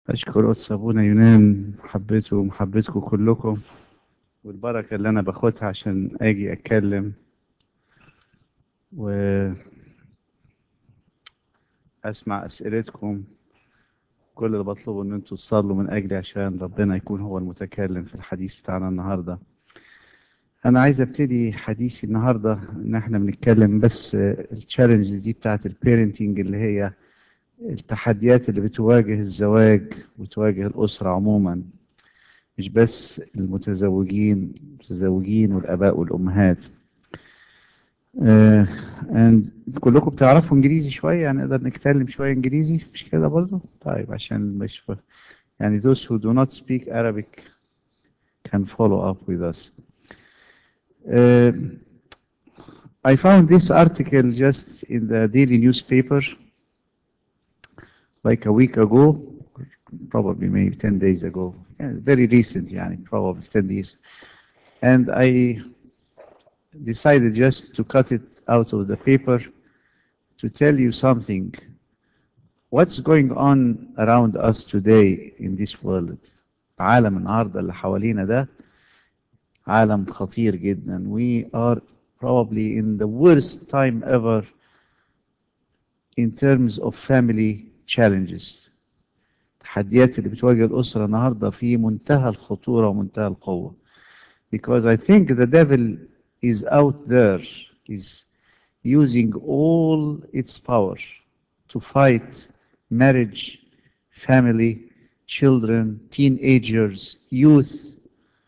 أشكر قدس أبونا يونان محبته ومحبتكم كلكم والبركة اللي أنا باخدها عشان أجي أتكلم و أسمع أسئلتكم كل اللي بطلبه إن أنتوا تصلوا من أجلي عشان ربنا يكون هو المتكلم في الحديث بتاعنا النهاردة أنا عايز أبتدي حديثي النهاردة إن إحنا بنتكلم بس التشالنجز دي بتاعت البيرنتنج اللي هي التحديات اللي بتواجه الزواج وتواجه الأسرة عموما مش بس المتزوجين المتزوجين والآباء والأمهات آه and كلكم بتعرفوا إنجليزي شوية يعني نقدر نتكلم شوية إنجليزي مش كده برضو طيب عشان مش ف... يعني those who do not speak Arabic can follow up with us uh, I found this article just in the daily newspaper like a week ago, probably maybe 10 days ago, yeah, very recent, yani, probably 10 days. And I decided just to cut it out of the paper to tell you something. What's going on around us today in this world? عالم النهارده اللي حوالينا ده عالم خطير جدا. We are probably in the worst time ever in terms of family challenges التحديات اللي بتواجه الأسرة النهاردة في منتهى الخطورة ومنتهى القوة because I think the devil is out there is using all its power to fight marriage family children teenagers youth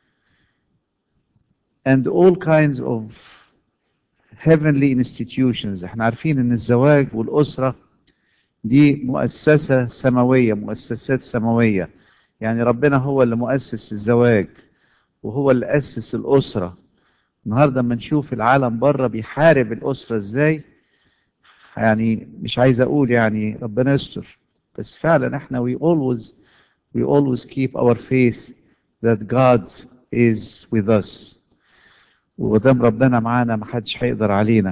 and all kinds of heavenly institutions احنا عارفين ان الزواج والأسرة دي مؤسسة سماوية مؤسسات سماوية يعني ربنا هو اللي مؤسس الزواج وهو اللي أسس الأسرة النهاردة لما نشوف العالم بره بيحارب الأسرة ازاي يعني مش عايز أقول يعني ربنا يستر بس فعلا احنا we always we always keep our faith that God is with us وقدام ربنا معانا محدش هيقدر علينا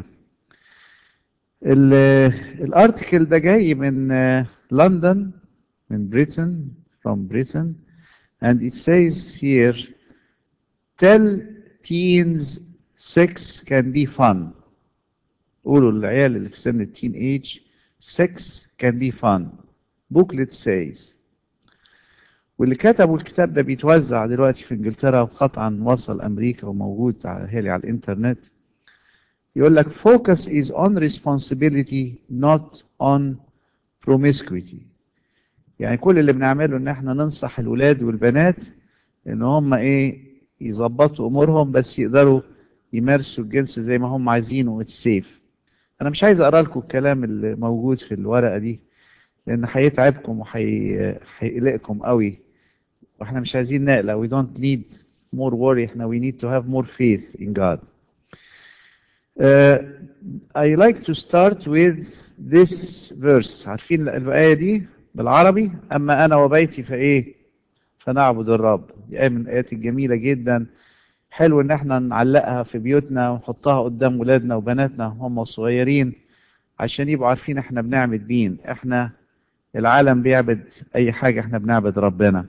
الارتكل ده جاي من لندن من بريتن from Britain and it says here tell teens sex can be fun قولوا للعيال اللي في سن التين ايج sex can be fun booklet says واللي كتبوا الكتاب ده بيتوزع دلوقتي في انجلترا وقطعا وصل امريكا وموجود على على الانترنت يقول لك focus is on responsibility not on promiscuity يعني كل اللي بنعمله ان احنا ننصح الولاد والبنات ان هم ايه يظبطوا امورهم بس يقدروا يمارسوا الجنس زي ما هم عايزينه اتس سيف انا مش عايز اقرا لكم الكلام اللي موجود في الورقه دي لان هيتعبكم وهيقلقكم قوي واحنا مش عايزين نقلق we don't need more worry احنا we need to have more faith in God Uh, I like to start with this verse عارفين الآية دي بالعربي أما أنا وبيتي فإيه فنعبد الرب دي آية من الآيات الجميلة جدا حلو إن احنا نعلقها في بيوتنا ونحطها قدام ولادنا وبناتنا هم صغيرين عشان يبقوا عارفين احنا بنعبد مين احنا العالم بيعبد أي حاجة احنا بنعبد ربنا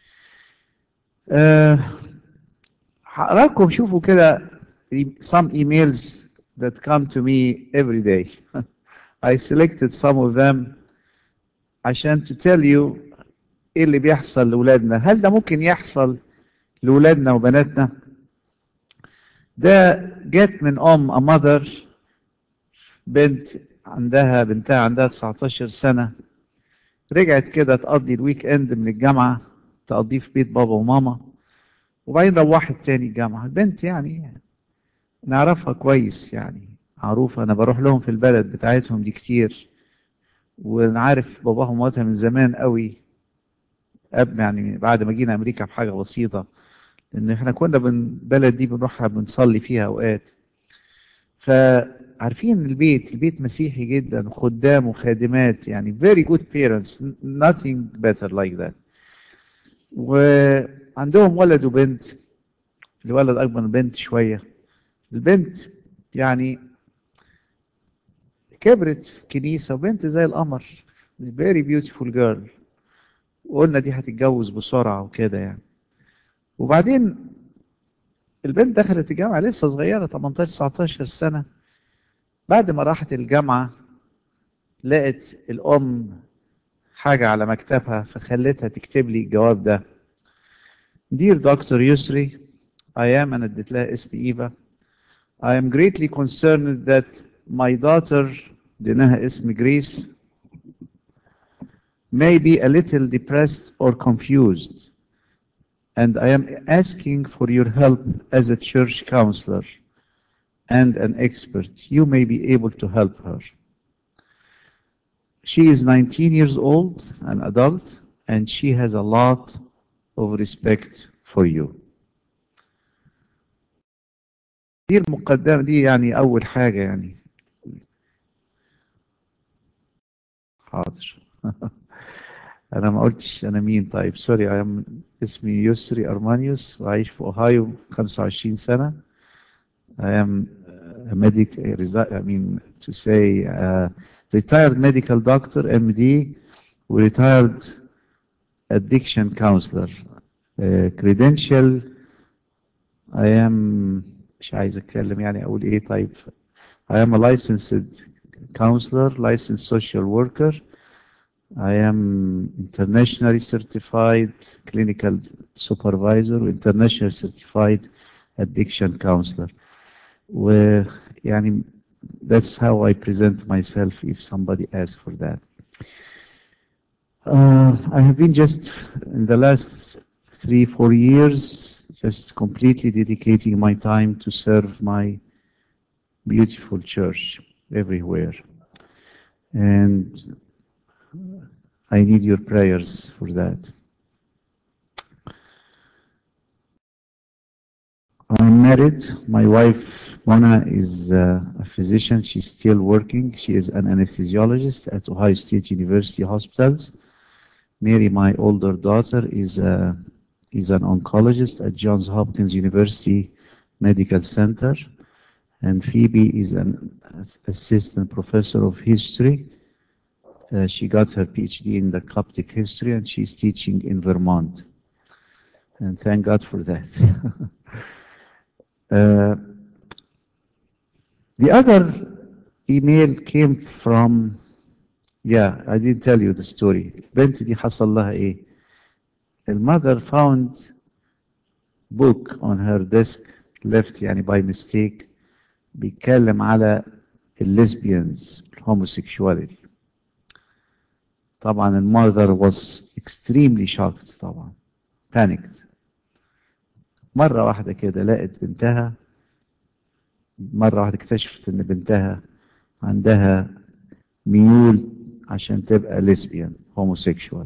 أه هقراكم شوفوا كده some emails that come to me every day. I selected some of them عشان to tell you ايه اللي بيحصل لولادنا هل ده ممكن يحصل لولادنا وبناتنا ده جت من ام a mother بنت عندها بنتها عندها 19 سنة رجعت كده تقضي الويك اند من الجامعة تقضيه في بيت بابا وماما وبعدين روحت تاني الجامعة البنت يعني نعرفها كويس يعني معروفة أنا بروح لهم في البلد بتاعتهم دي كتير ونعرف باباهم ومامتها من زمان قوي قبل يعني بعد ما جينا أمريكا بحاجة بسيطة لأن إحنا كنا من البلد دي بنروح بنصلي فيها أوقات فعارفين البيت البيت مسيحي جدا خدام وخادمات يعني very good parents nothing better like that وعندهم ولد وبنت الولد أكبر من البنت شوية البنت يعني كبرت في كنيسة وبنت زي القمر very beautiful girl وقلنا دي هتتجوز بسرعة وكده يعني وبعدين البنت دخلت الجامعة لسه صغيرة 18 19 سنة بعد ما راحت الجامعة لقت الأم حاجة على مكتبها فخلتها تكتب لي الجواب ده Dear Dr. Yusri, I am أنا اديت لها اسم إيفا I am greatly concerned that my daughter اديناها اسم جريس may be a little depressed or confused and I am asking for your help as a church counselor and an expert. You may be able to help her. She is 19 years old, an adult, and she has a lot of respect for you. دي المقدمة دي يعني أول حاجة يعني حاضر أنا ما قلتش أنا مين طيب سوري أنا اسمي يسري أرمانيوس وعايش في أوهايو 25 سنة I am a medic, I mean to say uh, retired medical doctor, MD, retired addiction counselor. Uh, credential I am مش عايز اتكلم يعني اقول ايه طيب I am a licensed counselor, licensed social worker. I am internationally certified clinical supervisor, international certified addiction counselor. ويعني that's how I present myself if somebody asks for that. Uh, I have been just in the last three, four years just completely dedicating my time to serve my beautiful church everywhere. And I need your prayers for that. I'm married. My wife, Mona, is uh, a physician. She's still working. She is an anesthesiologist at Ohio State University Hospitals. Mary, my older daughter, is, uh, is an oncologist at Johns Hopkins University Medical Center. And Phoebe is an assistant professor of history. Uh, she got her PhD in the Coptic history and she's teaching in Vermont. And thank God for that. Uh, the other email came from, yeah, I didn't tell you the story. البنت دي حصل لها ايه؟ المother found book on her desk left يعني by mistake بيتكلم على lesbians homosexuality. طبعا المother was extremely shocked طبعا panicked مرة واحدة كده لقت بنتها مرة واحدة اكتشفت ان بنتها عندها ميول عشان تبقى ليسبيان homosexual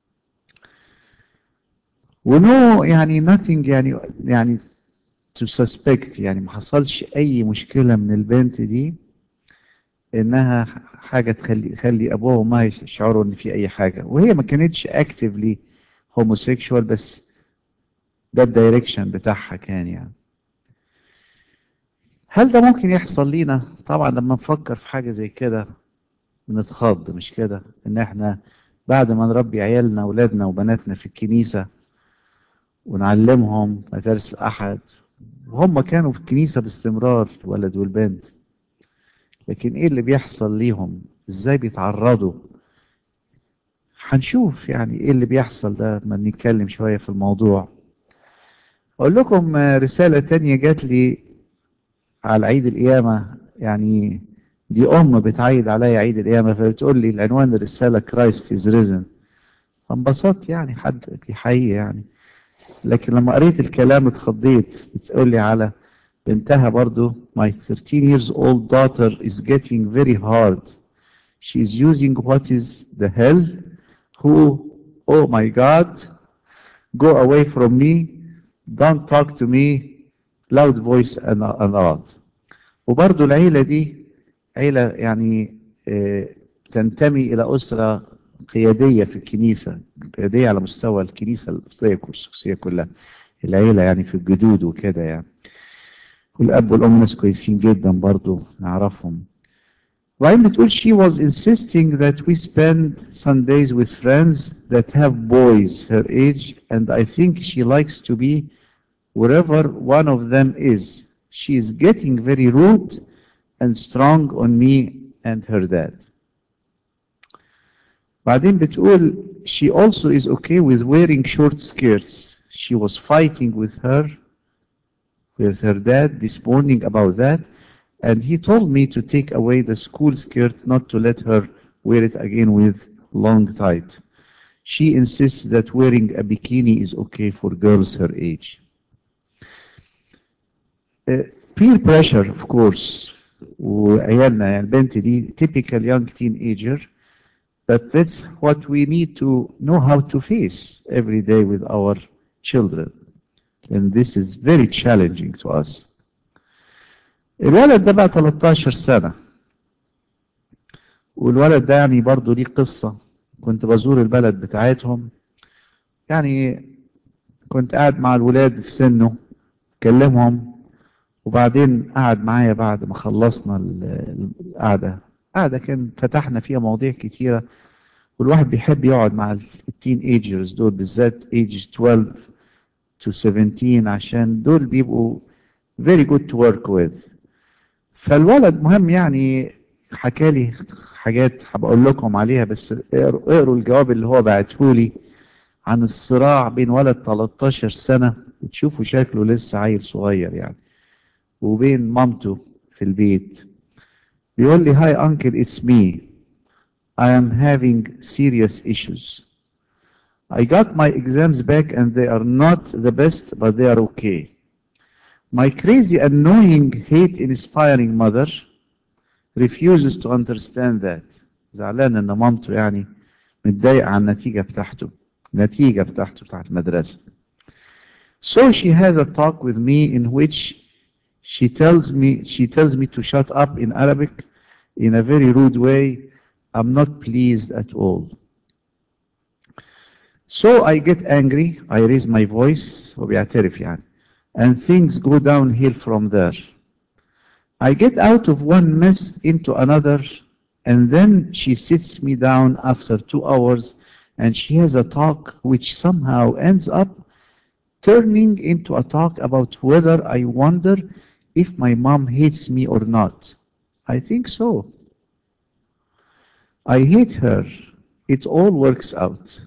ونو يعني nothing يعني يعني to suspect يعني ما حصلش اي مشكلة من البنت دي انها حاجة تخلي تخلي ابوها وامها يشعروا ان في اي حاجة وهي ما كانتش actively homosexual بس ده الدايركشن بتاعها كان يعني هل ده ممكن يحصل لينا طبعا لما نفكر في حاجة زي كده بنتخض مش كده ان احنا بعد ما نربي عيالنا اولادنا وبناتنا في الكنيسة ونعلمهم مدارس الاحد وهم كانوا في الكنيسة باستمرار الولد والبنت لكن ايه اللي بيحصل ليهم ازاي بيتعرضوا هنشوف يعني ايه اللي بيحصل ده ما نتكلم شوية في الموضوع اقول لكم رسالة تانية جات لي على عيد القيامة يعني دي ام بتعيد عليا عيد القيامة فبتقول لي العنوان الرسالة كرايست از ريزن فانبسطت يعني حد بيحيي يعني لكن لما قريت الكلام اتخضيت بتقول لي على بنتها برضو my 13 years old daughter is getting very hard she is using what is the hell who oh my god go away from me don't talk to me loud voice and, and loud وبرضو العيلة دي عيلة يعني اه تنتمي إلى أسرة قيادية في الكنيسة قيادية على مستوى الكنيسة الأرثوذكسية كلها العيلة يعني في الجدود وكده يعني والأب والأم ناس كويسين جدا برضو نعرفهم وبعدين بتقول she was insisting that we spend Sundays with friends that have boys her age and I think she likes to be wherever one of them is. She is getting very rude and strong on me and her dad. بعدين بتقول she also is okay with wearing short skirts. She was fighting with her with her dad this morning about that and he told me to take away the school skirt not to let her wear it again with long tight. She insists that wearing a bikini is okay for girls her age. Uh, peer pressure of course وعيالنا يعني البنت دي typical young teenager but that's what we need to know how to face every day with our children and this is very challenging to us الولد ده بقى 13 سنة والولد ده يعني برضه ليه قصة كنت بزور البلد بتاعتهم يعني كنت قاعد مع الولاد في سنه كلمهم وبعدين قعد معايا بعد ما خلصنا القعدة قعدة كان فتحنا فيها مواضيع كتيرة والواحد بيحب يقعد مع التين ايجرز دول بالذات ايج 12 to 17 عشان دول بيبقوا very good to work with فالولد مهم يعني حكى لي حاجات هبقول لكم عليها بس اقروا الجواب اللي هو بعته لي عن الصراع بين ولد 13 سنة وتشوفوا شكله لسه عيل صغير يعني وبين مامته في البيت بيقول لي هاي uncle it's me I am having serious issues I got my exams back and they are not the best but they are okay My crazy, annoying, hate-inspiring mother refuses to understand that. زعلان ان مامته يعني متضايقة عن النتيجة بتاعته النتيجة بتاعته بتاعت المدرسة. So she has a talk with me in which she tells me she tells me to shut up in Arabic in a very rude way. I'm not pleased at all. So I get angry, I raise my voice وبيعترف يعني and things go downhill from there. I get out of one mess into another, and then she sits me down after two hours, and she has a talk which somehow ends up turning into a talk about whether I wonder if my mom hates me or not. I think so. I hate her. It all works out.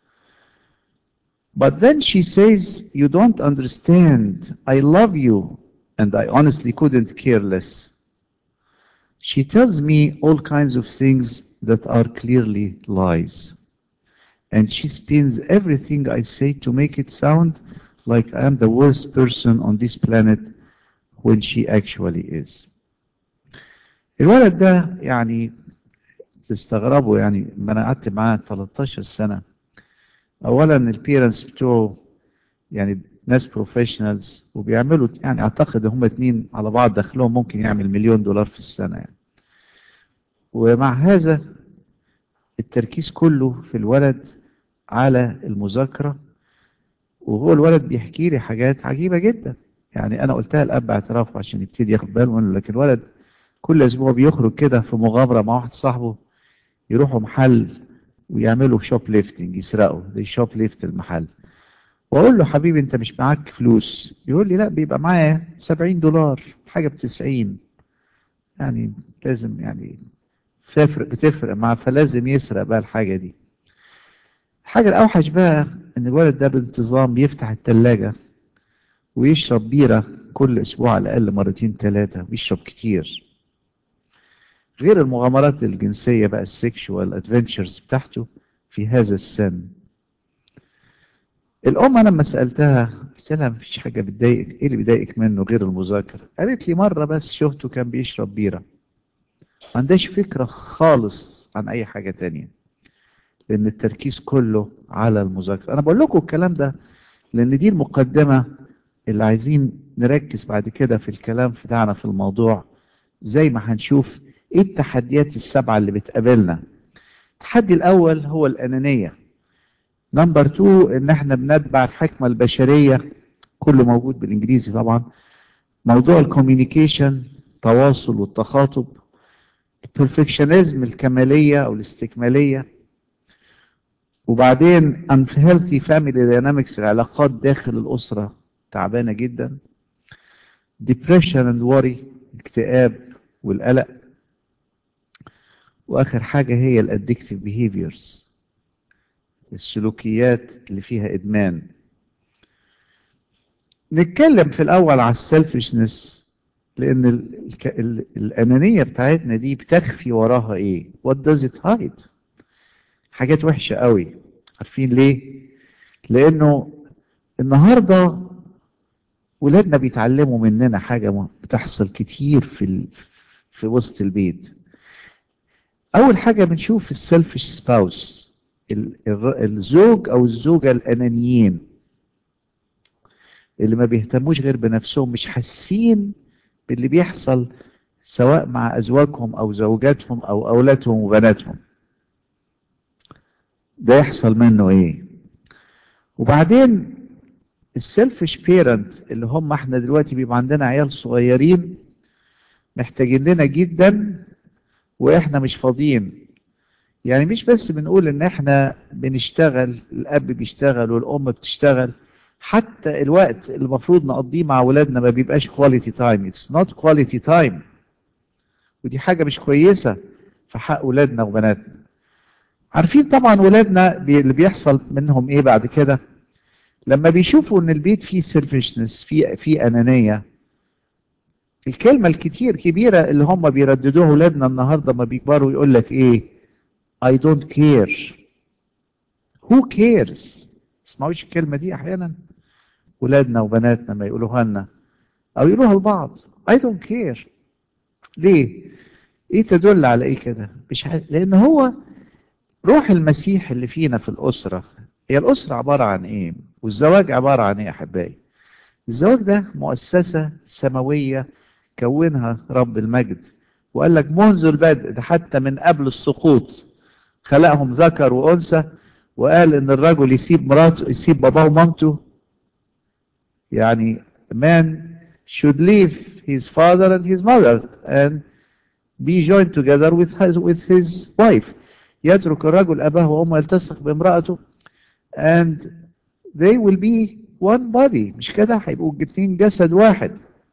But then she says, You don't understand. I love you. And I honestly couldn't care less. She tells me all kinds of things that are clearly lies. And she spins everything I say to make it sound like I am the worst person on this planet when she actually is. الولد ده يعني تستغربوا يعني ما انا قعدت معاه 13 سنه اولا البيرنتس بتوعه يعني ناس بروفيشنالز وبيعملوا يعني اعتقد هم اتنين على بعض دخلهم ممكن يعمل مليون دولار في السنه يعني ومع هذا التركيز كله في الولد على المذاكره وهو الولد بيحكي لي حاجات عجيبه جدا يعني انا قلتها الاب اعترافه عشان يبتدي ياخد باله منه لكن الولد كل اسبوع بيخرج كده في مغامره مع واحد صاحبه يروحوا محل ويعملوا شوب ليفتنج يسرقوا زي شوب ليفت المحل واقول له حبيبي انت مش معاك فلوس يقول لي لا بيبقى معايا 70 دولار حاجه ب 90 يعني لازم يعني بتفرق بتفرق معاه فلازم يسرق بقى الحاجه دي الحاجه الاوحش بقى ان الولد ده بانتظام بيفتح الثلاجه ويشرب بيره كل اسبوع على الاقل مرتين ثلاثه بيشرب كتير غير المغامرات الجنسية بقى السكشوال ادفنتشرز بتاعته في هذا السن الأم أنا لما سألتها قلت لها مفيش حاجة بتضايقك إيه اللي بيضايقك منه غير المذاكرة قالت لي مرة بس شفته كان بيشرب بيرة ما عندهاش فكرة خالص عن أي حاجة تانية لأن التركيز كله على المذاكرة أنا بقول لكم الكلام ده لأن دي المقدمة اللي عايزين نركز بعد كده في الكلام بتاعنا في الموضوع زي ما هنشوف ايه التحديات السبعة اللي بتقابلنا التحدي الاول هو الانانية نمبر 2 ان احنا بنتبع الحكمة البشرية كله موجود بالانجليزي طبعا موضوع الكوميونيكيشن تواصل والتخاطب perfectionism الكمالية أو الاستكمالية وبعدين unhealthy family dynamics العلاقات داخل الأسرة تعبانة جدا depression and worry الاكتئاب والقلق وآخر حاجة هي الأدكتيف behaviors السلوكيات اللي فيها إدمان نتكلم في الأول على السلفشنس لأن ال ال ال الأنانية بتاعتنا دي بتخفي وراها إيه؟ What does it hide؟ حاجات وحشة قوي عارفين ليه؟ لأنه النهاردة ولادنا بيتعلموا مننا حاجة بتحصل كتير في ال... في وسط البيت أول حاجة بنشوف السلفش سباوس الزوج أو الزوجة الأنانيين اللي ما بيهتموش غير بنفسهم مش حاسين باللي بيحصل سواء مع أزواجهم أو زوجاتهم أو أولادهم وبناتهم ده يحصل منه إيه وبعدين السيلفش بيرنت اللي هم احنا دلوقتي بيبقى عندنا عيال صغيرين محتاجين لنا جدا واحنا مش فاضيين يعني مش بس بنقول ان احنا بنشتغل الاب بيشتغل والام بتشتغل حتى الوقت اللي المفروض نقضيه مع اولادنا ما بيبقاش كواليتي تايم اتس نوت كواليتي تايم ودي حاجه مش كويسه في حق اولادنا وبناتنا عارفين طبعا ولادنا بي اللي بيحصل منهم ايه بعد كده لما بيشوفوا ان البيت فيه سيلفشنس فيه فيه انانيه الكلمه الكتير كبيره اللي هم بيرددوها ولادنا النهارده ما بيكبروا يقول لك ايه I don't care who cares تسمعوش الكلمه دي احيانا ولادنا وبناتنا ما يقولوها لنا او يقولوها لبعض I don't care ليه ايه تدل على ايه كده مش ح... لان هو روح المسيح اللي فينا في الاسره هي الاسره عباره عن ايه والزواج عباره عن ايه يا احبائي الزواج ده مؤسسه سماويه كونها رب المجد وقال لك منذ البدء ده حتى من قبل السقوط خلقهم ذكر وانثى وقال ان الرجل يسيب مراته يسيب باباه ومامته يعني man should leave his father and his mother and be joined together with his, with his wife يترك الرجل أباه وأمه يلتصق بامرأته and they will be one body مش كده هيبقوا الاثنين جسد واحد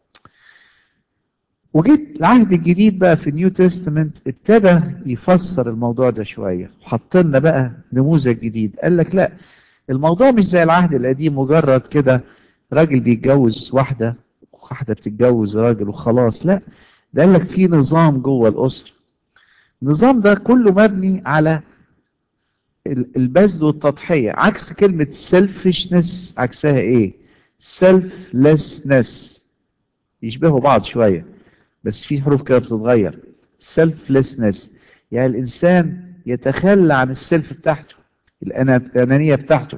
وجيت العهد الجديد بقى في النيو تestament ابتدى يفسر الموضوع ده شويه وحط لنا بقى نموذج جديد قال لك لا الموضوع مش زي العهد القديم مجرد كده راجل بيتجوز واحده واحده بتتجوز راجل وخلاص لا ده قال لك في نظام جوه الاسره النظام ده كله مبني على البذل والتضحيه عكس كلمه selfishness عكسها ايه selflessness يشبهوا بعض شويه بس في حروف كده بتتغير selflessness يعني الإنسان يتخلى عن السلف بتاعته الأنانية بتاعته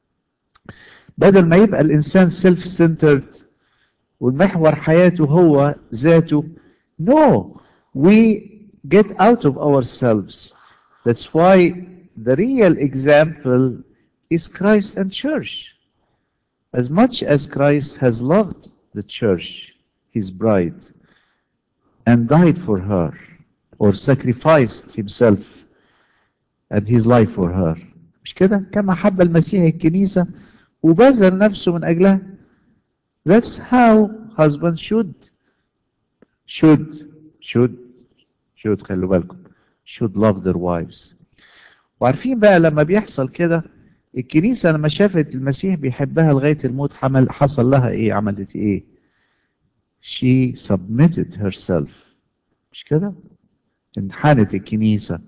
بدل ما يبقى الإنسان self centered والمحور حياته هو ذاته no we get out of ourselves that's why the real example is Christ and church as much as Christ has loved the church his bride and died for her or sacrificed himself and his life for her مش كده كما حب المسيح الكنيسة وبذل نفسه من أجلها that's how husband should should should should خلوا بالكم should love their wives وعارفين بقى لما بيحصل كده الكنيسة لما شافت المسيح بيحبها لغاية الموت حمل حصل لها ايه عملت ايه she submitted herself مش كده انحنت الكنيسة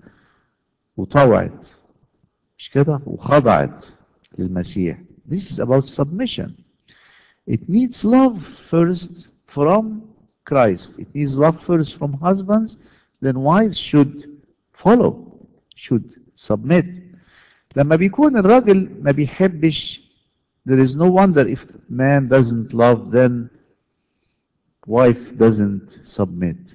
وطوعت مش كده وخضعت للمسيح this is about submission it needs love first from Christ it needs love first from husbands then wives should follow should submit لما بيكون الراجل ما بيحبش there is no wonder if man doesn't love then wife doesn't submit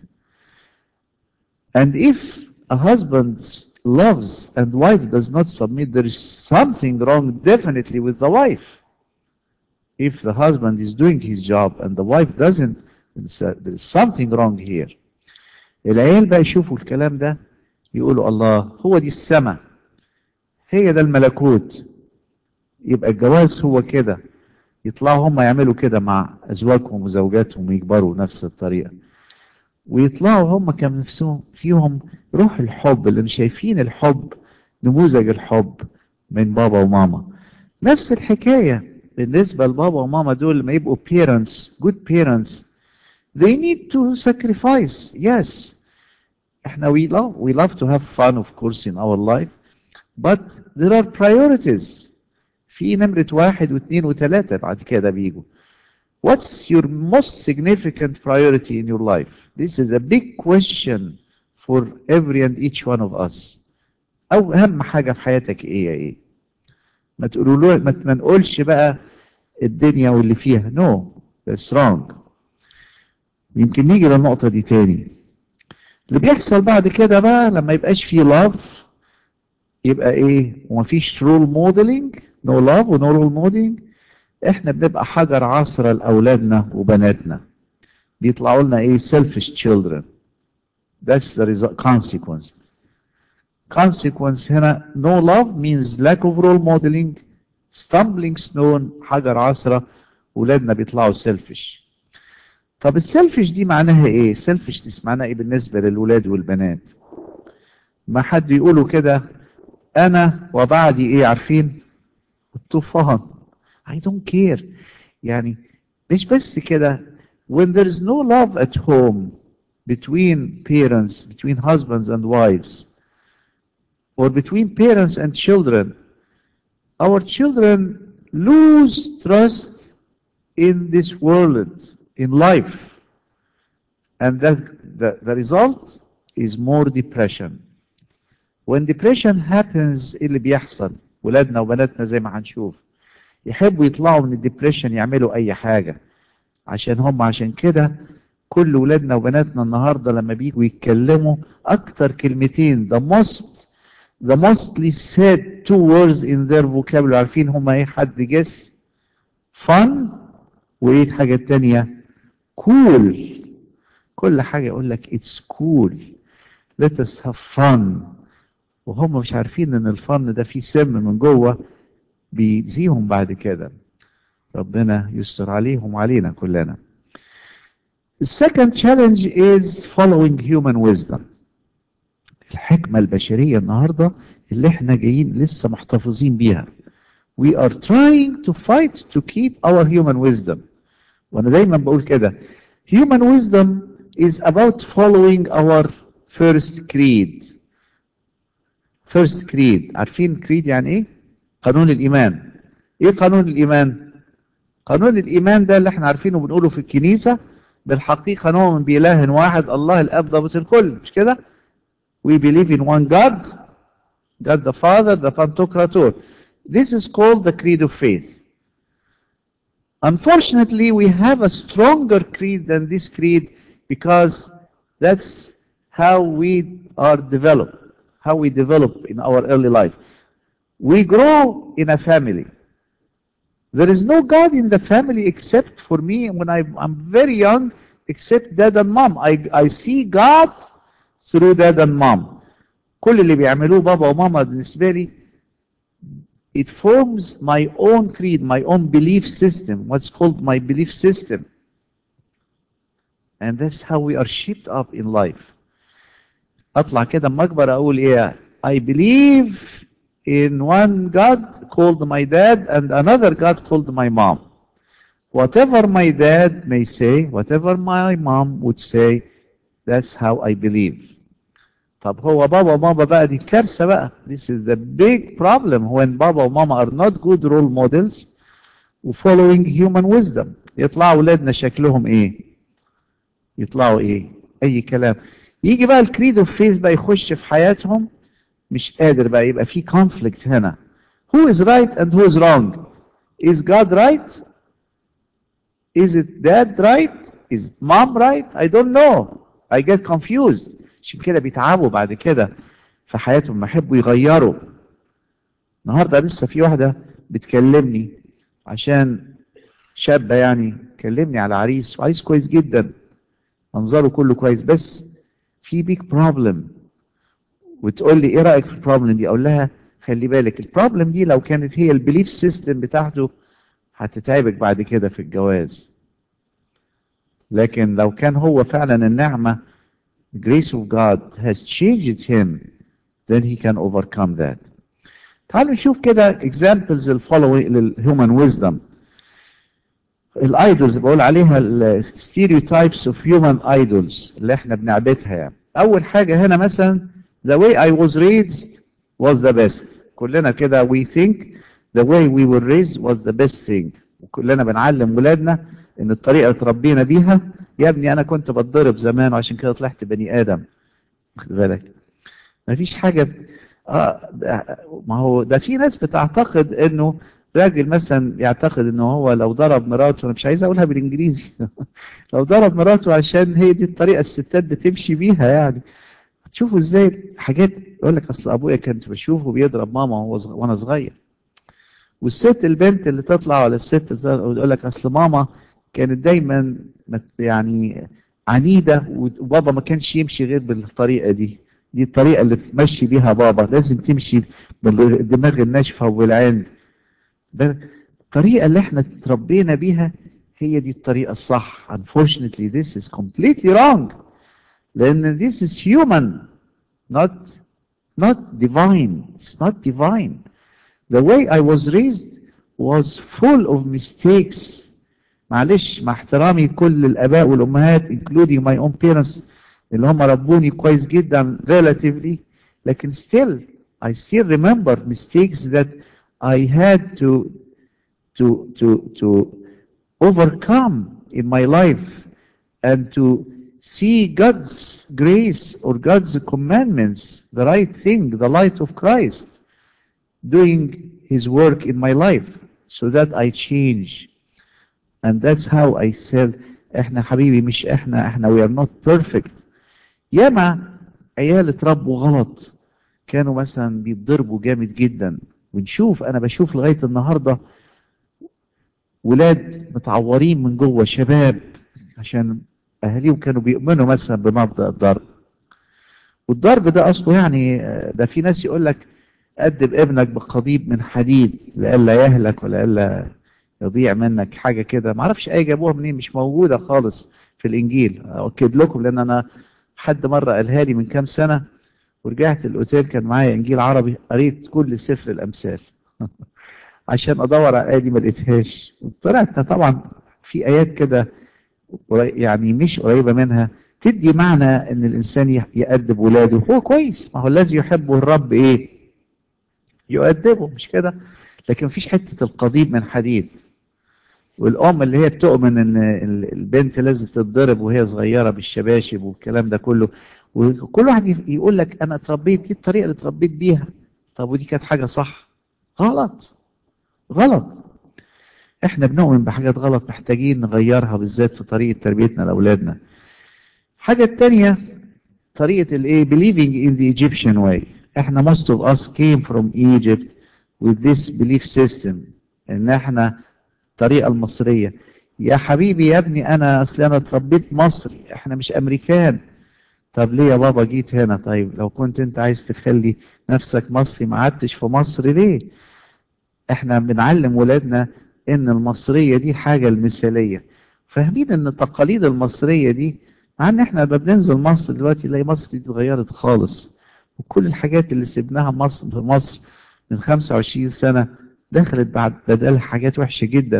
and if a husband loves and wife does not submit there is something wrong definitely with the wife if the husband is doing his job and the wife doesn't there is something wrong here العيال بقى يشوفوا الكلام ده يقولوا الله هو دي السماء هي ده الملكوت يبقى الجواز هو كده يطلعوا هم يعملوا كده مع ازواجهم وزوجاتهم ويكبروا نفس الطريقه ويطلعوا هم كان نفسهم فيهم روح الحب اللي شايفين الحب نموذج الحب من بابا وماما نفس الحكايه بالنسبه لبابا وماما دول لما يبقوا parents good parents they need to sacrifice yes احنا we love we love to have fun of course in our life but there are priorities في نمرة واحد واثنين وثلاثة بعد كده بيجوا What's your most significant priority in your life? This is a big question for every and each one of us. أو أهم حاجة في حياتك إيه يا إيه؟ ما تقولوا ما, ما نقولش بقى الدنيا واللي فيها. No, that's wrong. يمكن نيجي للنقطة دي تاني. اللي بيحصل بعد كده بقى لما يبقاش فيه love يبقى ايه ومفيش رول موديلنج نو لاف ونو رول موديلنج احنا بنبقى حجر عصرة لاولادنا وبناتنا بيطلعوا لنا ايه selfish children that's the result consequence consequence هنا no love means lack of role modeling stumbling stone حجر عصرة ولادنا بيطلعوا selfish طب السيلفش دي معناها ايه selfishness معناها ايه بالنسبة للولاد والبنات ما حد يقولوا كده انا وبعدي ايه عارفين الطوفان I don't care يعني مش بس كده when there is no love at home between parents between husbands and wives or between parents and children our children lose trust in this world in life and that the, the result is more depression when depression happens ايه اللي بيحصل ولادنا وبناتنا زي ما هنشوف يحبوا يطلعوا من الدبريشن يعملوا اي حاجه عشان هم عشان كده كل ولادنا وبناتنا النهارده لما بيجوا يتكلموا اكتر كلمتين the most the mostly said two words in their vocabulary عارفين هم ايه حد جس fun وايه الحاجه التانيه cool كل حاجه يقول لك it's cool let us have fun وهم مش عارفين ان الفن ده فيه سم من جوه بيأذيهم بعد كده ربنا يستر عليهم وعلينا كلنا The second challenge is following human wisdom الحكمة البشرية النهاردة اللي احنا جايين لسه محتفظين بيها We are trying to fight to keep our human wisdom وانا دايما بقول كده human wisdom is about following our first creed first creed عارفين creed يعني ايه قانون الايمان ايه قانون الايمان قانون الايمان ده اللي احنا عارفينه بنقوله في الكنيسه بالحقيقه نؤمن باله واحد الله الاب ضابط الكل مش كده we believe in one God God the Father the Pantocrator this is called the creed of faith unfortunately we have a stronger creed than this creed because that's how we are developed how we develop in our early life. We grow in a family. There is no God in the family except for me when I, I'm very young, except dad and mom. I, I see God through dad and mom. كل اللي بيعملوه بابا وماما بالنسبة لي it forms my own creed, my own belief system, what's called my belief system. And that's how we are shaped up in life. اطلع كده اما اكبر اقول ايه I believe in one God called my dad and another God called my mom. Whatever my dad may say, whatever my mom would say, that's how I believe. طب هو بابا وماما بقى دي كارثة بقى. This is the big problem when بابا وماما are not good role models following human wisdom. يطلعوا ولادنا شكلهم ايه؟ يطلعوا ايه؟ اي كلام. يجي بقى الكريد اوف فيس بقى يخش في حياتهم مش قادر بقى يبقى في conflict هنا. Who is right and who is wrong? Is God right? Is it dad right? Is mom right? I don't know. I get confused. عشان كده بيتعبوا بعد كده في حياتهم ما يحبوا يغيروا. النهارده لسه في واحده بتكلمني عشان شابه يعني كلمني على عريس وعريس كويس جدا منظره كله كويس بس في بيك بروبلم وتقول لي ايه رايك في البروبلم دي اقول لها خلي بالك البروبلم دي لو كانت هي البيليف سيستم بتاعته هتتعبك بعد كده في الجواز لكن لو كان هو فعلا النعمه grace of God has changed him then he can overcome that تعالوا نشوف كده examples الفولوينج للهيومن wisdom الايدولز بقول عليها الستيريوتايبس اوف هيومن ايدولز اللي احنا بنعبدها يعني اول حاجه هنا مثلا the way I was raised was the best كلنا كده we think the way we were raised was the best thing وكلنا بنعلم ولادنا ان الطريقه اللي اتربينا بيها يا ابني انا كنت بتضرب زمان وعشان كده طلعت بني ادم واخد بالك مفيش حاجه ب... اه ده ما هو ده في ناس بتعتقد انه راجل مثلا يعتقد انه هو لو ضرب مراته انا مش عايز اقولها بالانجليزي لو ضرب مراته عشان هي دي الطريقه الستات بتمشي بيها يعني تشوفوا ازاي حاجات يقول لك اصل ابويا كنت بشوفه بيضرب ماما وهو صغ... وانا صغير والست البنت اللي تطلع ولا الست اللي تطلع وتقول لك اصل ماما كانت دايما يعني عنيده وبابا ما كانش يمشي غير بالطريقه دي دي الطريقه اللي بتمشي بيها بابا لازم تمشي بالدماغ الناشفه وبالعند الطريقه اللي احنا اتربينا بيها هي دي الطريقه الصح unfortunately this is completely wrong لان this is human not not divine it's not divine the way I was raised was full of mistakes معلش مع احترامي كل الاباء والامهات including my own parents اللي هم ربوني كويس جدا relatively لكن still I still remember mistakes that I had to to to to overcome in my life and to see God's grace or God's commandments, the right thing, the light of Christ, doing His work in my life, so that I change. And that's how I said, احنا حبيبي مش احنا احنا we are not perfect. ياما عيال اتربوا غلط كانوا مثلا بيتضربوا جامد جدا ونشوف انا بشوف لغايه النهارده ولاد متعورين من جوه شباب عشان اهاليهم كانوا بيؤمنوا مثلا بمبدا الضرب والضرب ده اصله يعني ده في ناس يقول لك ادب ابنك بقضيب من حديد لئلا يهلك ولئلا يضيع منك حاجه كده ما اعرفش ايه جابوها منين مش موجوده خالص في الانجيل اؤكد لكم لان انا حد مره قالها لي من كام سنه ورجعت الاوتيل كان معايا انجيل عربي قريت كل سفر الامثال عشان ادور على الايه دي ما لقيتهاش طلعت طبعا في ايات كده يعني مش قريبه منها تدي معنى ان الانسان يأدب ولاده هو كويس ما هو الذي يحبه الرب ايه يؤدبه مش كده لكن مفيش حته القضيب من حديد والام اللي هي بتؤمن ان البنت لازم تتضرب وهي صغيره بالشباشب والكلام ده كله وكل واحد يقول لك انا اتربيت دي الطريقه اللي اتربيت بيها طب ودي كانت حاجه صح غلط غلط احنا بنؤمن بحاجات غلط محتاجين نغيرها بالذات في طريقه تربيتنا لاولادنا الحاجه الثانيه طريقه الايه believing in the Egyptian way احنا most of us came from Egypt with this belief system ان احنا الطريقه المصريه يا حبيبي يا ابني انا اصل انا اتربيت مصري احنا مش امريكان طب ليه يا بابا جيت هنا طيب لو كنت انت عايز تخلي نفسك مصري ما قعدتش في مصر ليه احنا بنعلم ولادنا ان المصريه دي حاجه المثاليه فاهمين ان التقاليد المصريه دي مع ان احنا لما بننزل مصر دلوقتي نلاقي مصر دي اتغيرت خالص وكل الحاجات اللي سيبناها مصر في مصر من 25 سنه دخلت بعد بدلها حاجات وحشه جدا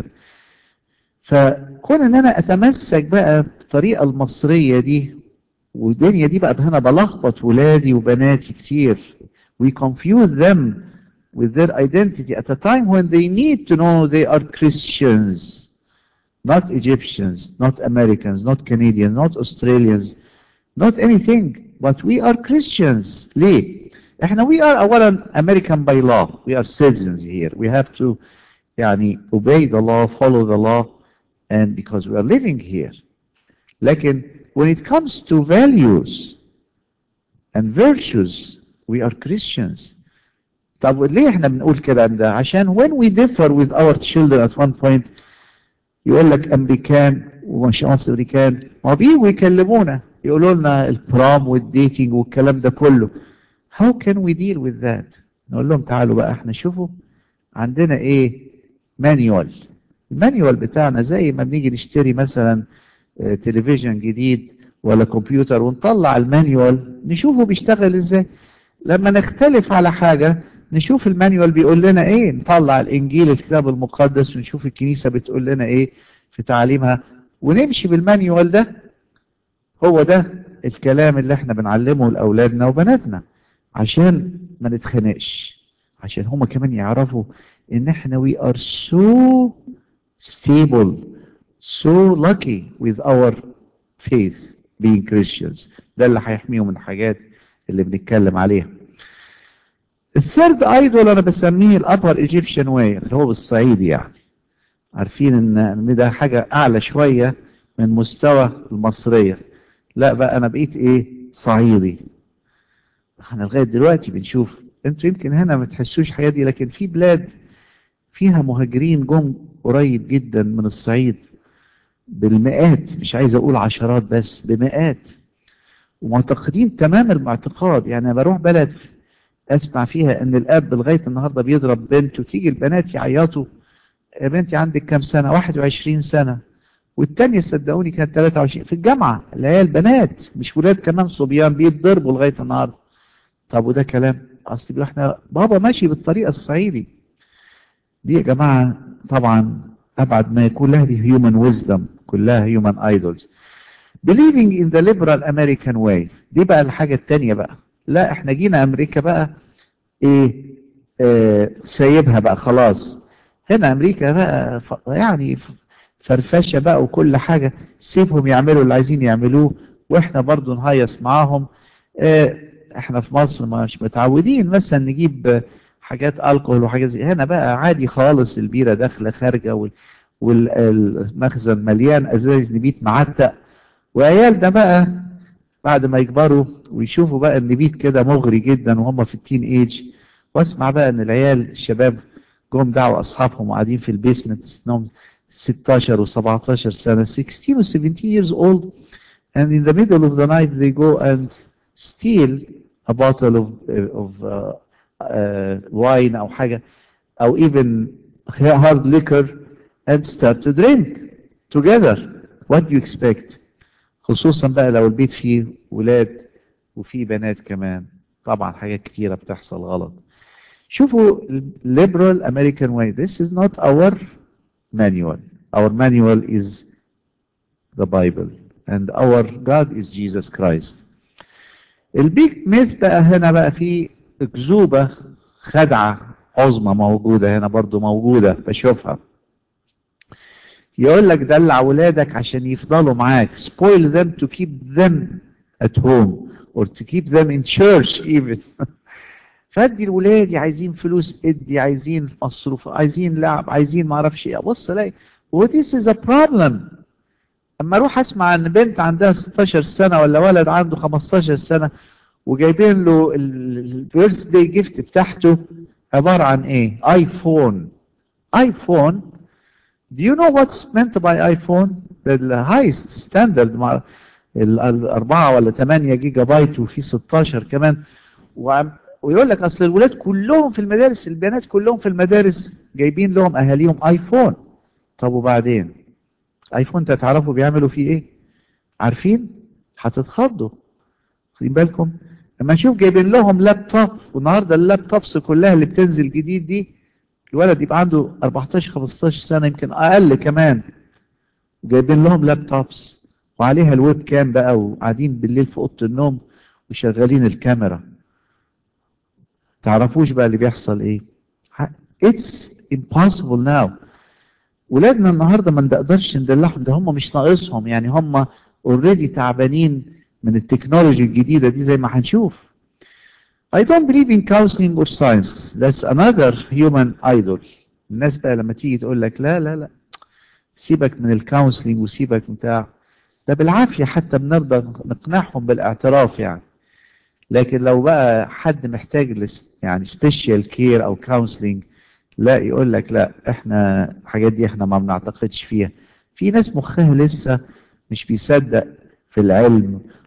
فكون ان انا اتمسك بقى بالطريقه المصريه دي والدنيا دي بقى هنا بلخبط ولادي وبناتي كتير we confuse them with their identity at a time when they need to know they are Christians not Egyptians not Americans not Canadians not Australians not anything but we are Christians ليه احنا we are اولا American by law we are citizens here we have to يعني obey the law follow the law and because we are living here لكن when it comes to values and virtues we are Christians طب ليه احنا بنقول كده ده عشان when we differ with our children at one point يقول لك امريكان ومش امريكان ما بيجوا يكلمونا يقولوا لنا البرام والديتنج والكلام ده كله how can we deal with that نقول لهم تعالوا بقى احنا شوفوا عندنا ايه مانيوال المانيوال بتاعنا زي ما بنيجي نشتري مثلا اه تلفزيون جديد ولا كمبيوتر ونطلع المانيوال نشوفه بيشتغل ازاي لما نختلف على حاجة نشوف المانيوال بيقول لنا ايه نطلع الانجيل الكتاب المقدس ونشوف الكنيسة بتقول لنا ايه في تعليمها ونمشي بالمانيوال ده هو ده الكلام اللي احنا بنعلمه لاولادنا وبناتنا عشان ما نتخانقش عشان هما كمان يعرفوا ان احنا we are so stable so lucky with our faith being Christians ده اللي هيحميهم من الحاجات اللي بنتكلم عليها الثيرد ايدول انا بسميه الابر ايجيبشن واي اللي هو بالصعيدي يعني عارفين ان ده حاجه اعلى شويه من مستوى المصريه لا بقى انا بقيت ايه صعيدي احنا لغايه دلوقتي بنشوف انتوا يمكن هنا ما تحسوش الحاجات دي لكن في بلاد فيها مهاجرين جم قريب جدا من الصعيد بالمئات مش عايز اقول عشرات بس بمئات ومعتقدين تمام المعتقد يعني انا بروح بلد اسمع فيها ان الاب لغايه النهارده بيضرب بنته تيجي البنات يعيطوا يا بنتي عندك كام سنه 21 سنه والتانية صدقوني كانت 23 في الجامعه اللي هي البنات مش ولاد كمان صبيان بيتضربوا لغايه النهارده طب وده كلام اصل بيقول احنا بابا ماشي بالطريقه الصعيدي دي يا جماعه طبعا ابعد ما يكون لها دي هيومن ويزدم كلها هيومن ايدولز believing in the liberal American way دي بقى الحاجة التانية بقى لا احنا جينا امريكا بقى ايه اه سايبها بقى خلاص هنا امريكا بقى يعني فرفشة بقى وكل حاجة سيبهم يعملوا اللي عايزين يعملوه واحنا برضو نهيص معاهم اه احنا في مصر مش متعودين مثلا نجيب حاجات الكحول وحاجات زي هنا بقى عادي خالص البيرة داخلة خارجة والمخزن مليان ازاز نبيت معتق وعيالنا بقى بعد ما يكبروا ويشوفوا بقى النبيت كده مغري جدا وهم في التين ايج واسمع بقى ان العيال الشباب جم دعوا اصحابهم وقاعدين في البيسمنت سنهم 16 و17 سنه 16 و 17 years old and in the middle of the night they go and steal a bottle of, of uh, uh, wine او حاجه او even hard liquor and start to drink together what do you expect خصوصا بقى لو البيت فيه ولاد وفيه بنات كمان طبعا حاجات كتيرة بتحصل غلط شوفوا liberal American way this is not our manual our manual is the Bible and our God is Jesus Christ البيج ميث بقى هنا بقى في أكذوبة خدعة عظمى موجودة هنا برضو موجودة بشوفها يقول لك دلع ولادك عشان يفضلوا معاك spoil them to keep them at home or to keep them in church even فادي الولاد عايزين فلوس ادي عايزين مصروف عايزين لعب عايزين ما اعرفش ايه ابص الاقي و this is a problem اما اروح اسمع ان بنت عندها 16 سنه ولا ولد عنده 15 سنه وجايبين له البيرث داي جيفت بتاعته عباره عن ايه ايفون ايفون Do you know what's meant by iPhone? The highest standard مع الأربعة ولا 8 جيجا بايت وفي 16 كمان ويقول لك أصل الولاد كلهم في المدارس البنات كلهم في المدارس جايبين لهم أهاليهم آيفون طب وبعدين آيفون أنت تعرفوا بيعملوا فيه إيه؟ عارفين؟ هتتخضوا خدين بالكم؟ لما نشوف جايبين لهم لابتوب والنهارده اللابتوبس كلها اللي بتنزل جديد دي الولد يبقى عنده 14 15 سنه يمكن اقل كمان جايبين لهم لابتوبس وعليها الويب كام بقى وقاعدين بالليل في اوضه النوم وشغالين الكاميرا تعرفوش بقى اللي بيحصل ايه it's impossible now ولادنا النهارده ما نقدرش ندلعهم ده هم مش ناقصهم يعني هم اوريدي تعبانين من التكنولوجي الجديده دي زي ما هنشوف I don't believe in counseling or science. That's another human idol. الناس بقى لما تيجي تقول لك لا لا لا سيبك من الكونسلنج وسيبك بتاع ده بالعافية حتى بنرضى نقنعهم بالاعتراف يعني لكن لو بقى حد محتاج يعني سبيشال كير او كونسلنج لا يقول لك لا احنا الحاجات دي احنا ما بنعتقدش فيها في ناس مخها لسه مش بيصدق في العلم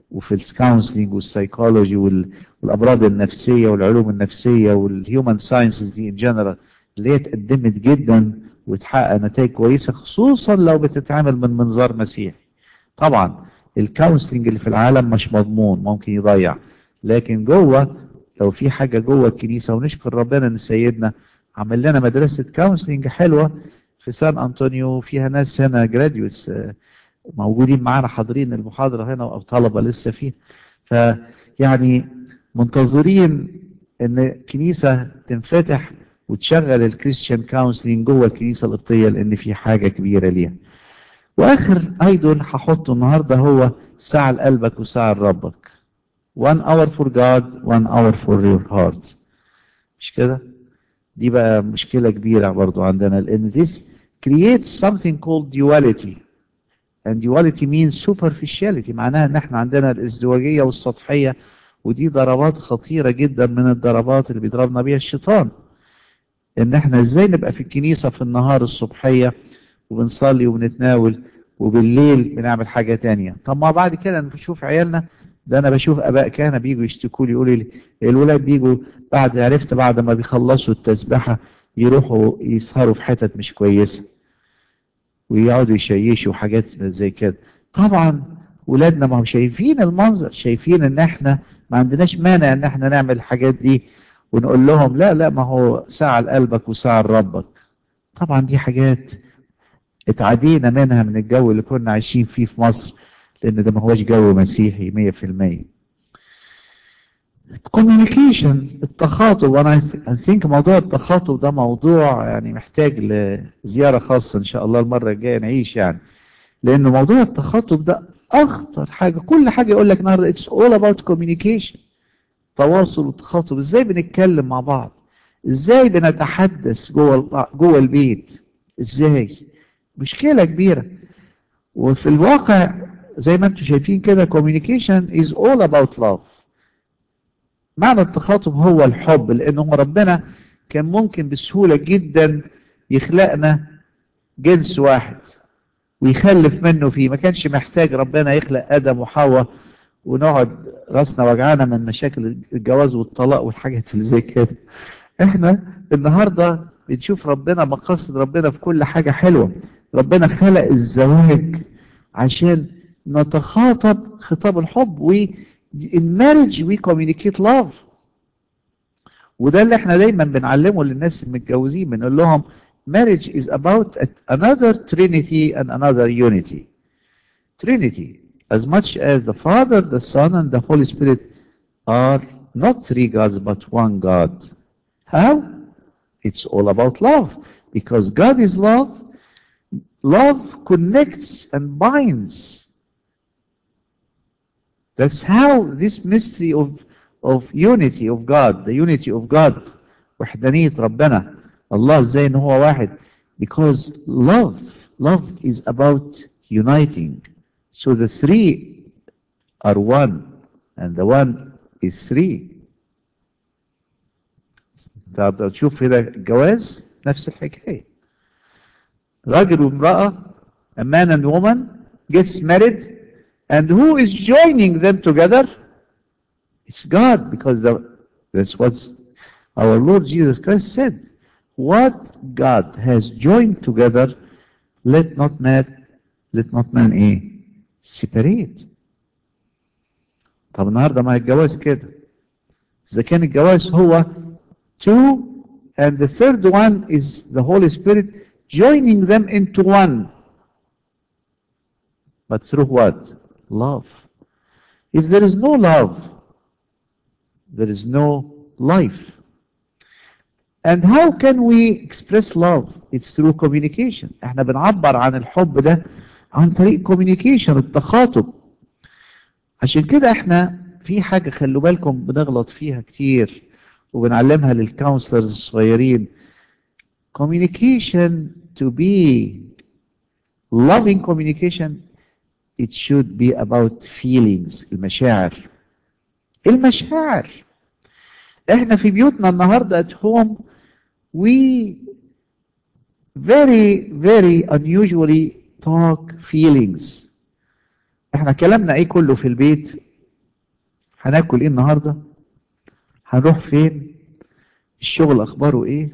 وفي الكونسلنج والسايكولوجي والامراض النفسيه والعلوم النفسيه والهيومن ساينسز دي ان جنرال اللي هي اتقدمت جدا وتحقق نتائج كويسه خصوصا لو بتتعامل من منظار مسيحي طبعا الكونسلنج اللي في العالم مش مضمون ممكن يضيع لكن جوه لو في حاجه جوه الكنيسه ونشكر ربنا ان سيدنا عمل لنا مدرسه كونسلنج حلوه في سان انطونيو فيها ناس هنا جراديوتس موجودين معانا حاضرين المحاضره هنا او طلبه لسه فيها فيعني منتظرين ان كنيسه تنفتح وتشغل الكريستيان كونسلنج جوه الكنيسه القبطيه لان في حاجه كبيره ليها واخر ايدول هحطه النهارده هو ساعه لقلبك وساعه لربك one hour for God one hour for your heart مش كده دي بقى مشكلة كبيرة برضو عندنا لأن this creates something called duality and duality means superficiality معناها ان احنا عندنا الازدواجية والسطحية ودي ضربات خطيرة جدا من الضربات اللي بيضربنا بيها الشيطان ان احنا ازاي نبقى في الكنيسة في النهار الصبحية وبنصلي وبنتناول وبالليل بنعمل حاجة تانية طب ما بعد كده نشوف عيالنا ده انا بشوف اباء كان بيجوا يشتكوا لي يقولوا لي الولاد بيجوا بعد عرفت بعد ما بيخلصوا التسبحه يروحوا يسهروا في حتت مش كويسه ويقعدوا يشيشوا حاجات زي كده طبعا ولادنا ما هم شايفين المنظر شايفين ان احنا ما عندناش مانع ان احنا نعمل الحاجات دي ونقول لهم لا لا ما هو ساعة لقلبك وساعة لربك طبعا دي حاجات اتعدينا منها من الجو اللي كنا عايشين فيه في مصر لان ده ما هوش جو مسيحي 100% communication التخاطب وانا I think موضوع التخاطب ده موضوع يعني محتاج لزيارة خاصة ان شاء الله المرة الجاية نعيش يعني لانه موضوع التخاطب ده اخطر حاجة كل حاجة يقول لك النهارده it's all about communication تواصل وتخاطب ازاي بنتكلم مع بعض ازاي بنتحدث جوه جوه البيت ازاي مشكلة كبيرة وفي الواقع زي ما انتم شايفين كده communication is all about love معنى التخاطب هو الحب لانه ربنا كان ممكن بسهولة جدا يخلقنا جنس واحد ويخلف منه فيه ما كانش محتاج ربنا يخلق ادم وحواء ونقعد راسنا وجعانا من مشاكل الجواز والطلاق والحاجات اللي زي كده احنا النهارده بنشوف ربنا مقاصد ربنا في كل حاجه حلوه ربنا خلق الزواج عشان نتخاطب خطاب الحب و in marriage we communicate love وده اللي احنا دايما بنعلمه للناس المتجوزين بنقول لهم marriage is about another trinity and another unity trinity as much as the father the son and the holy spirit are not three gods but one god how it's all about love because god is love love connects and binds That's how this mystery of, of unity of God, the unity of God, وحدانية ربنا الله ازاي ان هو واحد because love love is about uniting so the three are one and the one is three طب تشوف هنا الجواز نفس الحكاية راجل وامرأة a man and woman gets married and who is joining them together? It's God, because the, that's what our Lord Jesus Christ said. What God has joined together, let not man, let not man ايه؟ separate. طب النهارده ما الجواز كده. إذا كان الجواز هو two and the third one is the Holy Spirit joining them into one. But through what? love. If there is no love, there is no life. And how can we express love? It's through communication. احنا بنعبر عن الحب ده عن طريق communication التخاطب. عشان كده احنا في حاجة خلوا بالكم بنغلط فيها كتير وبنعلمها للكونسلرز الصغيرين. Communication to be loving communication it should be about feelings المشاعر المشاعر احنا في بيوتنا النهاردة at home we very very unusually talk feelings احنا كلامنا ايه كله في البيت هناكل ايه النهارده هنروح فين الشغل اخباره ايه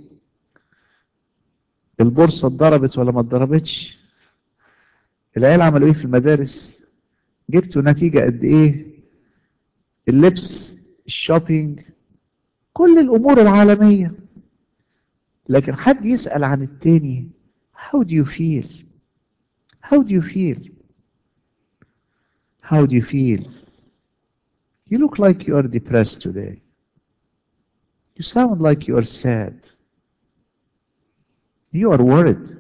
البورصه اتضربت ولا ما اتضربتش العيال عملوا ايه في المدارس جبتوا نتيجه قد ايه اللبس الشوبينج كل الامور العالميه لكن حد يسال عن التاني how do you feel how do you feel how do you feel you look like you are depressed today you sound like you are sad you are worried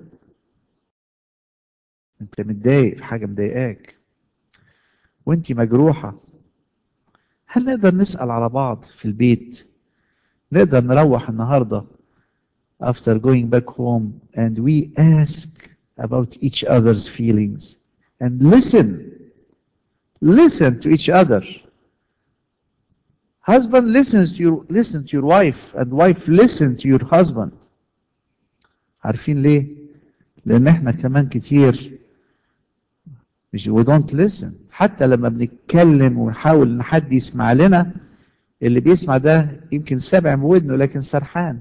انت متضايق في حاجه مضايقاك وانت مجروحه هل نقدر نسال على بعض في البيت نقدر نروح النهارده after going back home and we ask about each other's feelings and listen listen to each other husband listens to your listen to your wife and wife listen to your husband عارفين ليه لان احنا كمان كتير مش we don't listen حتى لما بنتكلم ونحاول ان حد يسمع لنا اللي بيسمع ده يمكن سامع بودنه لكن سرحان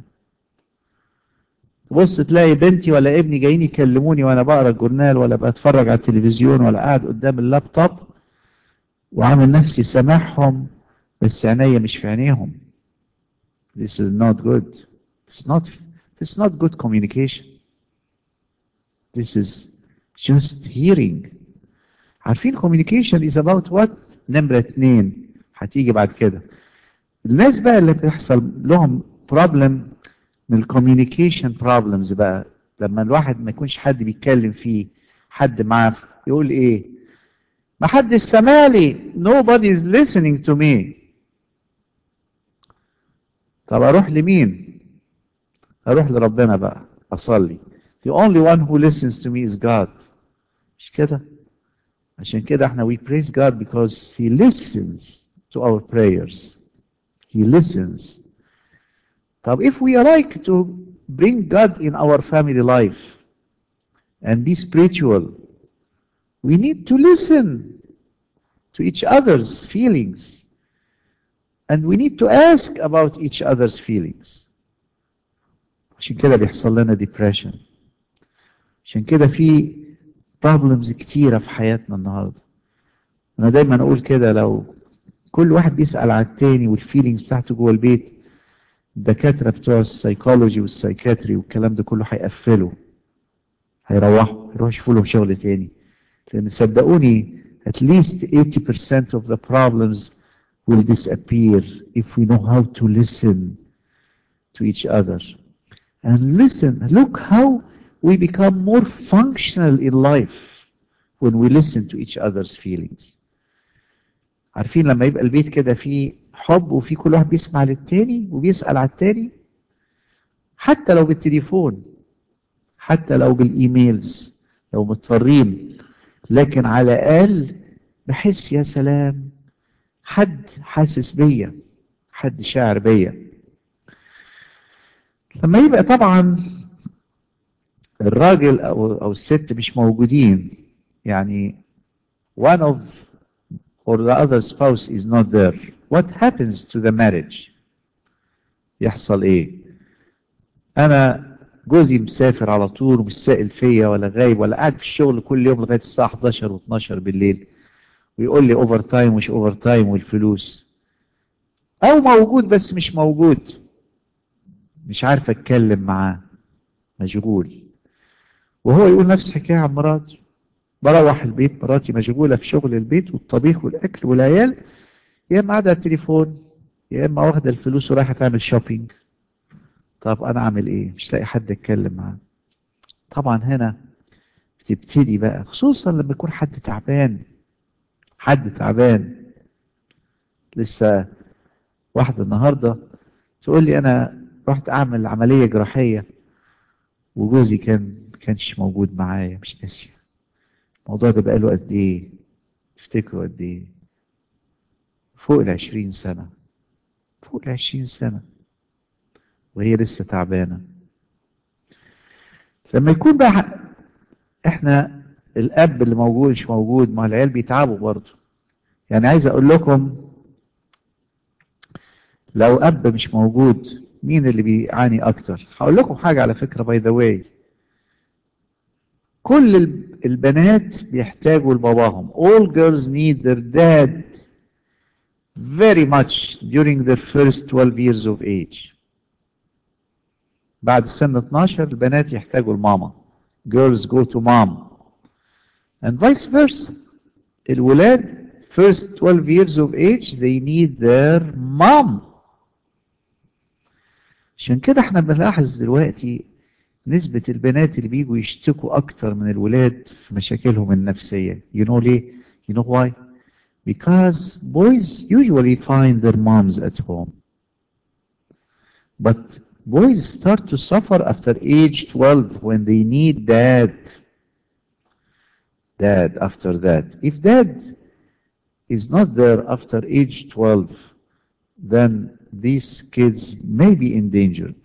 تبص تلاقي بنتي ولا ابني جايين يكلموني وانا بقرا الجورنال ولا بتفرج على التلفزيون ولا قاعد قدام اللابتوب وعامل نفسي سامعهم بس عينيا مش في عينيهم This is not good. It's not it's not good communication. This is just hearing. عارفين communication is about what؟ نمرة اتنين هتيجي بعد كده. الناس بقى اللي بيحصل لهم problem من الكوميونيكيشن بروبلمز بقى لما الواحد ما يكونش حد بيتكلم فيه حد معاه يقول ايه ما حدش سمالي nobody is listening to me طب اروح لمين اروح لربنا بقى اصلي the only one who listens to me is God مش كده عشان كده احنا we praise God because he listens to our prayers he listens طب if we like to bring God in our family life and be spiritual we need to listen to each other's feelings and we need to ask about each other's feelings عشان كده بيحصل لنا depression عشان كده في problems كتيرة في حياتنا النهاردة أنا دايما أقول كده لو كل واحد بيسأل عن التاني والفيلينجز بتاعته جوه البيت الدكاترة بتوع السايكولوجي والسايكاتري والكلام ده كله هيقفلوا هيروحوا هيروحوا يشوفوا لهم شغل تاني لأن صدقوني at least 80% of the problems will disappear if we know how to listen to each other. And listen, look how we become more functional in life when we listen to each other's feelings. عارفين لما يبقى البيت كده فيه حب وفي كل واحد بيسمع للتاني وبيسأل على التاني حتى لو بالتليفون حتى لو بالايميلز لو مضطرين لكن على الاقل بحس يا سلام حد حاسس بيا حد شاعر بيا لما يبقى طبعا الراجل او او الست مش موجودين يعني one of or the other spouse is not there what happens to the marriage يحصل ايه انا جوزي مسافر على طول ومش سائل فيا ولا غايب ولا قاعد في الشغل كل يوم لغايه الساعه 11 و12 بالليل ويقول لي اوفر تايم مش اوفر تايم والفلوس او موجود بس مش موجود مش عارف اتكلم معاه مشغول وهو يقول نفس الحكايه عن مراته بروح البيت مراتي مشغوله في شغل البيت والطبيخ والاكل والعيال يا اما قاعده على التليفون يا اما واخده الفلوس ورايحه تعمل شوبينج طب انا اعمل ايه مش لاقي حد اتكلم معاه طبعا هنا بتبتدي بقى خصوصا لما يكون حد تعبان حد تعبان لسه واحدة النهاردة تقول لي أنا رحت أعمل عملية جراحية وجوزي كان كانش موجود معايا مش ناسية الموضوع ده بقاله قد إيه تفتكروا قد إيه فوق العشرين سنة فوق العشرين سنة وهي لسه تعبانة لما يكون بقى احنا الاب اللي موجود مش موجود ما العيال بيتعبوا برضه يعني عايز اقول لكم لو اب مش موجود مين اللي بيعاني اكتر هقول لكم حاجه على فكره باي ذا واي كل البنات بيحتاجوا لباباهم all girls need their dad very much during their first 12 years of age بعد سن 12 البنات يحتاجوا لماما girls go to mom and vice versa الولاد first 12 years of age they need their mom عشان كده احنا بنلاحظ دلوقتي نسبة البنات اللي بيجوا يشتكوا أكتر من الولاد في مشاكلهم النفسية you know ليه؟ you know why? because boys usually find their moms at home but boys start to suffer after age 12 when they need dad dad after that if dad is not there after age 12 then these kids may be endangered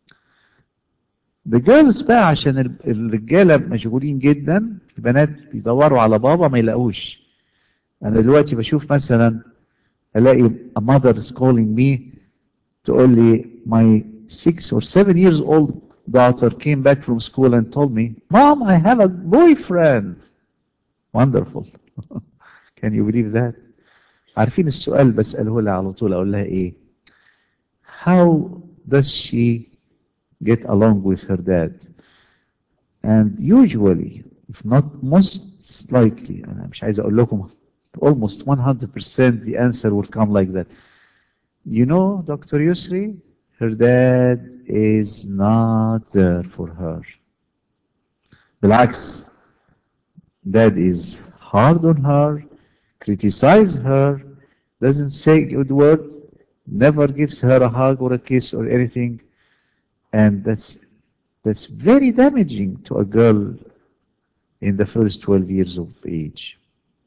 The girls بقى عشان الرجالة مشغولين جدا البنات بيدوروا على بابا ما يلاقوش أنا دلوقتي بشوف مثلا ألاقي a mother is calling me تقول لي my six or seven years old daughter came back from school and told me mom I have a boyfriend wonderful can you believe that عارفين السؤال بسأله لها على طول أقول لها إيه how does she get along with her dad. And usually, if not most likely, أنا مش عايز أقول لكم almost 100% the answer will come like that. You know, Dr. Yusri, her dad is not there for her. بالعكس, dad is hard on her, criticize her, doesn't say a good word, never gives her a hug or a kiss or anything. And that's, that's very damaging to a girl in the first 12 years of age.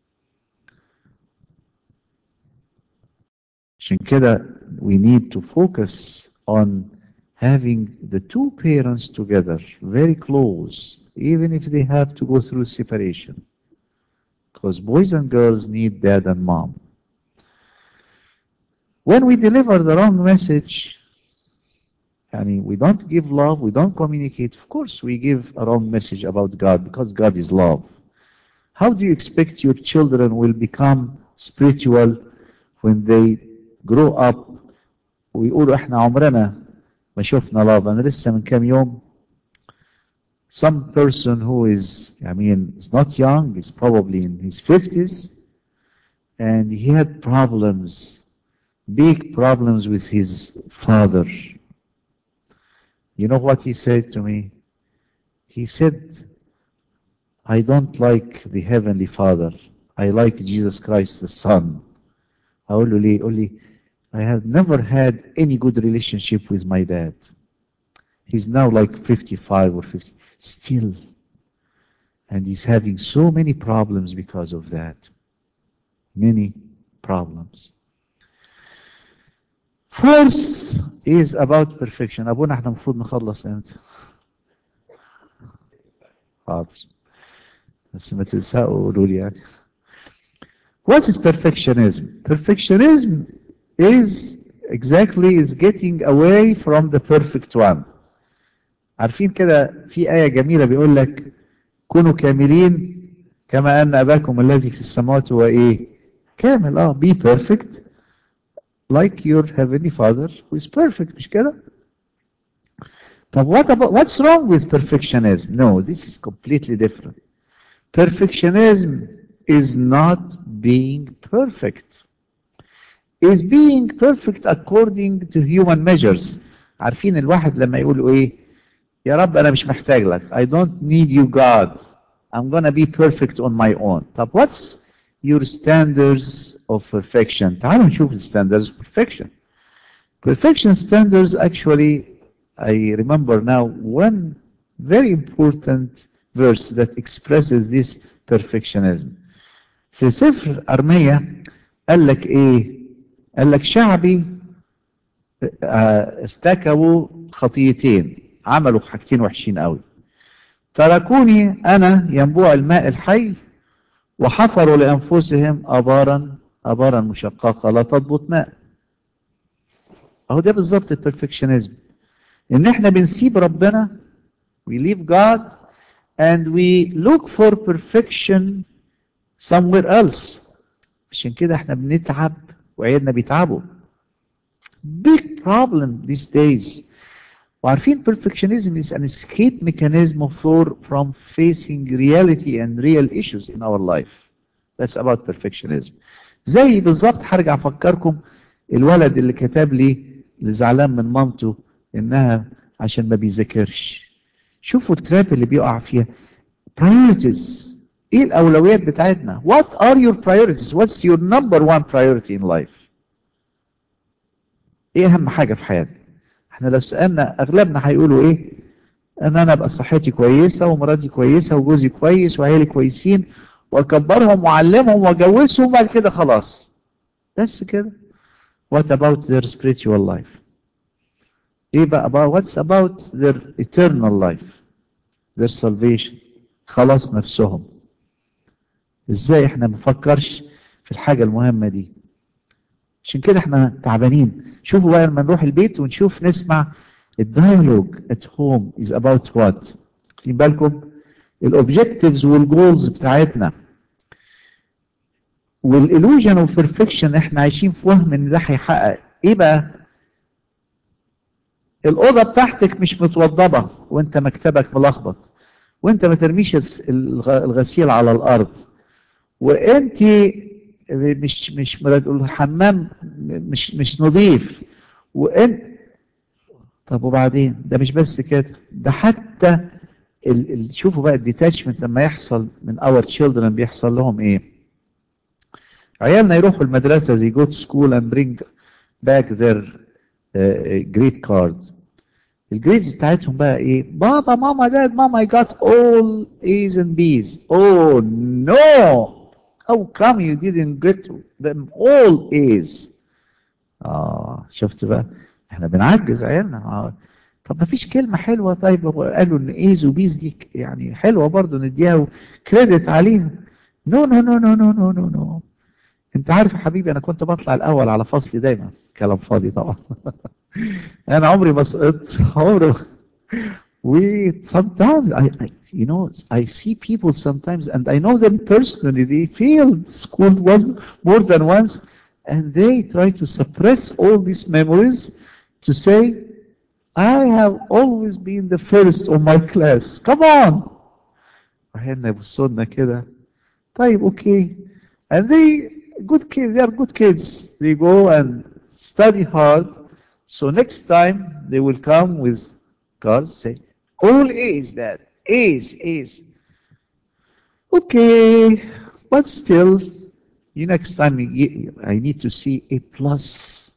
عشان كده we need to focus on having the two parents together very close even if they have to go through separation because boys and girls need dad and mom when we deliver the wrong message Yani we don't give love, we don't communicate. Of course, we give a wrong message about God because God is love. How do you expect your children will become spiritual when they grow up ويقولوا احنا عمرنا ما شفنا love انا لسه من كام يوم some person who is I mean is not young is probably in his 50s and he had problems big problems with his father you know what he said to me? He said, I don't like the Heavenly Father. I like Jesus Christ the Son. أقول له ليه؟ يقول لي I have never had any good relationship with my dad. He's now like 55 or 50. Still. And he's having so many problems because of that. Many problems. Fourth is about perfection. أبونا احنا المفروض نخلص امتى؟ حاضر. بس ما تزهقوا قولوا لي يعني. What is perfectionism? Perfectionism is exactly is getting away from the perfect one. عارفين كده في آية جميلة بيقول لك كونوا كاملين كما أن أباكم الذي في السماوات هو إيه؟ كامل اه be perfect like your heavenly father who is perfect مش كده طب what about what's wrong with perfectionism no this is completely different perfectionism is not being perfect is being perfect according to human measures عارفين الواحد لما يقولوا ايه يا رب انا مش محتاج لك I don't need you God I'm gonna be perfect on my own طب what's your standards of perfection تعالوا نشوف standards of perfection perfection standards actually I remember now one very important verse that expresses this perfectionism في سفر أرمية قال لك إيه قال لك شعبي ارتكبوا خطيتين عملوا حاجتين وحشين قوي تركوني أنا ينبوع الماء الحي وحفروا لأنفسهم أبارا أبارا مشققة لا تضبط ماء اهو ده بالظبط البرفكشنزم ان احنا بنسيب ربنا we leave God and we look for perfection somewhere else عشان كده احنا بنتعب وعيالنا بيتعبوا big problem these days وعارفين perfectionism is an escape mechanism for from facing reality and real issues in our life that's about perfectionism زي بالظبط هرجع افكركم الولد اللي كتب لي اللي زعلان من مامته انها عشان ما بيذاكرش شوفوا التراب اللي بيقع فيها priorities ايه الاولويات بتاعتنا what are your priorities what's your number one priority in life ايه اهم حاجه في حياتك احنا لو سالنا اغلبنا هيقولوا ايه ان انا ابقى صحتي كويسه ومراتي كويسه وجوزي كويس وعيالي كويسين واكبرهم واعلمهم واجوزهم وبعد كده خلاص بس كده what about their spiritual life ايه بقى about what's about their eternal life their salvation خلاص نفسهم ازاي احنا ما نفكرش في الحاجه المهمه دي عشان كده احنا تعبانين شوفوا بقى لما نروح البيت ونشوف نسمع الديالوج at home is about what واخدين بالكم الاوبجكتيفز والجولز بتاعتنا والillusion اوف بيرفكشن احنا عايشين في وهم ان ده هيحقق ايه بقى الاوضه بتاعتك مش متوضبه وانت مكتبك ملخبط وانت ما ترميش الغسيل على الارض وانت مش مش الحمام مش مش نظيف وانت طب وبعدين ده مش بس كده ده حتى ال... ال... شوفوا بقى الديتاتشمنت لما يحصل من اور تشيلدرن بيحصل لهم ايه عيالنا يروحوا المدرسه زي جو تو سكول اند برينج باك ذير جريد كاردز الجريدز بتاعتهم بقى ايه بابا ماما داد ماما I got all A's and B's oh no how come you didn't get them all A's اه شفت بقى احنا بنعجز عيالنا آه. طب ما فيش كلمة حلوة طيب قالوا ان ايز وبيز دي يعني حلوة برضه نديها كريدت عليها نو نو نو نو نو نو نو نو انت عارف يا حبيبي انا كنت بطلع الاول على فصلي دايما كلام فاضي طبعا انا عمري ما سقطت عمري we sometimes I, I you know I see people sometimes and I know them personally they failed school one more than once and they try to suppress all these memories to say I have always been the first of my class come on وهنا يبصوا لنا كده طيب okay and they good kids they are good kids they go and study hard so next time they will come with cards say all A's that A's A's okay but still you next time you, I need to see A plus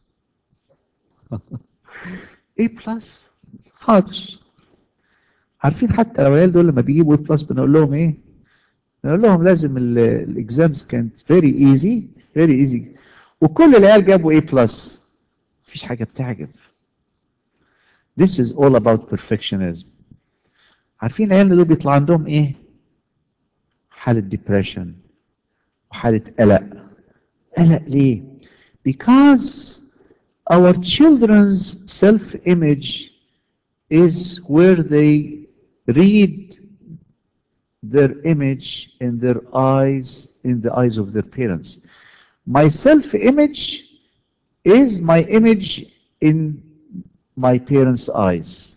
A plus حاضر عارفين حتى العيال دول لما بيجيبوا A بلس بنقول لهم ايه نقول لهم لازم الاكزامز كانت very easy very easy وكل العيال جابوا A plus مفيش حاجة بتعجب This is all about perfectionism عارفين العيال دول بيطلع عندهم ايه حالة ديبريشن وحالة قلق قلق ليه because our children's self-image is where they read their image in their eyes in the eyes of their parents my self-image is my image in my parents' eyes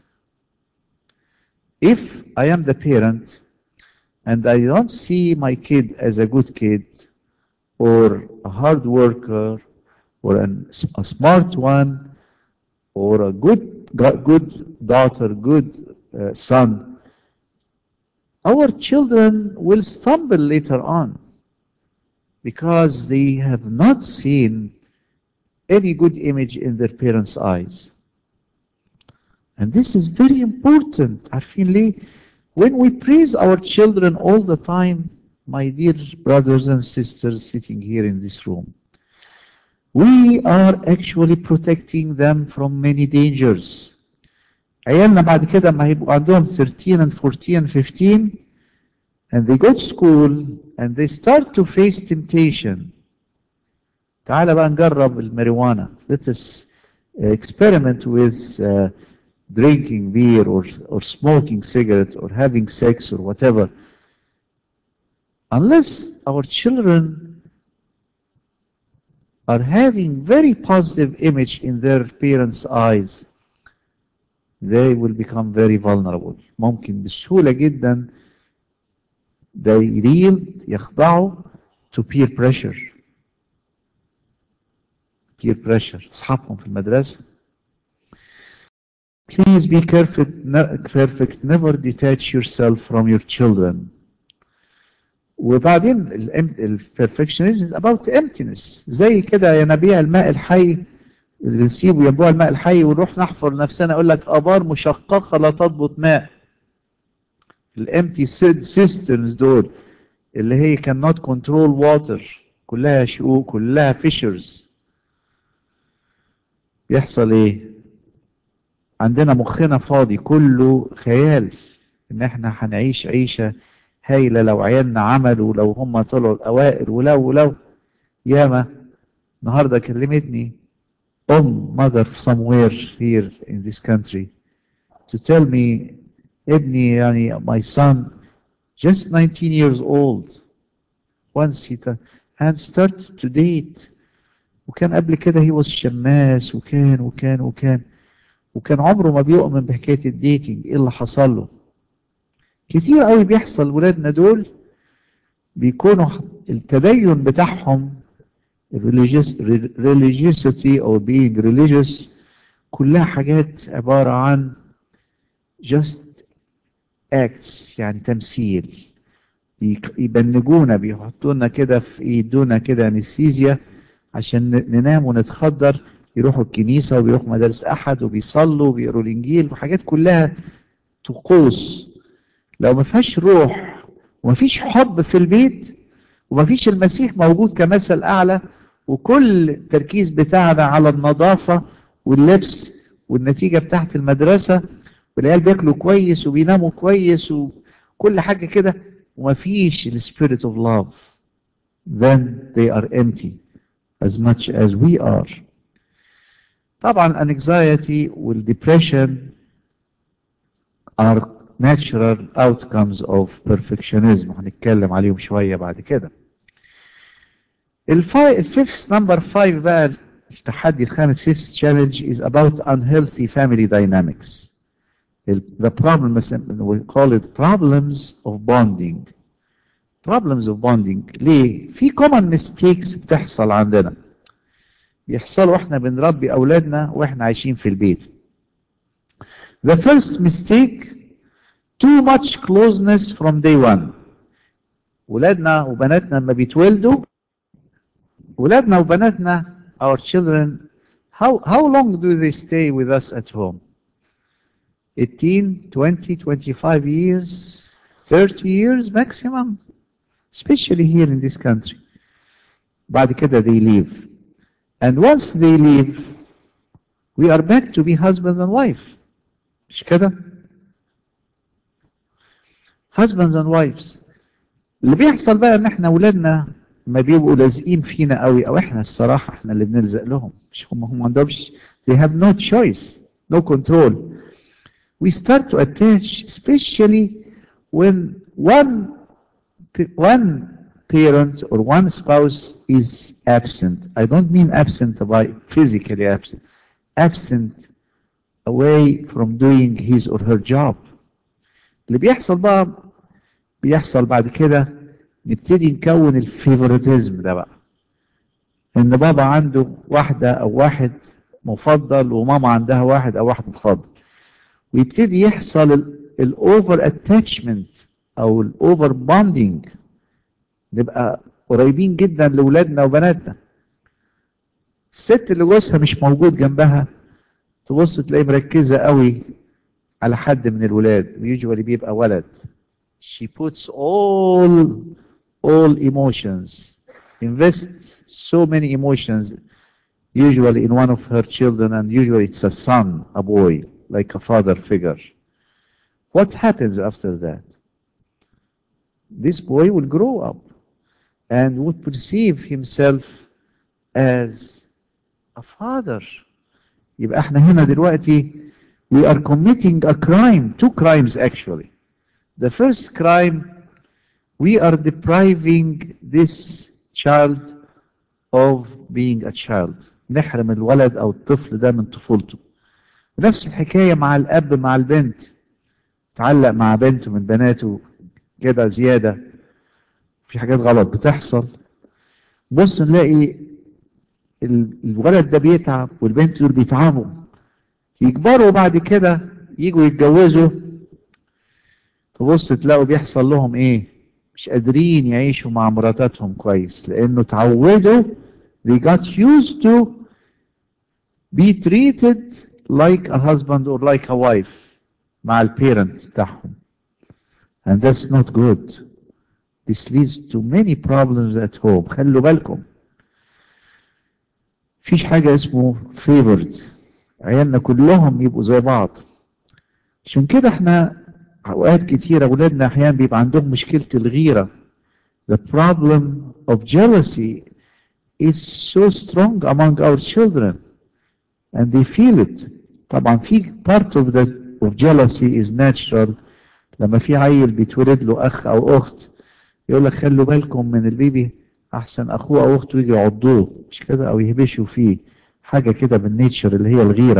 if I am the parent and I don't see my kid as a good kid or a hard worker or an, a smart one or a good good daughter, good uh, son, our children will stumble later on because they have not seen any good image in their parents' eyes. And this is very important. عارفين ليه؟ When we praise our children all the time, my dear brothers and sisters sitting here in this room, we are actually protecting them from many dangers. عيالنا بعد كده ما هيبقوا عندهم 13 and 14 and 15 and they go to school and they start to face temptation. تعال بقى نجرب الماريجوانا. Let us experiment with uh, drinking beer or, or smoking cigarette or having sex or whatever, unless our children are having very positive image in their parents' eyes, they will become very vulnerable. ممكن بسهولة جدا they yield يخضعوا to peer pressure. peer pressure أصحابهم في المدرسة. Please be careful, perfect. Never detach yourself from your children. وبعدين البرفكشنزم is about emptiness زي كده ينابيع الماء الحي اللي نسيبه ينبوع الماء الحي ونروح نحفر نفسنا يقول لك ابار مشققه لا تضبط ماء الامتي سيستمز دول اللي هي cannot control water كلها شقوق كلها fissures بيحصل ايه عندنا مخنا فاضي كله خيال ان احنا هنعيش عيشه هايله لو عيالنا عملوا لو هم طلعوا الاوائل ولو ولو ياما النهارده كلمتني ام mother somewhere here in this country to tell me ابني يعني my son just 19 years old once he and started to date وكان قبل كده he was شماس وكان وكان وكان وكان عمره ما بيؤمن بحكايه الديتنج ايه اللي حصل له كتير قوي بيحصل ولادنا دول بيكونوا التدين بتاعهم religiosity or being religious كلها حاجات عبارة عن just acts يعني تمثيل يبنجونا بيحطونا كده في ايدونا كده انستيزيا عشان ننام ونتخدر يروحوا الكنيسة وبيروحوا مدارس أحد وبيصلوا وبيقروا الإنجيل وحاجات كلها طقوس لو ما فيهاش روح وما فيش حب في البيت وما فيش المسيح موجود كمثل أعلى وكل التركيز بتاعنا على النظافة واللبس والنتيجة بتاعت المدرسة والعيال بياكلوا كويس وبيناموا كويس وكل حاجة كده وما فيش ال spirit of love then they are empty as much as we are طبعا anxiety والdepression are natural outcomes of perfectionism هنتكلم عليهم شوية بعد كده الفيفث نمبر 5 بقى التحدي الخامس fifth challenge is about unhealthy family dynamics the problem we call it problems of bonding problems of bonding ليه في common mistakes بتحصل عندنا بيحصل واحنا بنربي اولادنا واحنا عايشين في البيت the first mistake too much closeness from day one ولادنا وبناتنا لما بيتولدوا ولادنا وبناتنا our children how how long do they stay with us at home 18 20 25 years 30 years maximum especially here in this country بعد كده they leave and once they leave we are back to be husband and wife مش كده husbands and wives اللي بيحصل بقى ان احنا ولادنا ما بيبقوا لازقين فينا قوي او احنا الصراحه احنا اللي بنلزق لهم مش هم هم ما عندهمش they have no choice no control we start to attach especially when one one parent or one spouse is absent I don't mean absent by physically absent absent away from doing his or her job اللي بيحصل بقى بيحصل بعد كده نبتدي نكون الفيفوريتيزم ده بقى ان بابا عنده واحدة او واحد مفضل وماما عندها واحد او واحد مفضل ويبتدي يحصل الاوفر اتاتشمنت او الاوفر بوندنج نبقى قريبين جدا لاولادنا وبناتنا الست اللي جوزها مش موجود جنبها تبص تلاقي مركزة قوي على حد من الولاد ويجوالي بيبقى ولد she puts all all emotions invests so many emotions usually in one of her children and usually it's a son a boy like a father figure what happens after that this boy will grow up and would perceive himself as a father يبقى احنا هنا دلوقتي we are committing a crime two crimes actually the first crime we are depriving this child of being a child نحرم الولد او الطفل ده من طفولته نفس الحكاية مع الاب مع البنت تعلق مع بنته من بناته كده زيادة في حاجات غلط بتحصل بص نلاقي الولد ده بيتعب والبنت دول بيتعبوا يكبروا بعد كده يجوا يتجوزوا تبص تلاقوا بيحصل لهم ايه مش قادرين يعيشوا مع مراتاتهم كويس لانه اتعودوا they got used to be treated like a husband or like a wife مع البيرنت بتاعهم and that's not good this leads to many problems at home خلوا بالكم فيش حاجة اسمه favored عيالنا كلهم يبقوا زي بعض عشان كده احنا اوقات كتيرة اولادنا احيانا بيبقى عندهم مشكلة الغيرة the problem of jealousy is so strong among our children and they feel it طبعا في part of the of jealousy is natural لما في عيل بيتولد له اخ او اخت يقول لك خلوا بالكم من البيبي احسن اخوه او اخته يجي يعضوه مش كده او يهبشوا فيه حاجه كده بالنيتشر اللي هي الغيره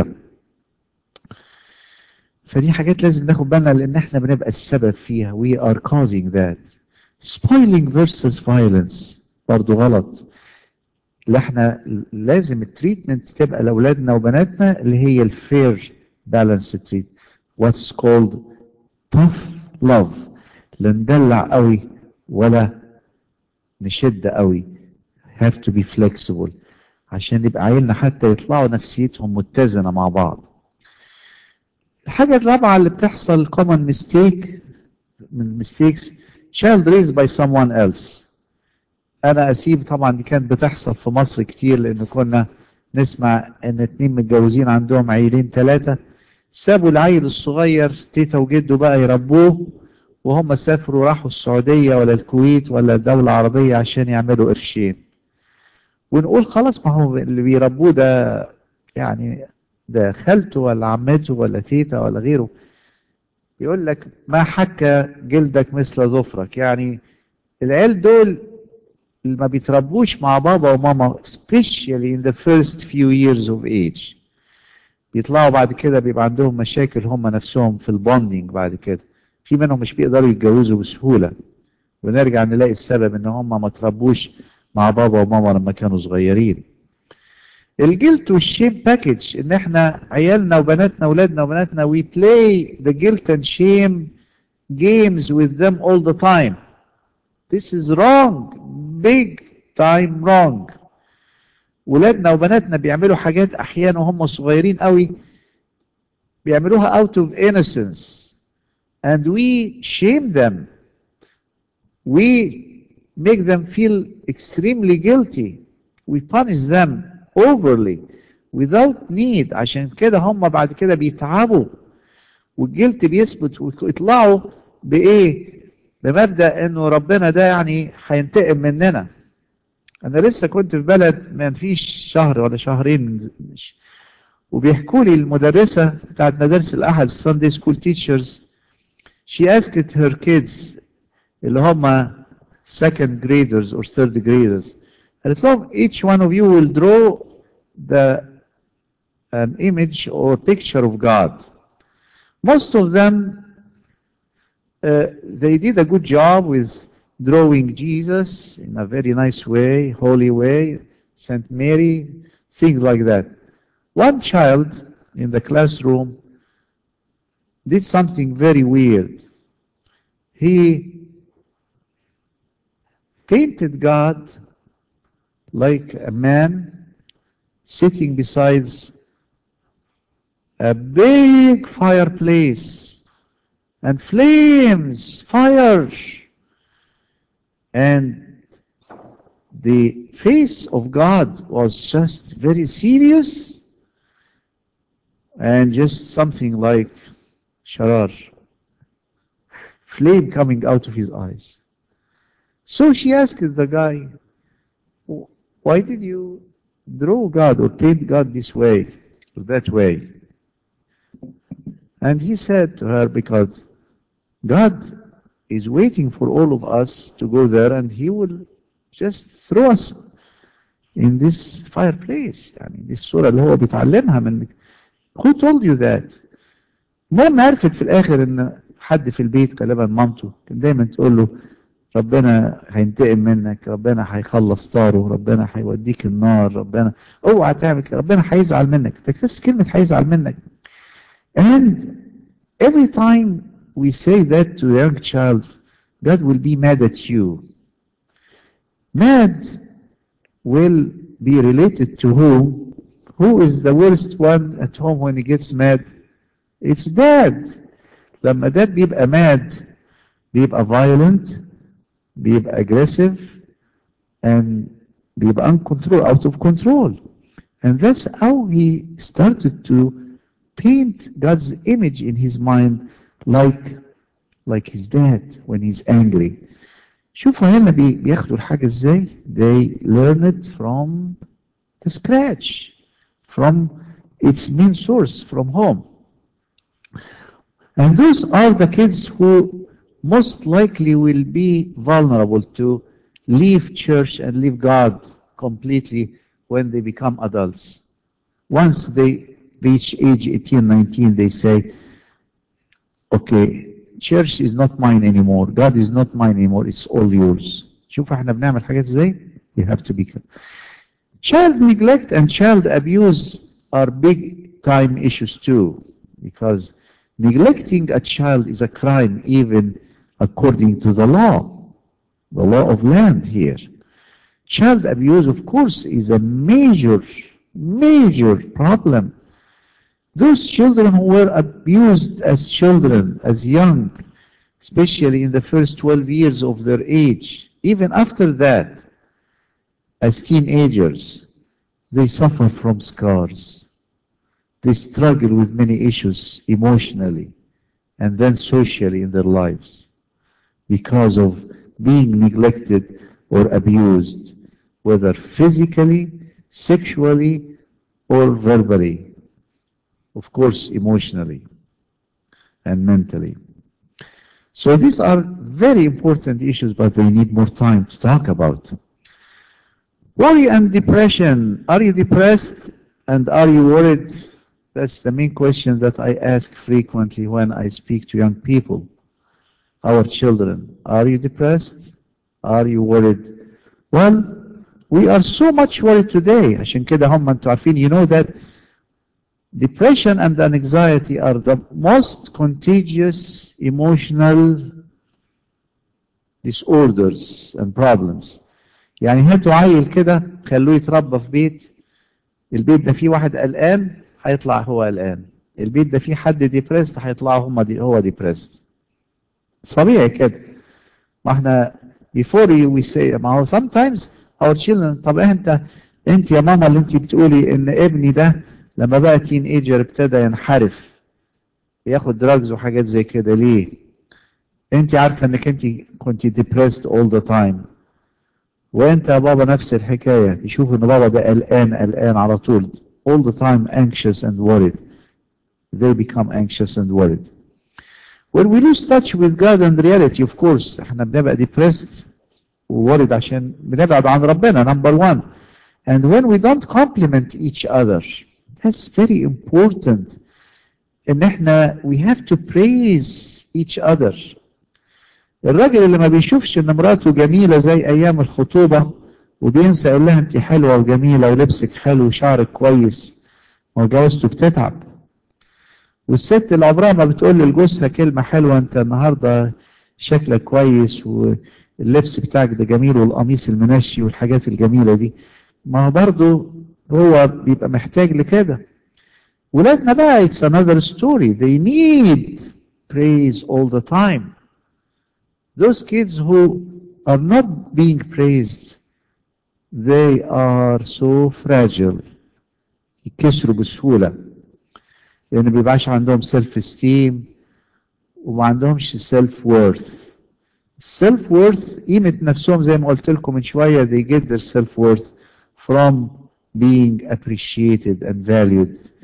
فدي حاجات لازم ناخد بالنا لان احنا بنبقى السبب فيها we are causing that spoiling versus violence برضو غلط اللي احنا لازم التريتمنت تبقى لاولادنا وبناتنا اللي هي الفير بالانس تريت what's called tough love لا ندلع قوي ولا نشد قوي have to be flexible عشان يبقى عيلنا حتى يطلعوا نفسيتهم متزنة مع بعض الحاجة الرابعة اللي بتحصل common mistake من mistakes child raised by someone else انا اسيب طبعا دي كانت بتحصل في مصر كتير لان كنا نسمع ان اتنين متجوزين عندهم عيلين ثلاثة سابوا العيل الصغير تيتا وجده بقى يربوه وهم سافروا راحوا السعودية ولا الكويت ولا دولة عربية عشان يعملوا قرشين ونقول خلاص ما هو اللي بيربوه ده يعني ده خالته ولا عمته ولا تيتا ولا غيره يقول لك ما حكى جلدك مثل ظفرك يعني العيال دول اللي ما بيتربوش مع بابا وماما especially in the first few years of age بيطلعوا بعد كده بيبقى عندهم مشاكل هم نفسهم في البوندينج بعد كده في منهم مش بيقدروا يتجوزوا بسهولة ونرجع نلاقي السبب ان هم ما تربوش مع بابا وماما لما كانوا صغيرين الجلت والشيم باكج ان احنا عيالنا وبناتنا اولادنا وبناتنا we play the guilt and shame games with them all the time this is wrong big time wrong ولادنا وبناتنا بيعملوا حاجات احيانا وهم صغيرين قوي بيعملوها out of innocence and we shame them we make them feel extremely guilty we punish them overly without need عشان كده هم بعد كده بيتعبوا والجلد بيثبت ويطلعوا بايه بمبدا انه ربنا ده يعني هينتقم مننا انا لسه كنت في بلد ما فيش شهر ولا شهرين وبيحكوا لي المدرسه بتاعت مدارس الاحد Sunday school teachers she asked her kids اللي هم second graders or third graders قالت لهم each one of you will draw the an image or picture of God most of them uh, they did a good job with drawing Jesus in a very nice way, holy way, Saint Mary, things like that. One child in the classroom did something very weird. He painted God like a man sitting beside a big fireplace and flames, fire. And the face of God was just very serious and just something like sharar, flame coming out of his eyes. So she asked the guy, why did you draw God or paint God this way? that way. And he said to her, because God is waiting for all of us to go there and he will just throw us in this fireplace يعني دي الصورة اللي هو بيتعلمها من who told you that المهم عرفت في الاخر ان حد في البيت غالبا مامته كان دايما تقول له ربنا هينتقم منك ربنا هيخلص طاره ربنا هيوديك النار ربنا اوعى تعمل كده ربنا هيزعل منك تكس كلمة هيزعل منك and every time we say that to a young child God will be mad at you mad will be related to whom who is the worst one at home when he gets mad it's dad لما dad بيبقى mad بيبقى violent بيبقى aggressive and بيبقى uncontrolled out of control and that's how he started to paint God's image in his mind like like his dad when he's angry شوفوا هنا بي- بياخدوا الحاجة ازاي they learn it from the scratch from its main source from home and those are the kids who most likely will be vulnerable to leave church and leave God completely when they become adults. Once they reach age 18, 19, they say, okay, church is not mine anymore. God is not mine anymore. It's all yours. شوف احنا بنعمل حاجات ازاي؟ We have to be careful. Child neglect and child abuse are big time issues too because neglecting a child is a crime even according to the law, the law of land here. Child abuse, of course, is a major, major problem. Those children who were abused as children, as young, especially in the first 12 years of their age, even after that, as teenagers, they suffer from scars. They struggle with many issues emotionally and then socially in their lives because of being neglected or abused, whether physically, sexually, or verbally. Of course, emotionally and mentally. So these are very important issues, but they need more time to talk about. Worry and depression. Are you depressed and are you worried? That's the main question that I ask frequently when I speak to young people, our children. Are you depressed? Are you worried? Well, we are so much worried today. عشان كده هم انتوا عارفين you know that depression and anxiety are the most contagious emotional disorders and problems. يعني هاتوا عيل كده خلوه يتربى في بيت البيت ده فيه واحد قلقان هيطلع هو قلقان البيت ده فيه حد ديبريست هيطلع هم دي هو ديبريست طبيعي كده ما احنا before we say ما هو sometimes our children طب انت انت يا ماما اللي انت بتقولي ان ابني ده لما بقى تين ايجر ابتدى ينحرف ياخد دراجز وحاجات زي كده ليه انت عارفه انك انت كنت depressed all the time وانت يا بابا نفس الحكايه يشوف ان بابا ده قلقان قلقان على طول all the time anxious and worried they become anxious and worried when we lose touch with God and reality of course احنا بنبقى depressed وورد عشان بنبعد عن ربنا number one and when we don't compliment each other that's very important ان احنا we have to praise each other الراجل اللي ما بيشوفش ان مراته جميلة زي ايام الخطوبة وبينسى يقول لها انت حلوة وجميلة ولبسك حلو وشعرك كويس ما هو جوازته بتتعب والست اللي عمرها ما بتقول لجوزها كلمة حلوة انت النهاردة شكلك كويس واللبس بتاعك ده جميل والقميص المنشي والحاجات الجميلة دي ما هو برضه هو بيبقى محتاج لكده ولادنا بقى it's another story they need praise all the time those kids who are not being praised they are so fragile يكسروا بسهولة لأن بيبقاش عندهم self esteem وما عندهمش self worth self worth قيمة نفسهم زي ما قلت لكم من شوية they get their self worth from being appreciated and valued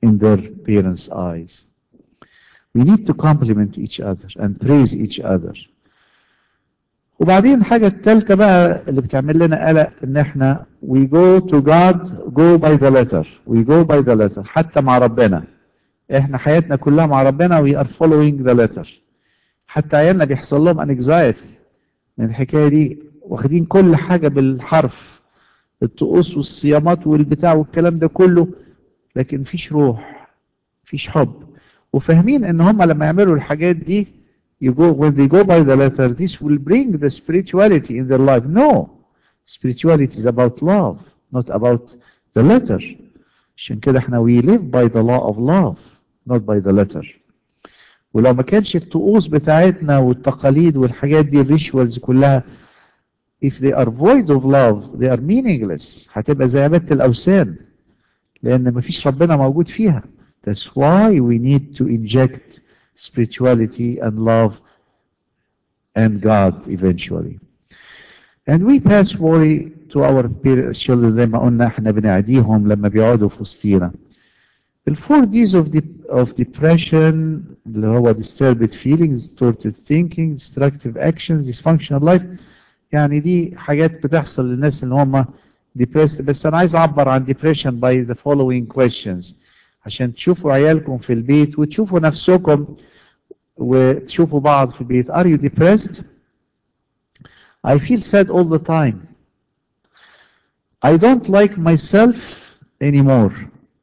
in their parents' eyes. We need to compliment each other and praise each other. وبعدين الحاجة الثالثة بقى اللي بتعمل لنا قلق ان احنا we go to God go by the letter we go by the letter حتى مع ربنا احنا حياتنا كلها مع ربنا we are following the letter حتى عيالنا بيحصل لهم anxiety من الحكاية دي واخدين كل حاجة بالحرف الطقوس والصيامات والبتاع والكلام ده كله لكن مفيش روح مفيش حب وفاهمين ان هم لما يعملوا الحاجات دي you go when they go by the letter this will bring the spirituality in their life no spirituality is about love not about the letter عشان كده احنا we live by the law of love not by the letter ولو ما كانش الطقوس بتاعتنا والتقاليد والحاجات دي الريشوالز كلها if they are void of love they are meaningless هتبقى زي عبادة الأوثان لأن مفيش ربنا موجود فيها that's why we need to inject spirituality and love and God eventually and we pass worry to our children زي ما قلنا احنا بنعديهم لما بيقعدوا في وسطينا The four D's of, de of depression اللي هو disturbed feelings, distorted thinking, destructive actions, dysfunctional life يعني دي حاجات بتحصل للناس اللي هم depressed بس أنا عايز أعبر عن depression by the following questions عشان تشوفوا عيالكم في البيت وتشوفوا نفسكم وتشوفوا بعض في البيت Are you depressed? I feel sad all the time. I don't like myself anymore.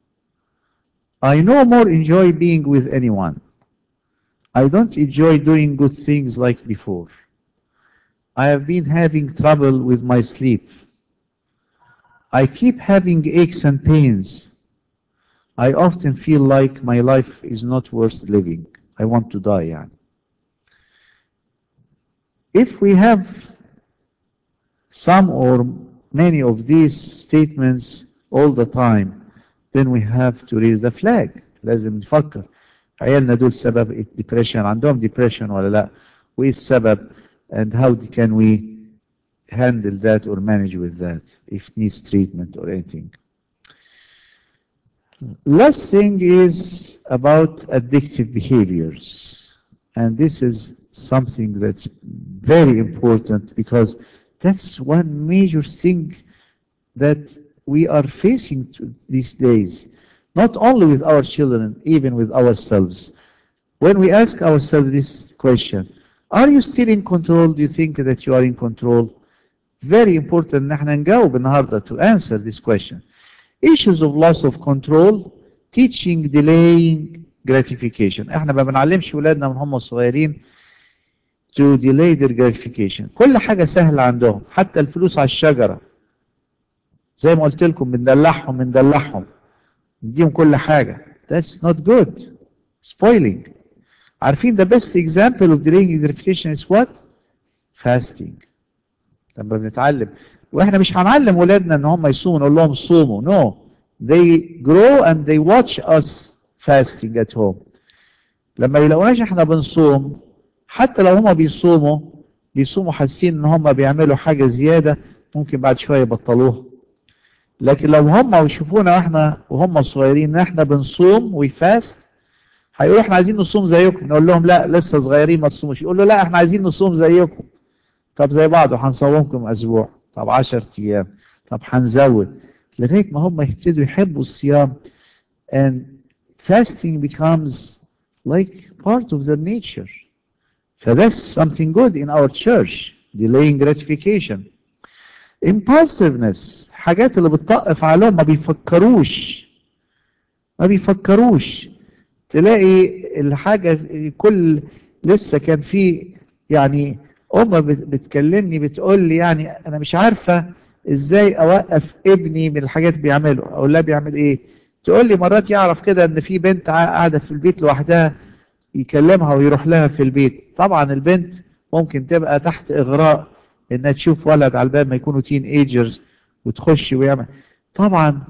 I no more enjoy being with anyone. I don't enjoy doing good things like before. I have been having trouble with my sleep. I keep having aches and pains. I often feel like my life is not worth living. I want to die. يعني. If we have some or many of these statements all the time, then we have to raise the flag. لازم نفكر عيالنا دول سبب depression عندهم depression ولا لا وايه السبب and how can we handle that or manage with that if it needs treatment or anything. Last thing is about addictive behaviors and this is something that's very important because that's one major thing that we are facing these days, not only with our children, even with ourselves. When we ask ourselves this question, are you still in control? Do you think that you are in control? Very important ان احنا نجاوب النهارده to answer this question. Issues of loss of control, teaching, delaying gratification. احنا ما بنعلمش ولادنا من هم صغيرين to delay their gratification. كل حاجة سهلة عندهم، حتى الفلوس على الشجرة. زي ما قلت لكم بندلعهم بندلعهم نديهم كل حاجة that's not good spoiling عارفين the best example of delaying gratification is what fasting لما بنتعلم واحنا مش هنعلم ولادنا ان هم يصوموا نقول لهم صوموا no they grow and they watch us fasting at home لما يلاقوناش احنا بنصوم حتى لو هم بيصوموا بيصوموا حاسين ان هم بيعملوا حاجة زيادة ممكن بعد شوية يبطلوها لكن لو هم يشوفونا واحنا وهم صغيرين ان احنا بنصوم ويفاست هيقولوا احنا عايزين نصوم زيكم نقول لهم لا لسه صغيرين ما تصوموش يقول له لا احنا عايزين نصوم زيكم طب زي بعض وهنصومكم اسبوع طب 10 ايام طب هنزود لغايه ما هم يبتدوا يحبوا الصيام and fasting becomes like part of their nature so that's something good in our church delaying gratification impulsiveness حاجات اللي بتطقف عليهم ما بيفكروش ما بيفكروش تلاقي الحاجة كل لسه كان في يعني أم بتكلمني بتقول لي يعني أنا مش عارفة إزاي أوقف ابني من الحاجات بيعمله أقول لها بيعمل إيه تقول لي مرات يعرف كده إن في بنت قاعدة في البيت لوحدها يكلمها ويروح لها في البيت طبعا البنت ممكن تبقى تحت إغراء إنها تشوف ولد على الباب ما يكونوا تين ايجرز وتخش ويعمل طبعا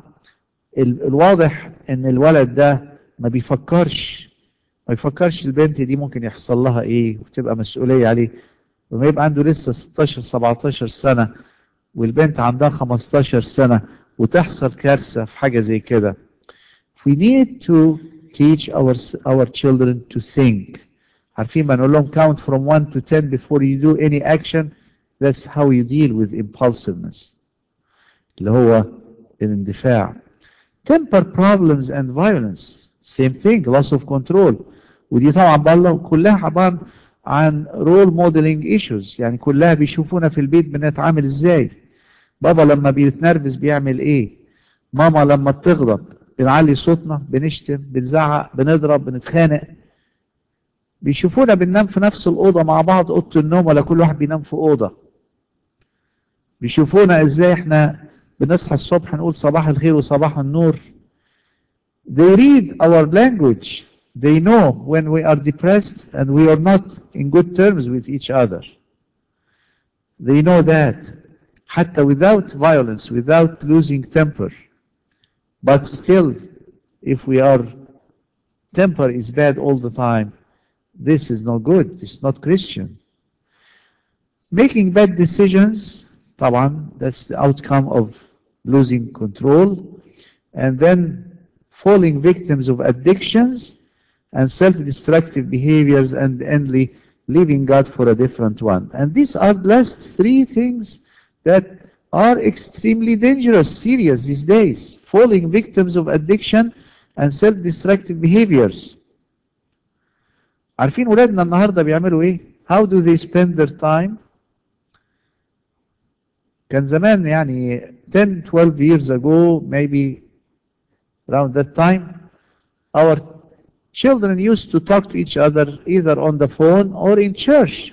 الواضح ان الولد ده ما بيفكرش ما بيفكرش البنت دي ممكن يحصل لها ايه وتبقى مسؤولية عليه وما يبقى عنده لسه 16 17 سنة والبنت عندها 15 سنة وتحصل كارثة في حاجة زي كده we need to teach our our children to think عارفين ما نقول لهم count from 1 to 10 before you do any action that's how you deal with impulsiveness اللي هو الاندفاع temper problems and violence same thing loss of control ودي طبعا بالله كلها عبارة عن role modeling issues يعني كلها بيشوفونا في البيت بنتعامل ازاي بابا لما بيتنرفز بيعمل ايه ماما لما بتغضب بنعلي صوتنا بنشتم بنزعق بنضرب بنتخانق بيشوفونا بننام في نفس الأوضة مع بعض أوضة النوم ولا كل واحد بينام في أوضة بيشوفونا ازاي احنا بنصحى الصبح نقول صباح الخير وصباح النور they read our language they know when we are depressed and we are not in good terms with each other they know that حتى without violence without losing temper but still if we are temper is bad all the time this is not good it's not Christian making bad decisions طبعا that's the outcome of losing control and then falling victims of addictions and self-destructive behaviors and endly leaving God for a different one. And these are the last three things that are extremely dangerous, serious these days. Falling victims of addiction and self-destructive behaviors. عارفين ولادنا النهاردة بيعملوا ايه؟ How do they spend their time? كان زمان يعني 10 12 years ago maybe around that time our children used to talk to each other either on the phone or in church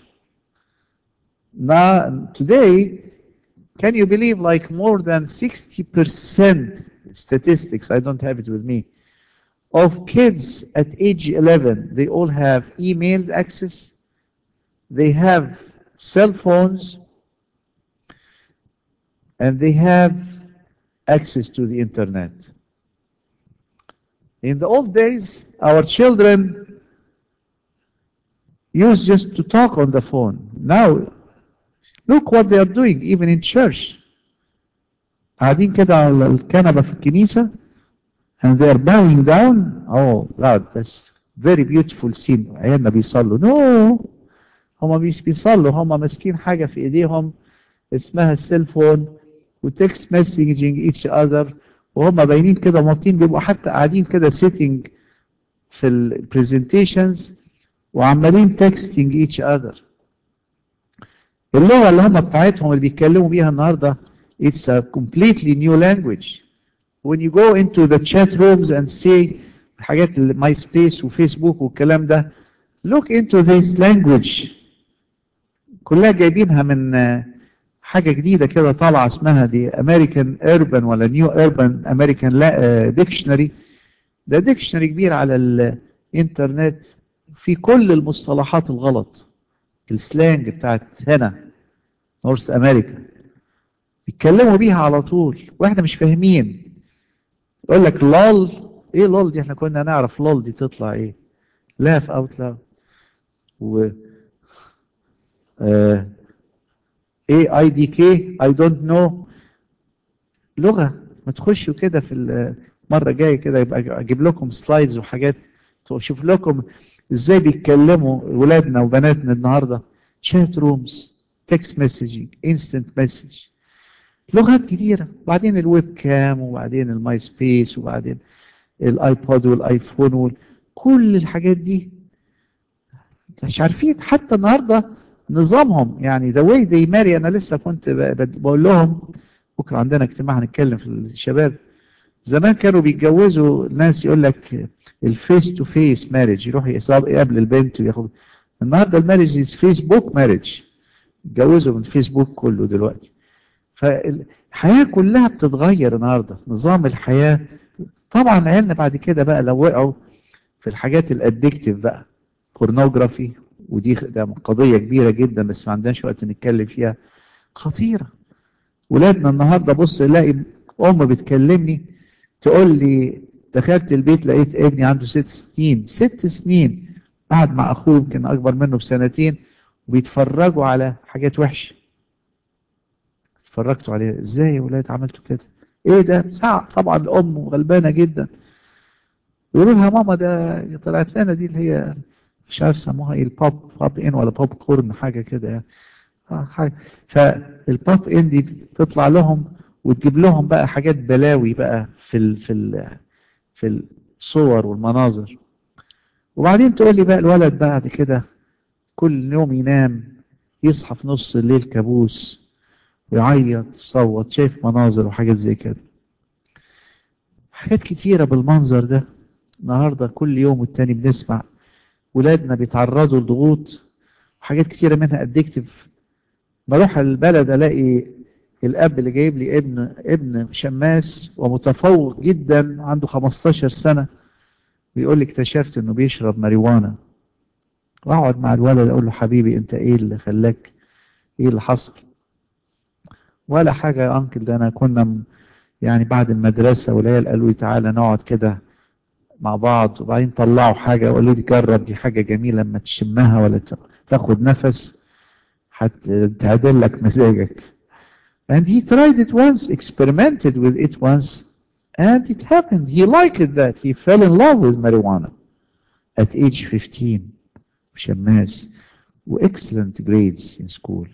now today can you believe like more than 60% statistics I don't have it with me of kids at age 11 they all have email access they have cell phones and they have access to the internet. In the old days, our children used just to talk on the phone. Now, look what they are doing, even in church. قاعدين كده على الكنبة في الكنيسة and they are bowing down. Oh, God, that's very beautiful scene. عيالنا بيصلوا. No, هما مش بيصلوا هما ماسكين حاجة في ايديهم اسمها السيل فون وتكست مسجنج ايتش اذر وهم باينين كده موطين بيبقوا حتى قاعدين كده سيتنج في البرزنتيشنز وعمالين تكستنج ايتش اذر اللغه اللي هم بتاعتهم اللي بيتكلموا بيها النهارده it's a completely new language when you go into the chat rooms and see الحاجات اللي ماي سبيس وفيسبوك والكلام ده look into this language كلها جايبينها من حاجة جديدة كده طالعة اسمها دي American Urban ولا New Urban American Dictionary ده ديكشنري كبير على الانترنت في كل المصطلحات الغلط السلانج بتاعت هنا نورث امريكا بيتكلموا بيها على طول واحنا مش فاهمين يقول لك لول ايه لول دي احنا كنا نعرف لول دي تطلع ايه لاف اوت لاود و آه ايه اي دي كي اي دونت نو لغه ما تخشوا كده في المره الجايه كده يبقى اجيب لكم سلايدز وحاجات اشوف لكم ازاي بيتكلموا ولادنا وبناتنا النهارده شات رومز تكست مسجنج انستنت مسج لغات كتيره وبعدين الويب كام وبعدين الماي سبيس وبعدين الايبود والايفون كل الحاجات دي مش عارفين حتى النهارده نظامهم يعني the way they marry انا لسه كنت بقول لهم بكره عندنا اجتماع هنتكلم في الشباب زمان كانوا بيتجوزوا الناس يقول لك الفيس تو فيس ماريج يروح يقابل البنت وياخد النهارده الماريج از فيسبوك ماريج يتجوزوا من فيسبوك كله دلوقتي فالحياه كلها بتتغير النهارده نظام الحياه طبعا عيالنا بعد كده بقى لو وقعوا في الحاجات الادكتيف بقى بورنوجرافي ودي ده قضية كبيرة جدا بس ما عندناش وقت نتكلم فيها خطيرة ولادنا النهاردة بص الاقي ام بتكلمني تقول لي دخلت البيت لقيت ابني عنده ست سنين ست سنين قعد مع اخوه يمكن اكبر منه بسنتين وبيتفرجوا على حاجات وحشة اتفرجتوا عليها ازاي يا ولاد عملتوا كده ايه ده ساعة طبعا الام غلبانة جدا يقولوا لها ماما ده طلعت لنا دي اللي هي مش عارف سموها ايه البوب بوب ان ولا بوب كورن حاجه كده يعني آه حاجه فالبوب ان دي تطلع لهم وتجيب لهم بقى حاجات بلاوي بقى في ال في ال في الصور والمناظر وبعدين تقول لي بقى الولد بعد كده كل يوم ينام يصحى في نص الليل كابوس ويعيط يصوت شايف مناظر وحاجات زي كده حاجات كتيرة بالمنظر ده النهاردة كل يوم والتاني بنسمع ولادنا بيتعرضوا لضغوط وحاجات كتيرة منها ادكتيف بروح البلد الاقي الاب اللي جايب لي ابن ابن شماس ومتفوق جدا عنده 15 سنة بيقول لي اكتشفت انه بيشرب ماريوانا واقعد مع الولد اقول له حبيبي انت ايه اللي خلاك ايه اللي حصل ولا حاجة يا انكل ده انا كنا يعني بعد المدرسة والعيال قالوا لي تعالى نقعد كده مع بعض وبعدين طلعوا حاجة وقالوا لي جرب دي حاجة جميلة لما تشمها ولا تاخد نفس هتعدل لك مزاجك and he tried it once experimented with it once and it happened he liked that he fell in love with marijuana at age 15 شماس و excellent grades in school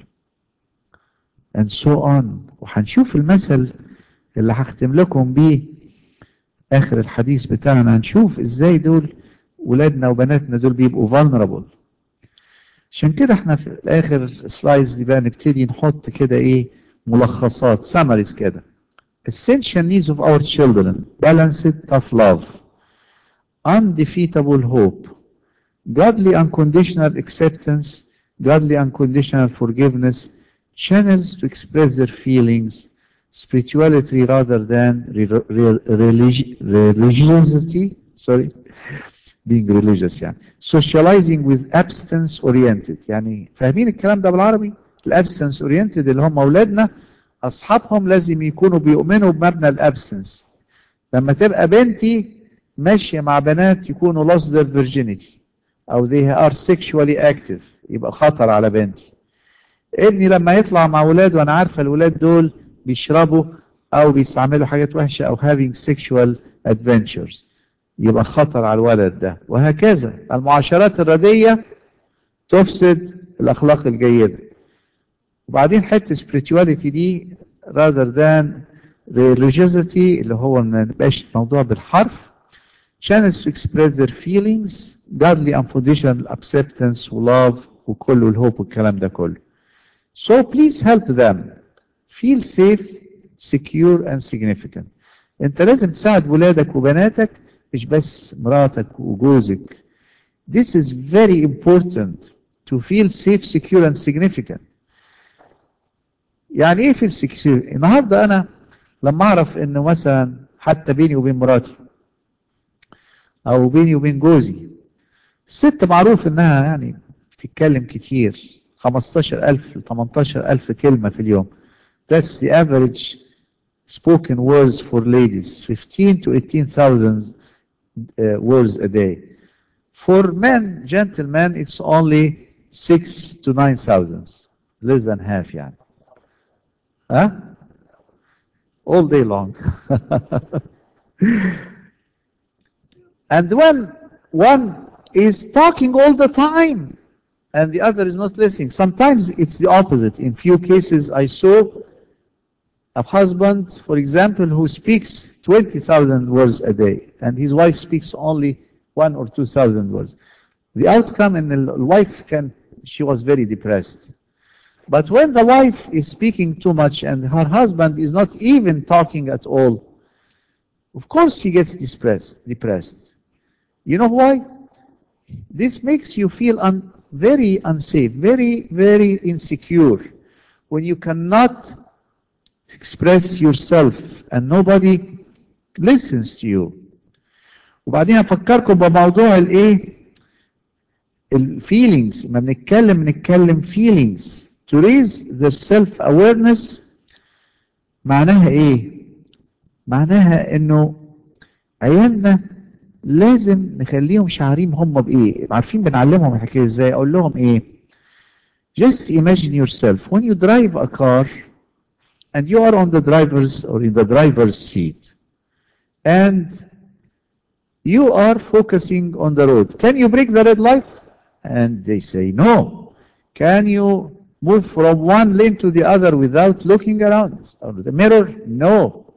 and so on وهنشوف المثل اللي هختم لكم بيه اخر الحديث بتاعنا هنشوف ازاي دول ولادنا وبناتنا دول بيبقوا vulnerable عشان كده احنا في الاخر سلايدز دي بقى نبتدي نحط كده ايه ملخصات summaries كده essential needs of our children balanced tough love undefeatable hope godly unconditional acceptance godly unconditional forgiveness channels to express their feelings spirituality rather than re re religi religiosity sorry being religious يعني socializing with abstinence oriented يعني فاهمين الكلام ده بالعربي الابستنس اورينتد اللي هم اولادنا اصحابهم لازم يكونوا بيؤمنوا بمبنى الابستنس لما تبقى بنتي ماشيه مع بنات يكونوا lost their virginity او they are sexually active يبقى خطر على بنتي ابني لما يطلع مع ولاد وانا عارفه الولاد دول بيشربوا او بيستعملوا حاجات وحشه او having sexual adventures يبقى خطر على الولد ده وهكذا المعاشرات الرديه تفسد الاخلاق الجيده وبعدين حته spirituality دي rather than religiosity اللي هو ما يبقاش الموضوع بالحرف channels to express their feelings godly unconditional acceptance love وكل الهوب والكلام ده كله so please help them feel safe secure and significant انت لازم تساعد ولادك وبناتك مش بس مراتك وجوزك this is very important to feel safe secure and significant يعني ايه في السكيور النهارده انا لما اعرف انه مثلا حتى بيني وبين مراتي او بيني وبين جوزي الست معروف انها يعني بتتكلم كتير 15000 ل 18000 كلمه في اليوم that's the average spoken words for ladies 15 to 18000 uh, words a day for men gentlemen it's only 6 to 9000 less than half يعني Huh? All day long. and when one is talking all the time and the other is not listening, sometimes it's the opposite. In few cases I saw a husband, for example, who speaks 20,000 words a day and his wife speaks only one or 2,000 words. The outcome in the wife can, she was very depressed. But when the wife is speaking too much and her husband is not even talking at all, of course he gets depressed. depressed. You know why? This makes you feel un, very unsafe, very, very insecure. When you cannot express yourself and nobody listens to you. وبعدين هفكركم بموضوع الايه الفيلينجز ما بنتكلم بنتكلم feelings to raise their self-awareness معناها ايه معناها انه عيالنا لازم نخليهم شعارين هم بايه عارفين بنعلمهم الحكايه ازاي اقول لهم ايه just imagine yourself when you drive a car and you are on the driver's or in the driver's seat and you are focusing on the road can you break the red light and they say no can you move from one lane to the other without looking around or the mirror no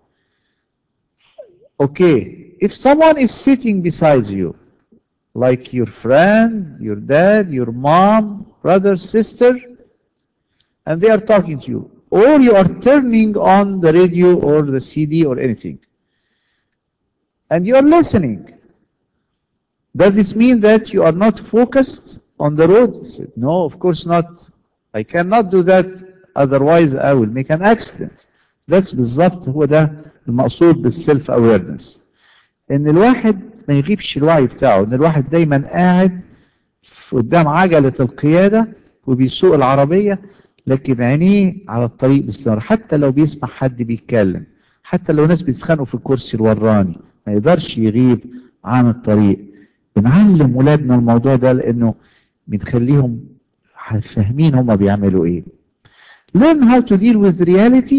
okay if someone is sitting beside you like your friend your dad your mom brother sister and they are talking to you or you are turning on the radio or the CD or anything and you are listening does this mean that you are not focused on the road? He said, no, of course not. I cannot do that otherwise I will make an accident. That's بالظبط هو ده المقصود بالسيلف awareness. ان الواحد ما يغيبش الوعي بتاعه ان الواحد دايما قاعد قدام عجلة القيادة وبيسوق العربية لكن عينيه على الطريق باستمرار حتى لو بيسمع حد بيتكلم حتى لو ناس بيتخانقوا في الكرسي الوراني ما يقدرش يغيب عن الطريق بنعلم ولادنا الموضوع ده لانه بنخليهم فاهمين هما بيعملوا ايه learn how to deal with reality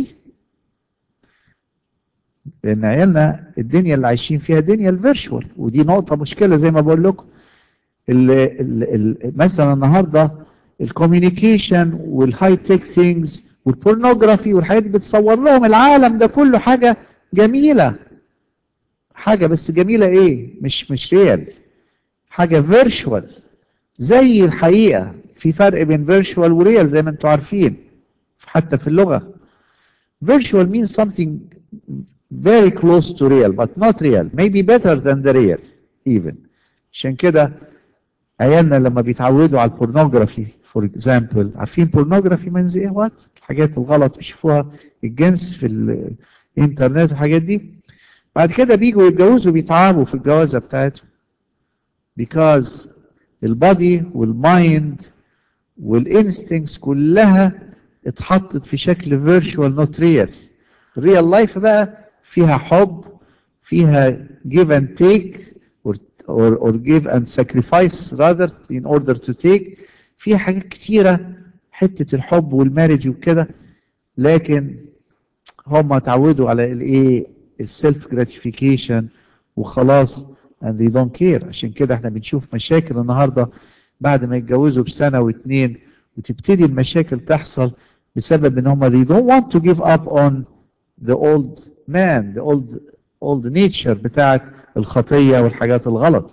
لان عيالنا الدنيا اللي عايشين فيها دنيا الفيرشوال ودي نقطه مشكله زي ما بقول لكم ال ال ال مثلا النهارده الكوميونيكيشن والهاي تك ثينجز والبورنوجرافي والحاجات دي بتصور لهم العالم ده كله حاجه جميله حاجه بس جميله ايه مش مش ريال حاجه فيرشوال زي الحقيقه في فرق بين فيرشوال وريال زي ما انتم عارفين حتى في اللغه virtual means something very close to real but not real maybe better than the real even عشان كده عيالنا لما بيتعودوا على البورنوجرافي فور اكزامبل عارفين بورنوجرافي means ايه وات الحاجات الغلط بيشوفوها الجنس في الانترنت والحاجات دي بعد كده بيجوا يتجوزوا بيتعبوا في الجوازه بتاعتهم because البادي والمايند والانستنكس كلها اتحطت في شكل فيرتشوال نوت ريال الريال لايف بقى فيها حب فيها give and take or, or, or give and sacrifice rather in order to take فيها حاجات كتيرة حتة الحب والمارج وكده لكن هم اتعودوا على الايه السيلف جراتيفيكيشن وخلاص and they don't care عشان كده احنا بنشوف مشاكل النهارده بعد ما يتجوزوا بسنه واتنين وتبتدي المشاكل تحصل بسبب ان هم they don't want to give up on the old man the old old nature بتاعت الخطيه والحاجات الغلط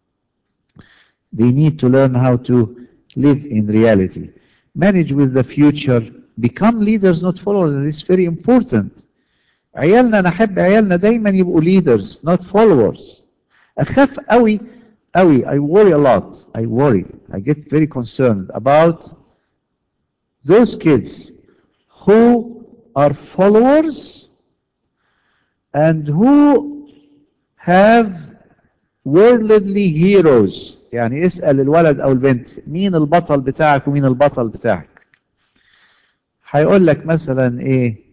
they need to learn how to live in reality manage with the future become leaders not followers this is very important عيالنا انا احب عيالنا دايما يبقوا leaders not followers اخاف قوي قوي I worry a lot I worry I get very concerned about those kids who are followers and who have worldly heroes يعني اسأل الولد او البنت مين البطل بتاعك ومين البطل بتاعك هيقول لك مثلا ايه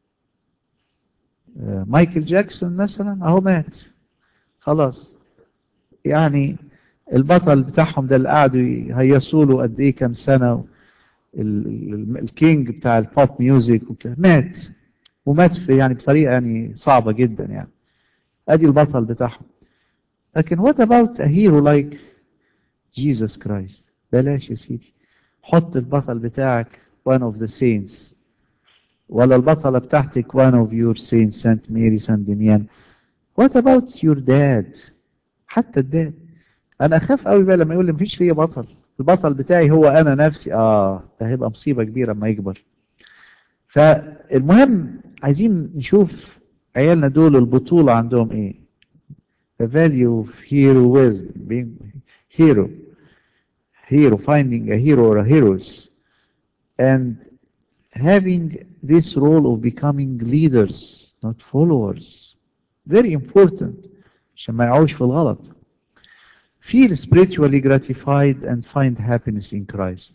مايكل جاكسون مثلا اهو مات خلاص يعني البطل بتاعهم ده اللي قعدوا يهيصوا له قد ايه كام سنه الكينج بتاع البوب ميوزك مات ومات في يعني بطريقه يعني صعبه جدا يعني ادي البطل بتاعهم لكن what about a hero like Jesus Christ بلاش يا سيدي حط البطل بتاعك one of the saints ولا البطلة بتاعتك one of your saints Saint Mary Saint Damian what about your dad حتى الداد انا اخاف قوي بقى لما يقول لي مفيش ليا بطل البطل بتاعي هو انا نفسي اه ده هيبقى مصيبه كبيره لما يكبر فالمهم عايزين نشوف عيالنا دول البطوله عندهم ايه the value of heroism being hero hero finding a hero or a heroes and having this role of becoming leaders not followers very important عشان ما يقعوش في الغلط feel spiritually gratified and find happiness in Christ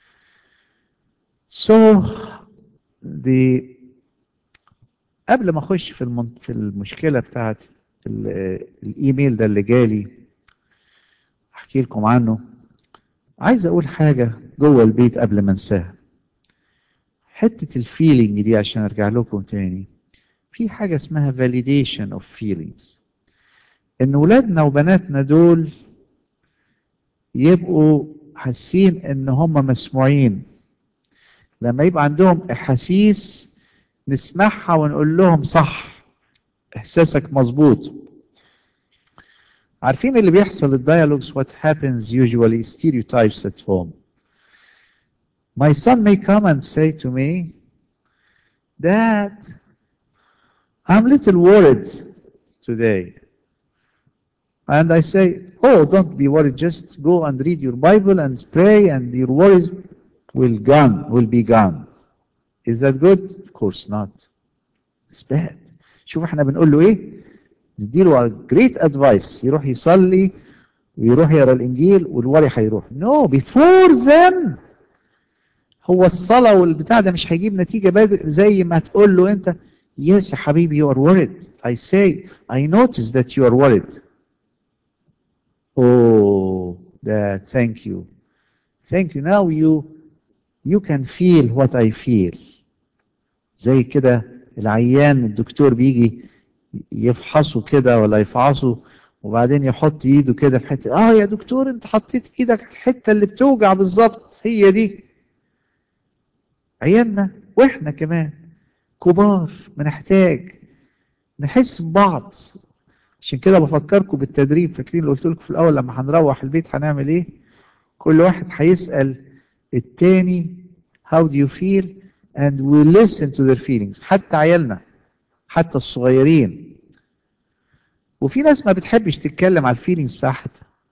so the قبل ما اخش في المن... في المشكله بتاعت ال... الايميل ده اللي جالي احكي لكم عنه عايز اقول حاجه جوه البيت قبل ما انساها حته الفيلينج دي عشان ارجع لكم تاني في حاجه اسمها validation of feelings ان ولادنا وبناتنا دول يبقوا حاسين ان هم مسموعين لما يبقى عندهم احاسيس نسمعها ونقول لهم صح احساسك مظبوط عارفين اللي بيحصل الديالوجز what happens usually stereotypes at home my son may come and say to me dad I'm little worried today and I say oh don't be worried just go and read your Bible and pray and your worries will gone will be gone is that good of course not it's bad شوف احنا بنقول له ايه نديله great advice يروح يصلي ويروح يقرا الانجيل والوري هيروح no before then هو الصلاة والبتاع ده مش هيجيب نتيجة بدري زي ما تقول له انت yes يا حبيبي you are worried I say I notice that you are worried oh that thank you thank you now you you can feel what I feel زي كده العيان الدكتور بيجي يفحصه كده ولا يفعصه وبعدين يحط ايده كده في حته اه يا دكتور انت حطيت ايدك على الحته اللي بتوجع بالظبط هي دي عيالنا واحنا كمان كبار بنحتاج نحس ببعض عشان كده بفكركم بالتدريب فاكرين اللي قلت لكم في الاول لما هنروح البيت هنعمل ايه كل واحد هيسال التاني how do you feel and we listen to their feelings حتى عيالنا حتى الصغيرين وفي ناس ما بتحبش تتكلم على الفيلينجز بتاعتها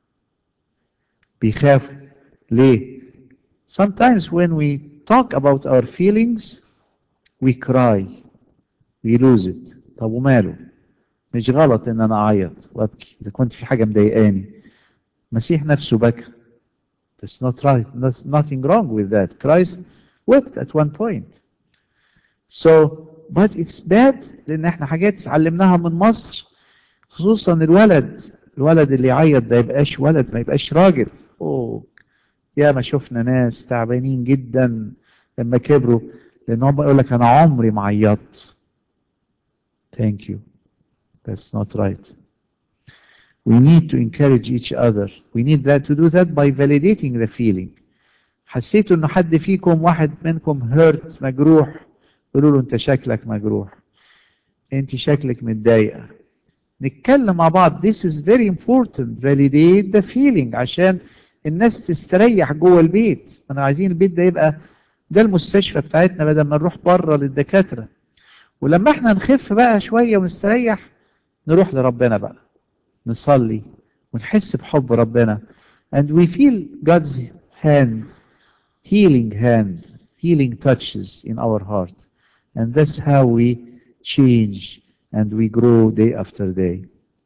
بيخافوا ليه sometimes when we talk about our feelings we cry we lose it طب وماله مش غلط ان انا اعيط وابكي اذا كنت في حاجه مضايقاني المسيح نفسه بكى That's not right. There's nothing wrong with that. Christ wept at one point. So, but it's bad لان احنا حاجات اتعلمناها من مصر خصوصا الولد الولد اللي يعيط ده يبقاش ولد ما يبقاش راجل اوه يا ما شفنا ناس تعبانين جدا لما كبروا لان هم يقول لك انا عمري ما عيطت thank you that's not right we need to encourage each other we need that to do that by validating the feeling حسيتوا انه حد فيكم واحد منكم hurt مجروح قولوا له انت شكلك مجروح انت شكلك متضايقه نتكلم مع بعض this is very important validate the feeling عشان الناس تستريح جوه البيت انا عايزين البيت ده يبقى ده المستشفى بتاعتنا بدل ما نروح بره للدكاتره ولما احنا نخف بقى شويه ونستريح نروح لربنا بقى نصلي ونحس بحب ربنا and we feel God's hand healing hand healing touches in our heart and that's how we change and we grow day after day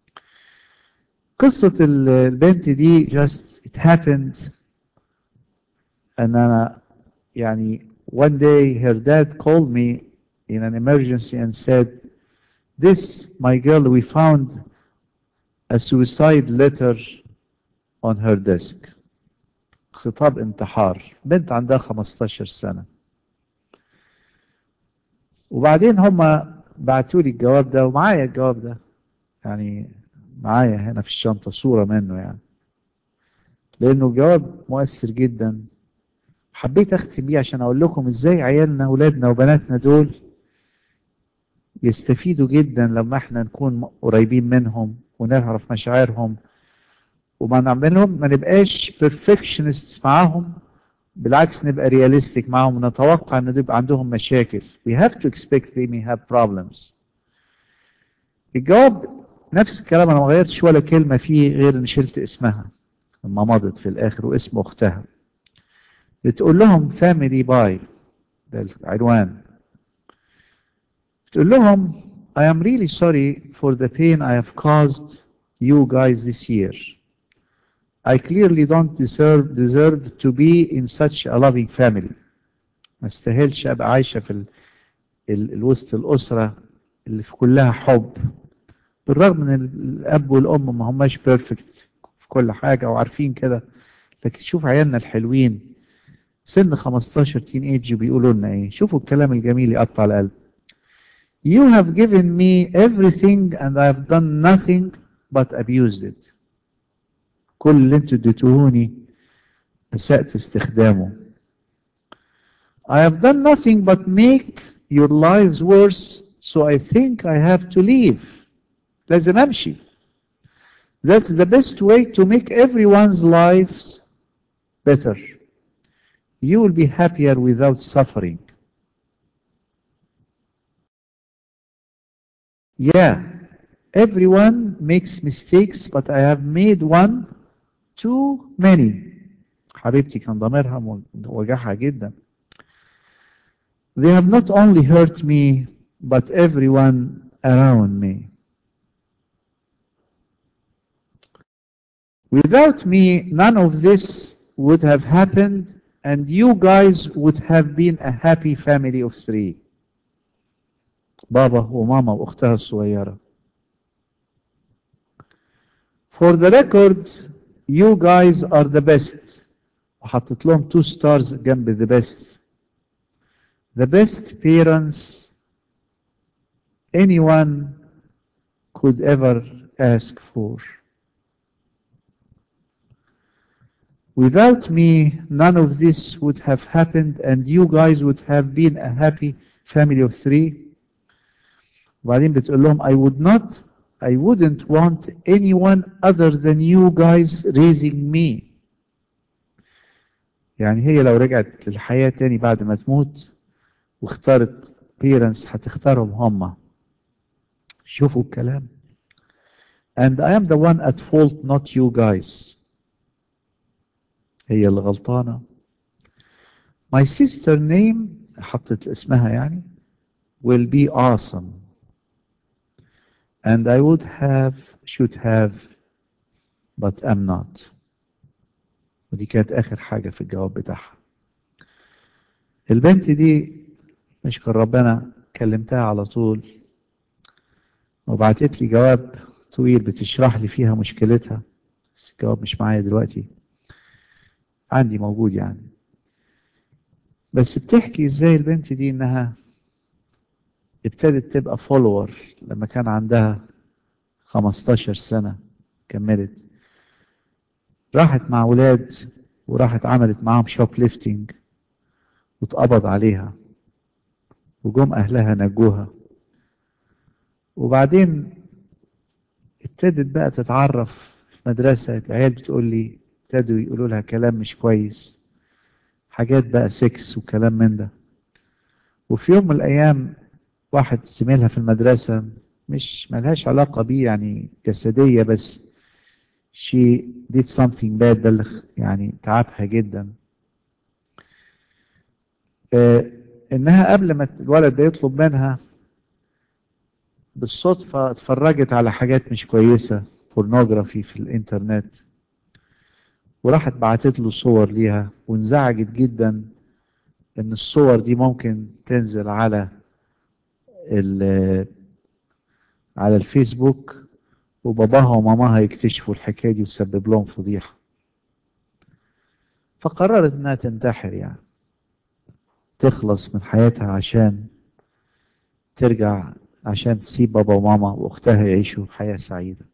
قصة البنت دي just it happened and أنا يعني one day her dad called me in an emergency and said this my girl we found a suicide letter on her desk خطاب انتحار بنت عندها 15 سنة وبعدين هم بعتوا لي الجواب ده ومعايا الجواب ده يعني معايا هنا في الشنطة صورة منه يعني لأنه جواب مؤثر جدا حبيت أختم بيه عشان أقول لكم إزاي عيالنا أولادنا وبناتنا دول يستفيدوا جدا لما احنا نكون قريبين منهم ونعرف مشاعرهم وما نعملهم ما نبقاش perfectionists معاهم بالعكس نبقى realistic معاهم ونتوقع ان يبقى عندهم مشاكل we have to expect they may have problems الجواب نفس الكلام انا ما غيرتش ولا كلمة فيه غير ان شلت اسمها لما مضت في الاخر واسم اختها بتقول لهم family باي ده العنوان بتقول لهم I am really sorry for the pain I have caused you guys this year. I clearly don't deserve deserve to be in such a loving family. ما استاهلش ابقى عايشه في ال... ال... الوسط الاسره اللي في كلها حب بالرغم ان الاب والام ما هماش بيرفكت في كل حاجه وعارفين كده لكن شوف عيالنا الحلوين سن 15 تين ايج بيقولوا لنا ايه شوفوا الكلام الجميل يقطع القلب You have given me everything and I have done nothing but abused it كل اللي انتوا اديتوهوني أسأت استخدامه I have done nothing but make your lives worse so I think I have to leave لازم أمشي That's the best way to make everyone's lives better. You will be happier without suffering. Yeah, everyone makes mistakes, but I have made one too many. حبيبتي كان ضميرها وجعها جدا. They have not only hurt me, but everyone around me. Without me, none of this would have happened, and you guys would have been a happy family of three. بابا وماما واختها الصغيرة. For the record, you guys are the best. وحطيت لهم two stars جنب the best. The best parents anyone could ever ask for. Without me, none of this would have happened and you guys would have been a happy family of three. وبعدين بتقول لهم I would not, I wouldn't want anyone other than you guys raising me. يعني هي لو رجعت للحياة تاني بعد ما تموت واختارت parents هتختارهم هم. شوفوا الكلام. And I am the one at fault, not you guys. هي اللي غلطانة. My sister name حطت اسمها يعني will be awesome. And I would have, should have, but am not. ودي كانت آخر حاجة في الجواب بتاعها. البنت دي نشكر ربنا كلمتها على طول وبعتت لي جواب طويل بتشرح لي فيها مشكلتها بس الجواب مش معايا دلوقتي عندي موجود يعني بس بتحكي ازاي البنت دي انها ابتدت تبقى فولور لما كان عندها 15 سنة كملت راحت مع ولاد وراحت عملت معاهم شوب ليفتنج واتقبض عليها وجم أهلها نجوها وبعدين ابتدت بقى تتعرف في مدرسة العيال بتقول لي ابتدوا يقولوا لها كلام مش كويس حاجات بقى سكس وكلام من ده وفي يوم من الأيام واحد زميلها في المدرسة مش ملهاش علاقة بيه يعني جسدية بس she did something bad ده اللي يعني تعبها جدا آه انها قبل ما الولد ده يطلب منها بالصدفة اتفرجت على حاجات مش كويسة بورنوجرافي في الانترنت وراحت بعتت له صور ليها وانزعجت جدا ان الصور دي ممكن تنزل على على الفيسبوك وباباها وماماها يكتشفوا الحكاية دي وتسبب لهم فضيحة فقررت انها تنتحر يعني تخلص من حياتها عشان ترجع عشان تسيب بابا وماما واختها يعيشوا حياة سعيدة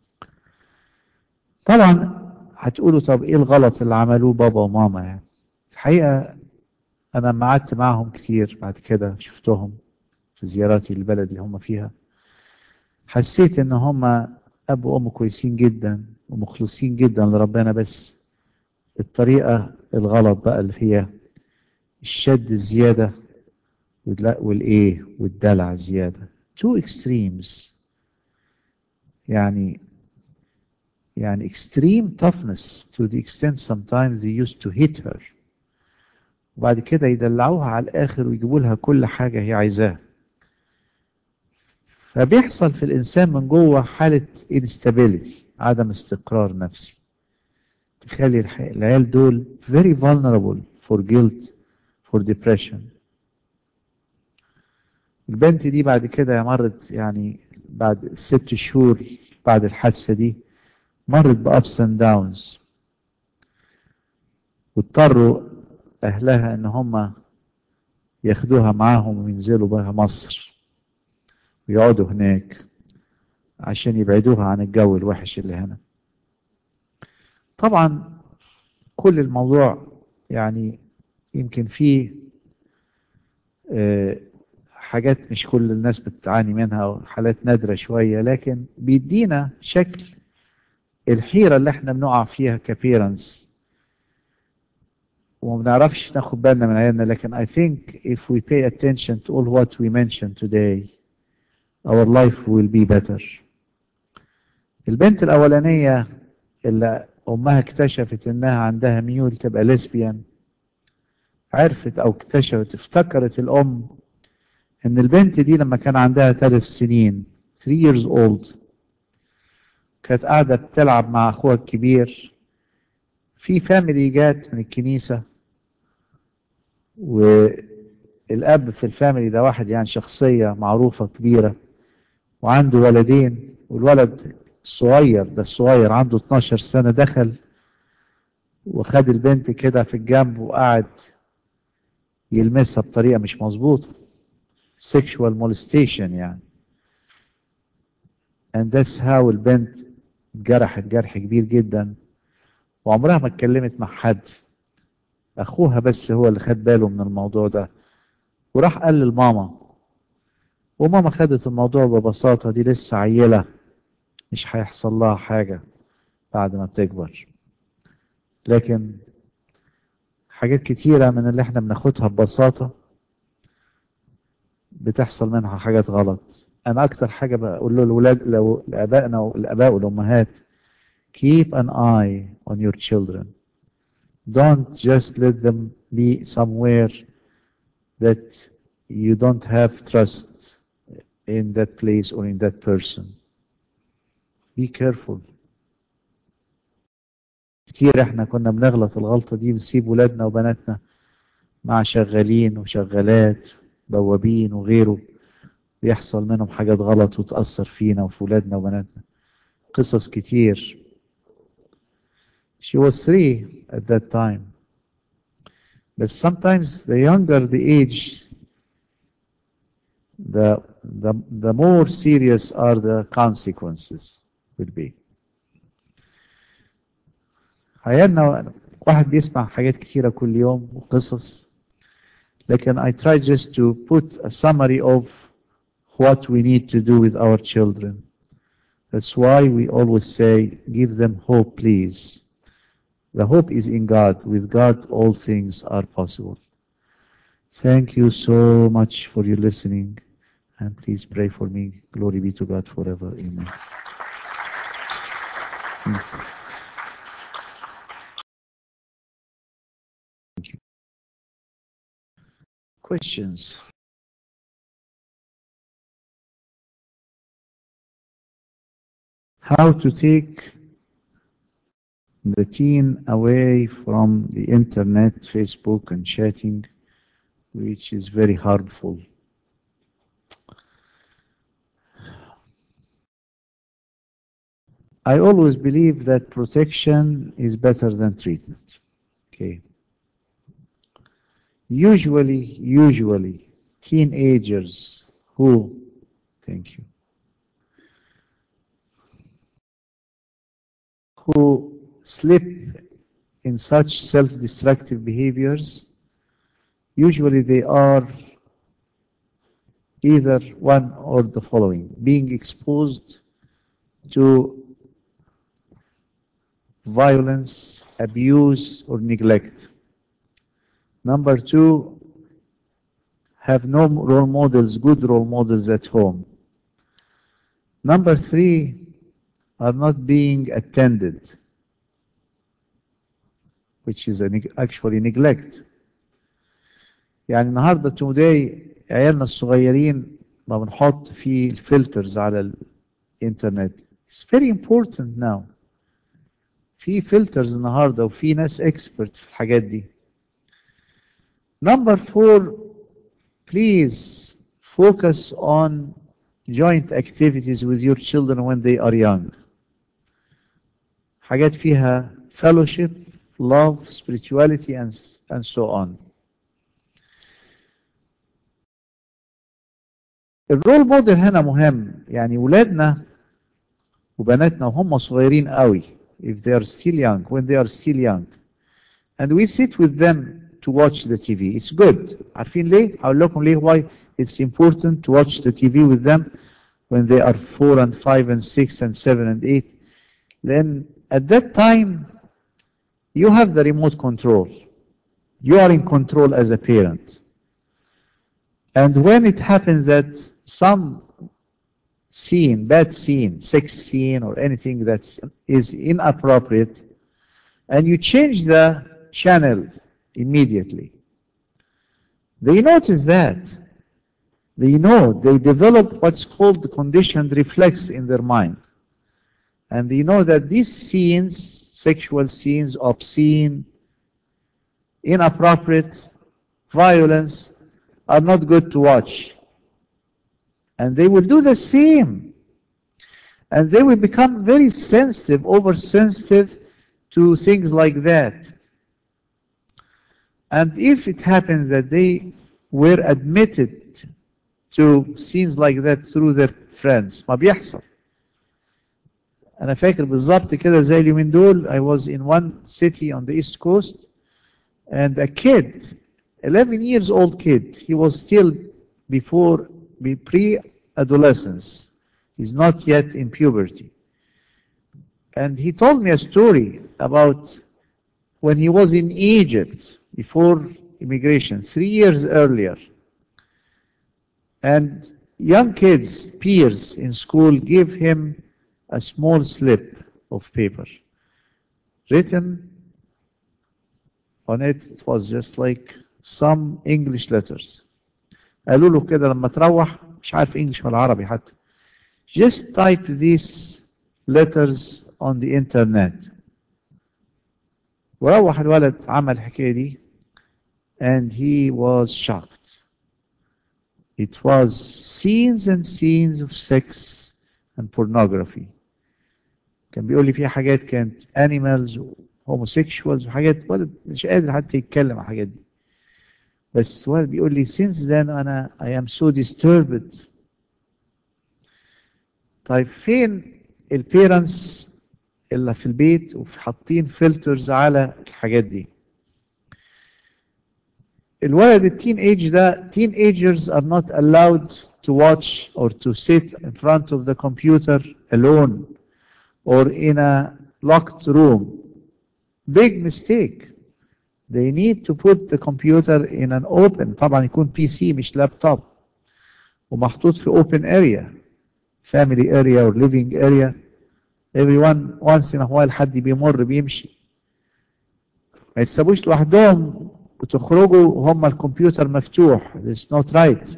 طبعا هتقولوا طب ايه الغلط اللي عملوه بابا وماما يعني الحقيقة انا لما قعدت معاهم كتير بعد كده شفتهم في زياراتي للبلد اللي هم فيها حسيت ان هم اب وام كويسين جدا ومخلصين جدا لربنا بس الطريقة الغلط بقى اللي هي الشد الزيادة والايه والدلع الزيادة two extremes يعني يعني extreme toughness to the extent sometimes they used to hit her وبعد كده يدلعوها على الآخر ويجيبوا لها كل حاجة هي عايزاها فبيحصل في الإنسان من جوه حالة instability عدم استقرار نفسي تخلي العيال دول very vulnerable for guilt for depression البنت دي بعد كده مرت يعني بعد ست شهور بعد الحادثة دي مرت بأبس اند داونز واضطروا أهلها إن هم ياخدوها معاهم وينزلوا بها مصر ويقعدوا هناك عشان يبعدوها عن الجو الوحش اللي هنا طبعا كل الموضوع يعني يمكن فيه آه، حاجات مش كل الناس بتعاني منها وحالات نادرة شوية لكن بيدينا شكل الحيرة اللي احنا بنقع فيها كبيرنس وما بنعرفش ناخد بالنا من عيالنا لكن I think if we pay attention to all what we mentioned today our life will be better البنت الأولانية اللي أمها اكتشفت إنها عندها ميول تبقى ليسبيان عرفت أو اكتشفت افتكرت الأم إن البنت دي لما كان عندها ثلاث سنين 3 years old كانت قاعدة بتلعب مع أخوها الكبير في فاميلي جات من الكنيسة والأب في الفاميلي ده واحد يعني شخصية معروفة كبيرة وعنده ولدين والولد الصغير ده الصغير عنده 12 سنة دخل وخد البنت كده في الجنب وقعد يلمسها بطريقة مش مظبوطة sexual molestation يعني and that's how البنت اتجرحت جرح كبير جدا وعمرها ما اتكلمت مع حد اخوها بس هو اللي خد باله من الموضوع ده وراح قال للماما وماما خدت الموضوع ببساطة دي لسه عيلة مش هيحصل لها حاجة بعد ما بتكبر لكن حاجات كتيرة من اللي احنا بناخدها ببساطة بتحصل منها حاجات غلط انا اكتر حاجة بقول له الولاد لو لابائنا والاباء والامهات keep an eye on your children don't just let them be somewhere that you don't have trust in that place or in that person be careful كتير احنا كنا بنغلط الغلطة دي بنسيب ولادنا وبناتنا مع شغالين وشغالات بوابين وغيره بيحصل منهم حاجات غلط وتأثر فينا وفي ولادنا وبناتنا قصص كتير She was three at that time. But sometimes the younger the age, the, the, the more serious are the consequences will be. حياتنا واحد بيسمع حاجات كثيرة كل يوم وقصص لكن I try just to put a summary of what we need to do with our children. That's why we always say, give them hope, please. The hope is in God. With God, all things are possible. Thank you so much for your listening. And please pray for me. Glory be to God forever. Amen. Thank you. Questions? How to take the teen away from the internet, Facebook, and chatting, which is very harmful. I always believe that protection is better than treatment. Okay. Usually, usually, teenagers who, thank you, who slip in such self-destructive behaviors, usually they are either one or the following, being exposed to violence, abuse, or neglect. Number two, have no role models, good role models at home. Number three, are not being attended, which is a neg- actually neglect. يعني النهارده today عيالنا الصغيرين ما بنحط فيه الفلترز على الانترنت. It's very important now. في فلترز النهارده وفي ناس اكسبرت في الحاجات دي. Number four, please focus on joint activities with your children when they are young. حاجات فيها fellowship, love, spirituality, and, and so on. الرول موديل هنا مهم يعني ولادنا وبناتنا وهم صغيرين قوي if they are still young when they are still young and we sit with them to watch the TV it's good عارفين ليه هقول لكم ليه why it's important to watch the TV with them when they are 4 and 5 and 6 and 7 and 8 then at that time you have the remote control you are in control as a parent and when it happens that some scene, bad scene, sex scene, or anything that is inappropriate, and you change the channel immediately, they notice that. They know, they develop what's called the conditioned reflex in their mind. And they know that these scenes, sexual scenes, obscene, inappropriate, violence, are not good to watch. And they will do the same. And they will become very sensitive, oversensitive to things like that. And if it happens that they were admitted to scenes like that through their friends, ما بيحصل. أنا فاكر بالظبط كده زي اليومين دول I was in one city on the east coast and a kid 11 years old kid he was still before be pre-adolescence he's not yet in puberty and he told me a story about when he was in Egypt before immigration three years earlier and young kids peers in school gave him a small slip of paper written on it it was just like some English letters قالوا له كده لما تروح مش عارف انجلش ولا عربي حتى just type these letters on the internet وروح الولد عمل الحكايه دي and he was shocked it was scenes and scenes of sex and pornography كان بيقول لي في حاجات كانت animals homosexuals وحاجات ولد مش قادر حتى يتكلم عن الحاجات دي بس ولد بيقول لي since then أنا I am so disturbed طيب فين البيرنتس اللي في البيت وحاطين فلترز على الحاجات دي الولد التين ايج ده تين ايجرز are not allowed to watch or to sit in front of the computer alone or in a locked room big mistake they need to put the computer in an open طبعا يكون بي سي مش لابتوب ومحطوط في open area family area or living area everyone once in a while حد بيمر بيمشي ما يتسابوش لوحدهم وتخرجوا وهم الكمبيوتر مفتوح this is not right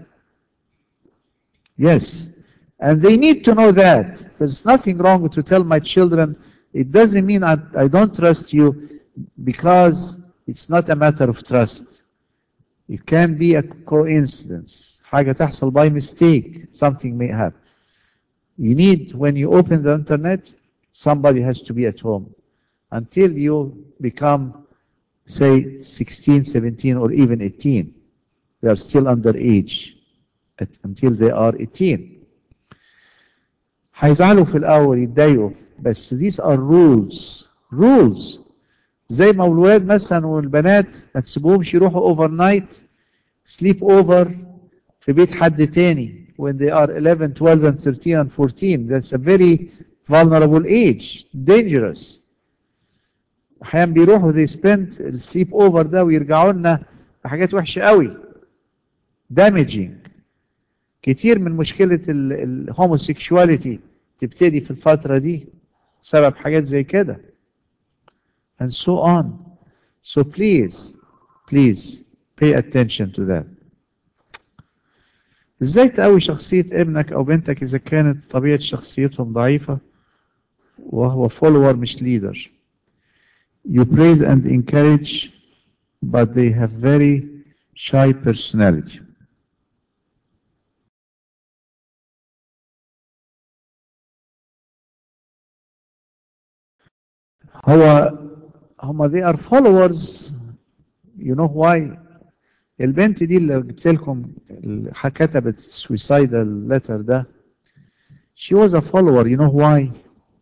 yes and they need to know that there's nothing wrong to tell my children it doesn't mean I, I don't trust you because it's not a matter of trust it can be a coincidence حاجة تحصل by mistake something may happen you need when you open the internet somebody has to be at home until you become say 16 17 or even 18 they are still underage at, until they are 18 هيزعلوا في الاول يتضايقوا بس these are rules rules زي ما الولاد مثلا والبنات ما تسيبوهمش يروحوا اوفر نايت سليب اوفر في بيت حد تاني when they are 11 12 and 13 and 14 that's a very vulnerable age dangerous احيانا بيروحوا they spend السليب اوفر ده ويرجعوا لنا بحاجات وحشه قوي damaging كتير من مشكله الهوموسيكشواليتي تبتدي في الفتره دي سبب حاجات زي كده and so on so please please pay attention to that ازاي تقوي شخصية ابنك او بنتك اذا كانت طبيعة شخصيتهم ضعيفة وهو follower مش leader you praise and encourage but they have very shy personality هو هما they are followers you know why البنت دي اللي جبت لكم اللي كتبت suicidal letter ده she was a follower you know why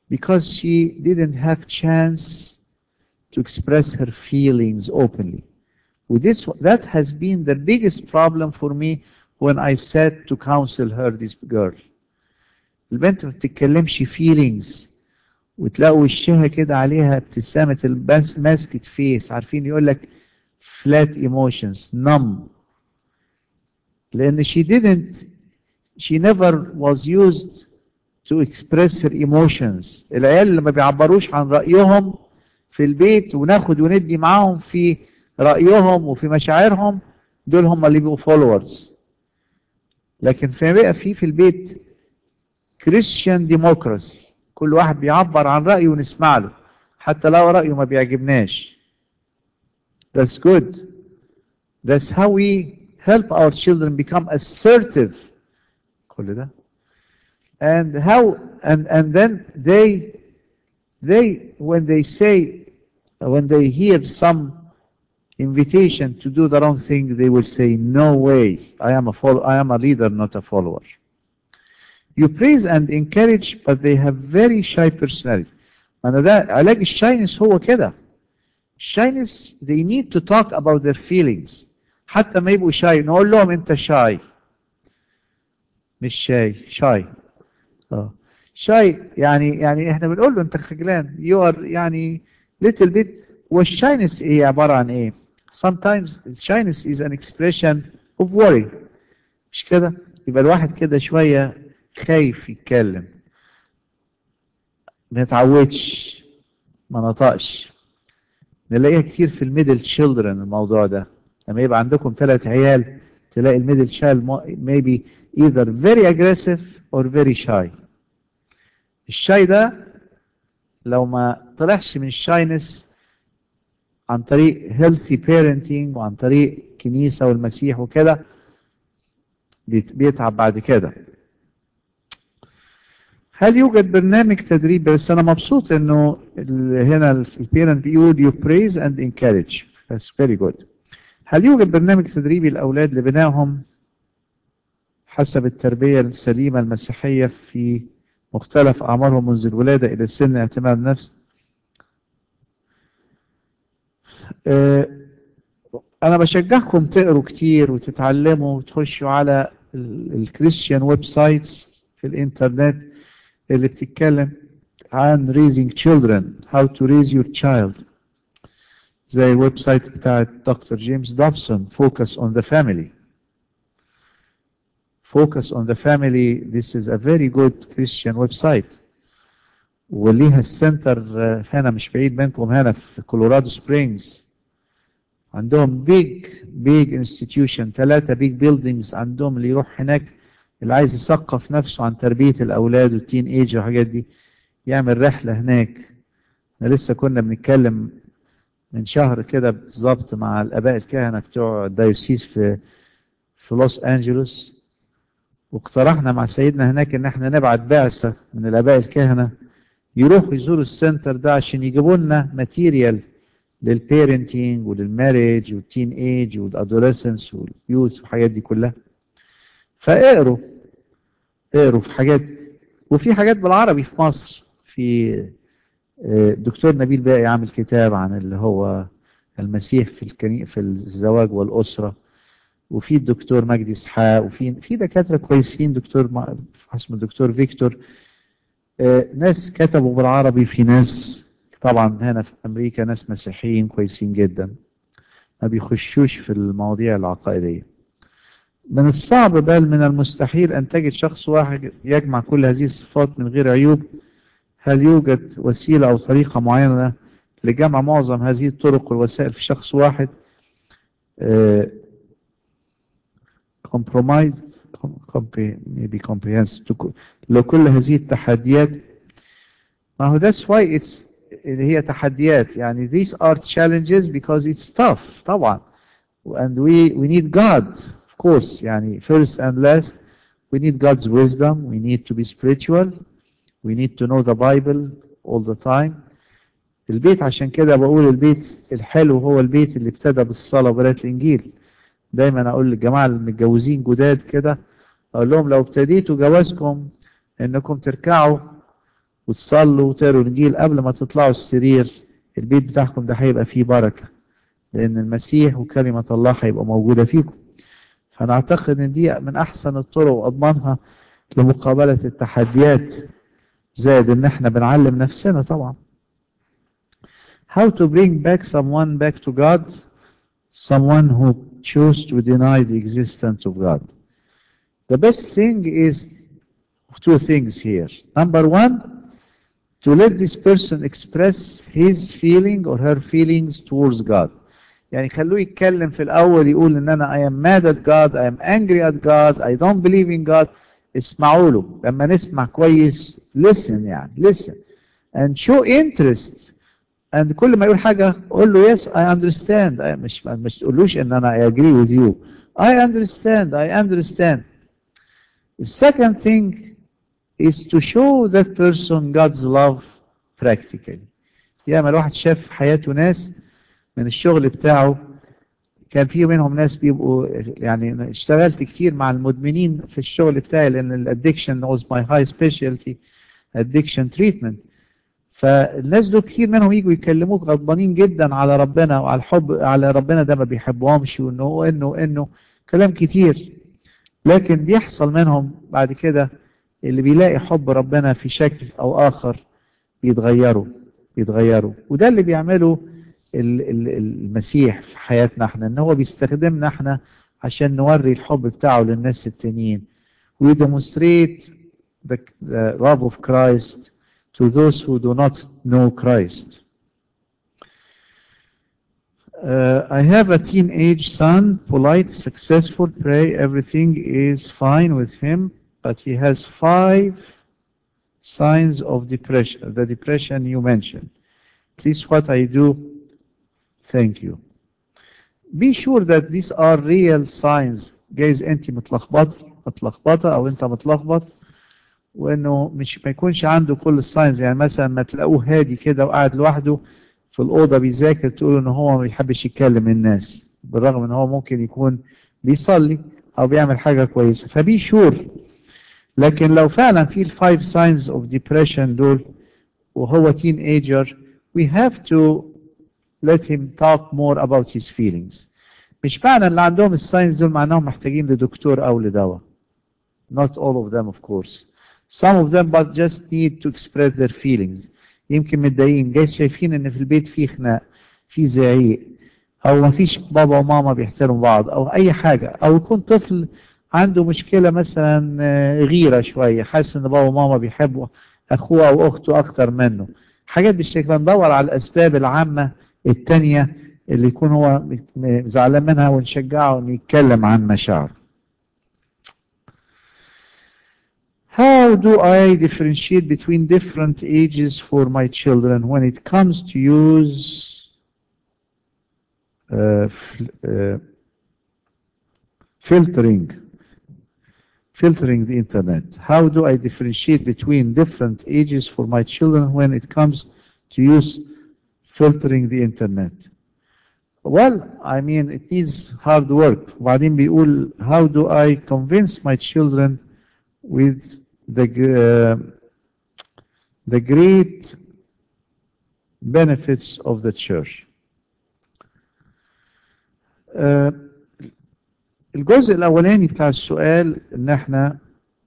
because she didn't have chance to express her feelings openly. With this, that has been the biggest problem for me when I said to counsel her, this girl. البنت ما بتتكلمش feelings وتلاقوا وشها كده عليها ابتسامة البس ماسكة فيس عارفين يقول لك flat emotions numb لأن she didn't she never was used to express her emotions العيال اللي ما بيعبروش عن رأيهم في البيت وناخد وندي معاهم في رأيهم وفي مشاعرهم دول هم اللي بيبقوا followers لكن في بقى في في البيت كريستيان ديموكراسي كل واحد بيعبر عن رأيه ونسمع له حتى لو رأيه ما بيعجبناش That's good. That's how we help our children become assertive. كل ده. And how and and then they they when they say when they hear some invitation to do the wrong thing they will say no way I am a follow, I am a leader not a follower. You praise and encourage but they have very shy personality. أنا ده علاج الشاينس هو كده. shyness they need to talk about their feelings حتى ما يبقوا شاي نقول لهم انت شاي مش شاي شاي اه شاي يعني يعني احنا بنقول له انت خجلان you are يعني little bit والشاينس ايه عبارة عن ايه sometimes shyness is an expression of worry مش كده يبقى الواحد كده شوية خايف يتكلم ما يتعودش ما نطقش نلاقيها كتير في الميدل تشيلدرن الموضوع ده لما يبقى عندكم ثلاث عيال تلاقي الميدل تشايلد maybe either very aggressive or very shy الشاي ده لو ما طلعش من الشاينس عن طريق healthy parenting وعن طريق كنيسة والمسيح وكده بيتعب بعد كده هل يوجد برنامج تدريب بس انا مبسوط انه هنا البيرنت بيقول you praise and encourage that's very good هل يوجد برنامج تدريبي للاولاد لبنائهم حسب التربيه السليمه المسيحيه في مختلف اعمارهم منذ الولاده الى سن اعتماد النفس انا بشجعكم تقروا كتير وتتعلموا وتخشوا على الكريستيان ويب سايتس في الانترنت اللي بتتكلم عن raising children how to raise your child زي الويب سايت بتاعت دكتور جيمس دوبسون focus on the family focus on the family this is a very good Christian website وليها السنتر هنا مش بعيد منكم هنا في كولورادو سبرينجز عندهم big big institution ثلاثة big buildings عندهم اللي يروح هناك اللي عايز يثقف نفسه عن تربية الأولاد والتين ايج والحاجات دي يعمل رحلة هناك احنا لسه كنا بنتكلم من شهر كده بالظبط مع الآباء الكهنة بتوع الدايوسيس في في لوس أنجلوس واقترحنا مع سيدنا هناك إن احنا نبعت بعثة من الآباء الكهنة يروحوا يزوروا السنتر ده عشان يجيبوا لنا ماتيريال للبيرنتينج وللماريج والتين ايج والادوليسنس واليوث والحاجات دي كلها فاقروا اقروا في حاجات وفي حاجات بالعربي في مصر في دكتور نبيل باقي عامل كتاب عن اللي هو المسيح في الكني في الزواج والأسرة وفي الدكتور مجدي اسحاق وفي في دكاترة كويسين دكتور اسمه الدكتور فيكتور ناس كتبوا بالعربي في ناس طبعا هنا في أمريكا ناس مسيحيين كويسين جدا ما بيخشوش في المواضيع العقائدية من الصعب بل من المستحيل أن تجد شخص واحد يجمع كل هذه الصفات من غير عيوب هل يوجد وسيلة أو طريقة معينة لجمع معظم هذه الطرق والوسائل في شخص واحد compromise maybe comprehensive لو كل هذه التحديات ما هو that's why it's هي تحديات يعني these are challenges because it's tough طبعا and we we need God of course يعني first and last we need God's wisdom we need to be spiritual we need to know the Bible all the time البيت عشان كده بقول البيت الحلو هو البيت اللي ابتدى بالصلاة وقراءة الإنجيل دايما أقول للجماعة المتجوزين جداد كده أقول لهم لو ابتديتوا جوازكم إنكم تركعوا وتصلوا وتقروا الانجيل قبل ما تطلعوا السرير البيت بتاعكم ده هيبقى فيه بركه لان المسيح وكلمه الله هيبقى موجوده فيكم فانا اعتقد ان دي من احسن الطرق واضمنها لمقابله التحديات زائد ان احنا بنعلم نفسنا طبعا how to bring back someone back to God someone who chose to deny the existence of God the best thing is two things here number one to let this person express his feeling or her feelings towards God يعني خلوه يتكلم في الأول يقول إن أنا I am mad at God I am angry at God I don't believe in God اسمعوا له لما نسمع كويس listen يعني listen and show interest and كل ما يقول حاجة قول له yes I understand I مش مش تقولوش إن أنا I agree with you I understand I understand the second thing is to show that person God's love practically ياما الواحد شاف في حياته ناس من الشغل بتاعه كان في منهم ناس بيبقوا يعني اشتغلت كتير مع المدمنين في الشغل بتاعي لان الادكشن was my high specialty addiction treatment فالناس دول كتير منهم يجوا يكلموك غضبانين جدا على ربنا وعلى الحب على ربنا ده ما بيحبهمش وانه انه انه كلام كتير لكن بيحصل منهم بعد كده اللي بيلاقي حب ربنا في شكل او اخر بيتغيروا بيتغيروا وده اللي بيعمله المسيح في حياتنا احنا ان هو بيستخدمنا احنا عشان نوري الحب بتاعه للناس التانيين we demonstrate the, the love of Christ to those who do not know Christ uh, I have a teenage son polite successful pray everything is fine with him but he has five signs of depression the depression you mentioned please what I do Thank you. Be sure that these are real signs. جايز انت متلخبطه متلخبطه او انت متلخبط وانه مش ما يكونش عنده كل الساينز يعني مثلا ما تلاقوه هادي كده وقاعد لوحده في الاوضه بيذاكر تقولوا ان هو ما بيحبش يتكلم الناس بالرغم ان هو ممكن يكون بيصلي او بيعمل حاجه كويسه فبي شور لكن لو فعلا في الفايف ساينز اوف ديبريشن دول وهو تين ايجر we have to let him talk more about his feelings مش معنى اللي عندهم الساينس دول معناهم محتاجين لدكتور او لدواء not all of them of course some of them but just need to express their feelings يمكن متضايقين جايز شايفين ان في البيت في خناق في زعيق او ما فيش بابا وماما بيحترموا بعض او اي حاجه او يكون طفل عنده مشكله مثلا غيره شويه حاسس ان بابا وماما بيحبوا اخوه او اخته اكتر منه حاجات بالشكل ندور على الاسباب العامه التانية اللي يكون هو زعلان منها ونشجعه انه يتكلم عن مشاعره. How do I differentiate between different ages for my children when it comes to use uh, uh, filtering filtering the internet? How do I differentiate between different ages for my children when it comes to use filtering the internet. Well, I mean, it needs hard work. وبعدين بيقول, how do I convince my children with the, uh, the great benefits of the church? Uh, الجزء الأولاني بتاع السؤال إن احنا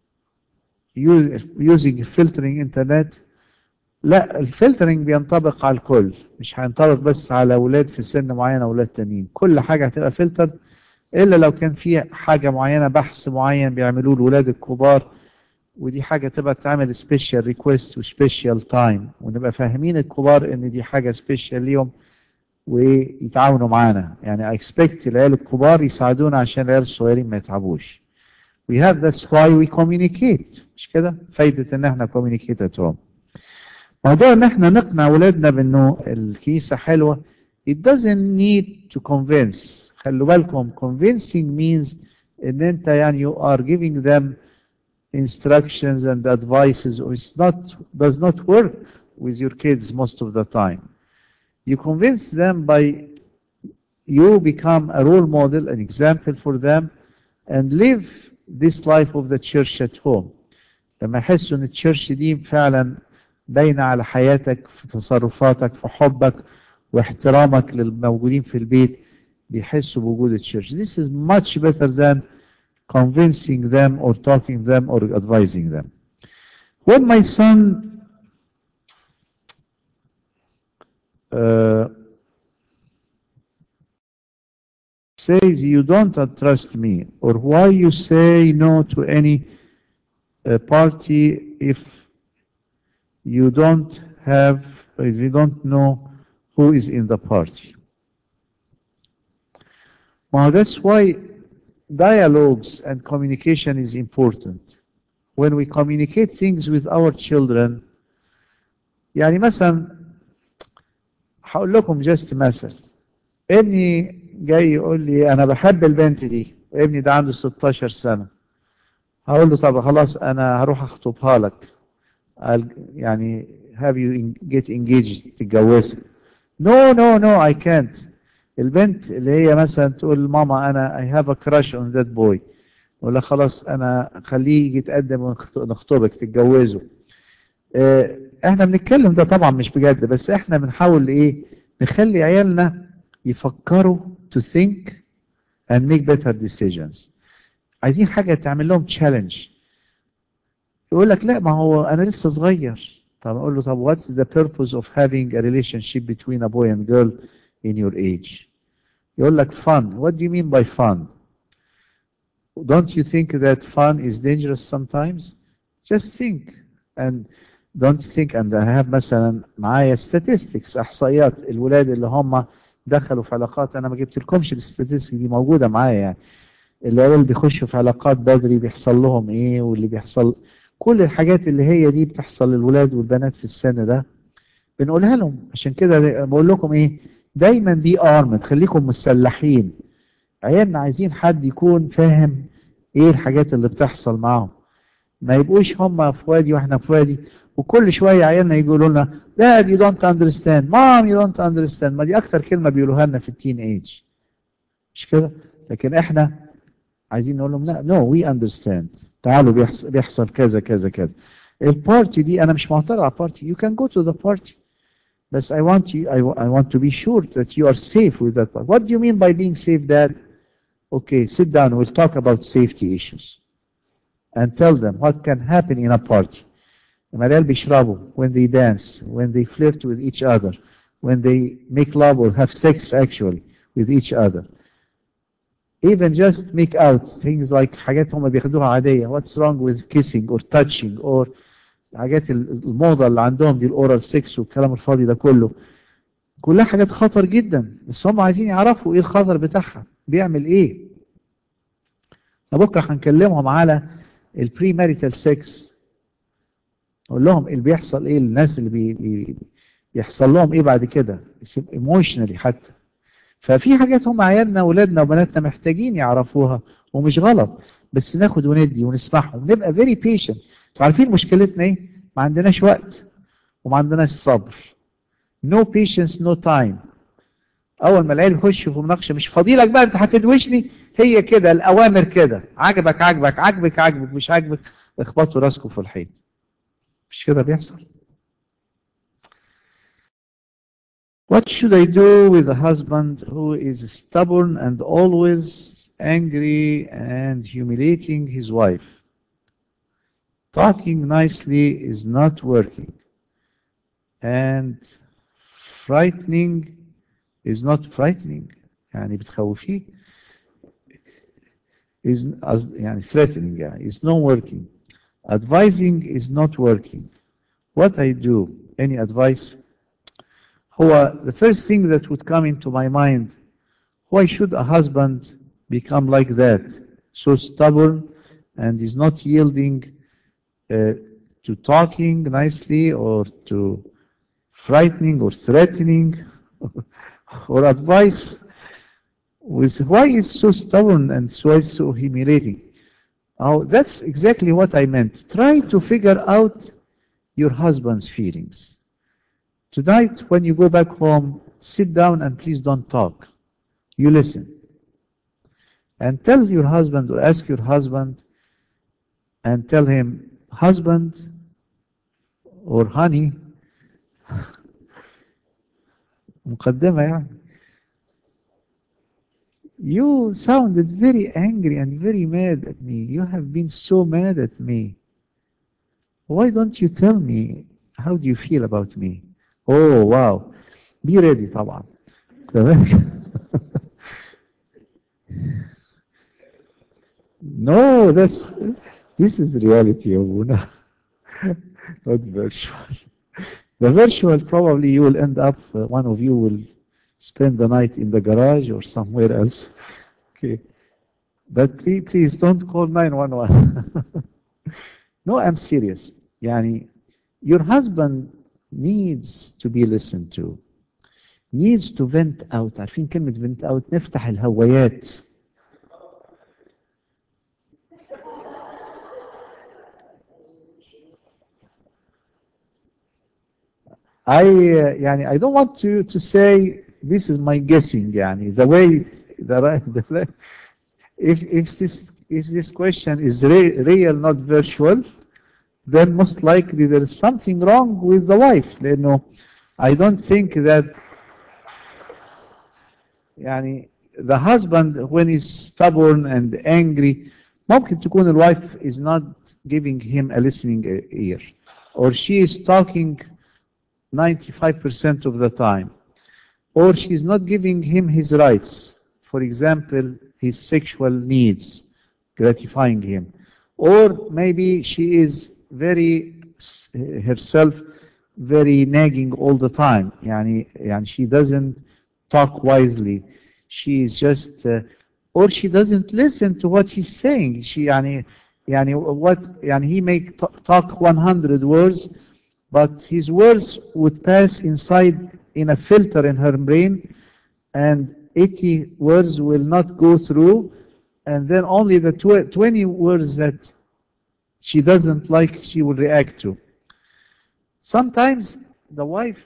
using filtering internet لا الفلترنج بينطبق على الكل مش هينطبق بس على اولاد في سن معين اولاد تانيين كل حاجه هتبقى فلتر الا لو كان في حاجه معينه بحث معين بيعملوه الولاد الكبار ودي حاجه تبقى تعمل سبيشال ريكويست وسبيشال تايم ونبقى فاهمين الكبار ان دي حاجه سبيشال ليهم ويتعاونوا معانا يعني اكسبكت العيال الكبار يساعدونا عشان العيال الصغيرين ما يتعبوش we have that's why we communicate مش كده فايده ان احنا communicate at home موضوع ان احنا نقنع اولادنا بانه الكنيسه حلوه it doesn't need to convince خلوا بالكم convincing means ان انت يعني you are giving them instructions and advices or it's not does not work with your kids most of the time you convince them by you become a role model an example for them and live this life of the church at home لما يحسوا ان التشيرش دي فعلا باينة على حياتك في تصرفاتك في حبك واحترامك للموجودين في البيت بيحسوا بوجود التشيرش This is much better than convincing them or talking them or advising them When my son uh, says you don't trust me or why you say no to any uh, party if you don't have if you don't know who is in the party well that's why dialogues and communication is important when we communicate things with our children يعني مثلا هقول لكم جست مثل ابني جاي يقول لي انا بحب البنت دي وابني ده عنده 16 سنة هقول له طب خلاص انا هروح اخطبها لك يعني have you get engaged تتجوزها no no no I can't البنت اللي هي مثلا تقول ماما انا I have a crush on that boy ولا خلاص انا خليه يجي يتقدم ونخطبك تتجوزه احنا بنتكلم ده طبعا مش بجد بس احنا بنحاول ايه نخلي عيالنا يفكروا to think and make better decisions عايزين حاجة تعمل لهم challenge يقول لك لا ما هو أنا لسه صغير طب أقول له طب what's the purpose of having a relationship between a boy and girl in your age يقول لك fun what do you mean by fun don't you think that fun is dangerous sometimes just think and don't think and I have مثلا معايا statistics احصائيات الولاد اللي هم دخلوا في علاقات انا ما جبت لكمش الاستاتستيك دي موجوده معايا يعني اللي اللي بيخشوا في علاقات بدري بيحصل لهم ايه واللي بيحصل كل الحاجات اللي هي دي بتحصل للولاد والبنات في السن ده بنقولها لهم عشان كده بقول لكم ايه دايما بي ارمد خليكم مسلحين عيالنا عايزين حد يكون فاهم ايه الحاجات اللي بتحصل معاهم ما يبقوش هم في وادي واحنا في وادي وكل شويه عيالنا يقولوا لنا dad you don't understand mom you don't understand ما دي اكتر كلمه بيقولوها لنا في التين ايج مش كده لكن احنا عايزين نقول لهم لا no we understand تعالوا بيحصل, بيحصل كذا كذا كذا البارتي دي انا مش معترض على البارتي you can go to the party بس I want you I, I want to be sure that you are safe with that party what do you mean by being safe dad okay sit down we'll talk about safety issues and tell them what can happen in a party العيال بيشربوا when they dance when they flirt with each other when they make love or have sex actually with each other even just make out things like حاجات هم بياخدوها عادية what's wrong with kissing or touching or حاجات الموضة اللي عندهم دي الاورال سكس والكلام الفاضي ده كله كلها حاجات خطر جدا بس هم عايزين يعرفوا ايه الخطر بتاعها بيعمل ايه بكره هنكلمهم على البري ماريتال سكس اقول لهم اللي بيحصل ايه للناس اللي بي بي بيحصل لهم ايه بعد كده ايموشنالي حتى ففي حاجات هم عيالنا واولادنا وبناتنا محتاجين يعرفوها ومش غلط بس ناخد وندي ونسمعهم نبقى فيري بيشنت انتوا عارفين مشكلتنا ايه ما عندناش وقت وما عندناش صبر no patience no time اول ما العيال يخشوا في مناقشه مش فاضيلك بقى انت هتدوشني هي كده الاوامر كده عجبك عجبك عجبك عجبك مش عجبك اخبطوا راسكم في الحيط مش كده بيحصل What should I do with a husband who is stubborn and always angry and humiliating his wife? Talking nicely is not working and frightening is not frightening يعني بتخوفيه is يعني threatening يعني is not working advising is not working what I do any advice هو the first thing that would come into my mind why should a husband become like that so stubborn and is not yielding uh, to talking nicely or to frightening or threatening or advice with why is so stubborn and why is so humiliating Oh, that's exactly what I meant. Try to figure out your husband's feelings. Tonight, when you go back home, sit down and please don't talk. You listen. And tell your husband or ask your husband and tell him, husband, or honey مقدمة يعني You sounded very angry and very mad at me. You have been so mad at me. Why don't you tell me how do you feel about me? Oh wow. Be ready طبعا. تمام No, that's this is reality يا ابونا. Not virtual. The virtual probably you will end up uh, one of you will spend the night in the garage or somewhere else. Okay. But please, please don't call 911. no, I'm serious. Yani, your husband needs to be listened to. Needs to vent out. عارفين كلمة vent out نفتح الهوايات. I uh, يعني I don't want to to say this is my guessing يعني the way the, right- the right- if if this if this question is re- real not virtual then most likely there is something wrong with the wife لأنه I don't think that يعني the husband when he's stubborn and angry ممكن تكون the wife is not giving him a listening ear or she is talking 95% of the time or she is not giving him his rights for example his sexual needs gratifying him or maybe she is very s- herself very nagging all the time يعني يعني she doesn't talk wisely she is just uh, or she doesn't listen to what he's saying she يعني يعني what يعني he may t- talk 100 words but his words would pass inside in a filter in her brain and 80 words will not go through and then only the tw- 20 words that she doesn't like she will react to sometimes the wife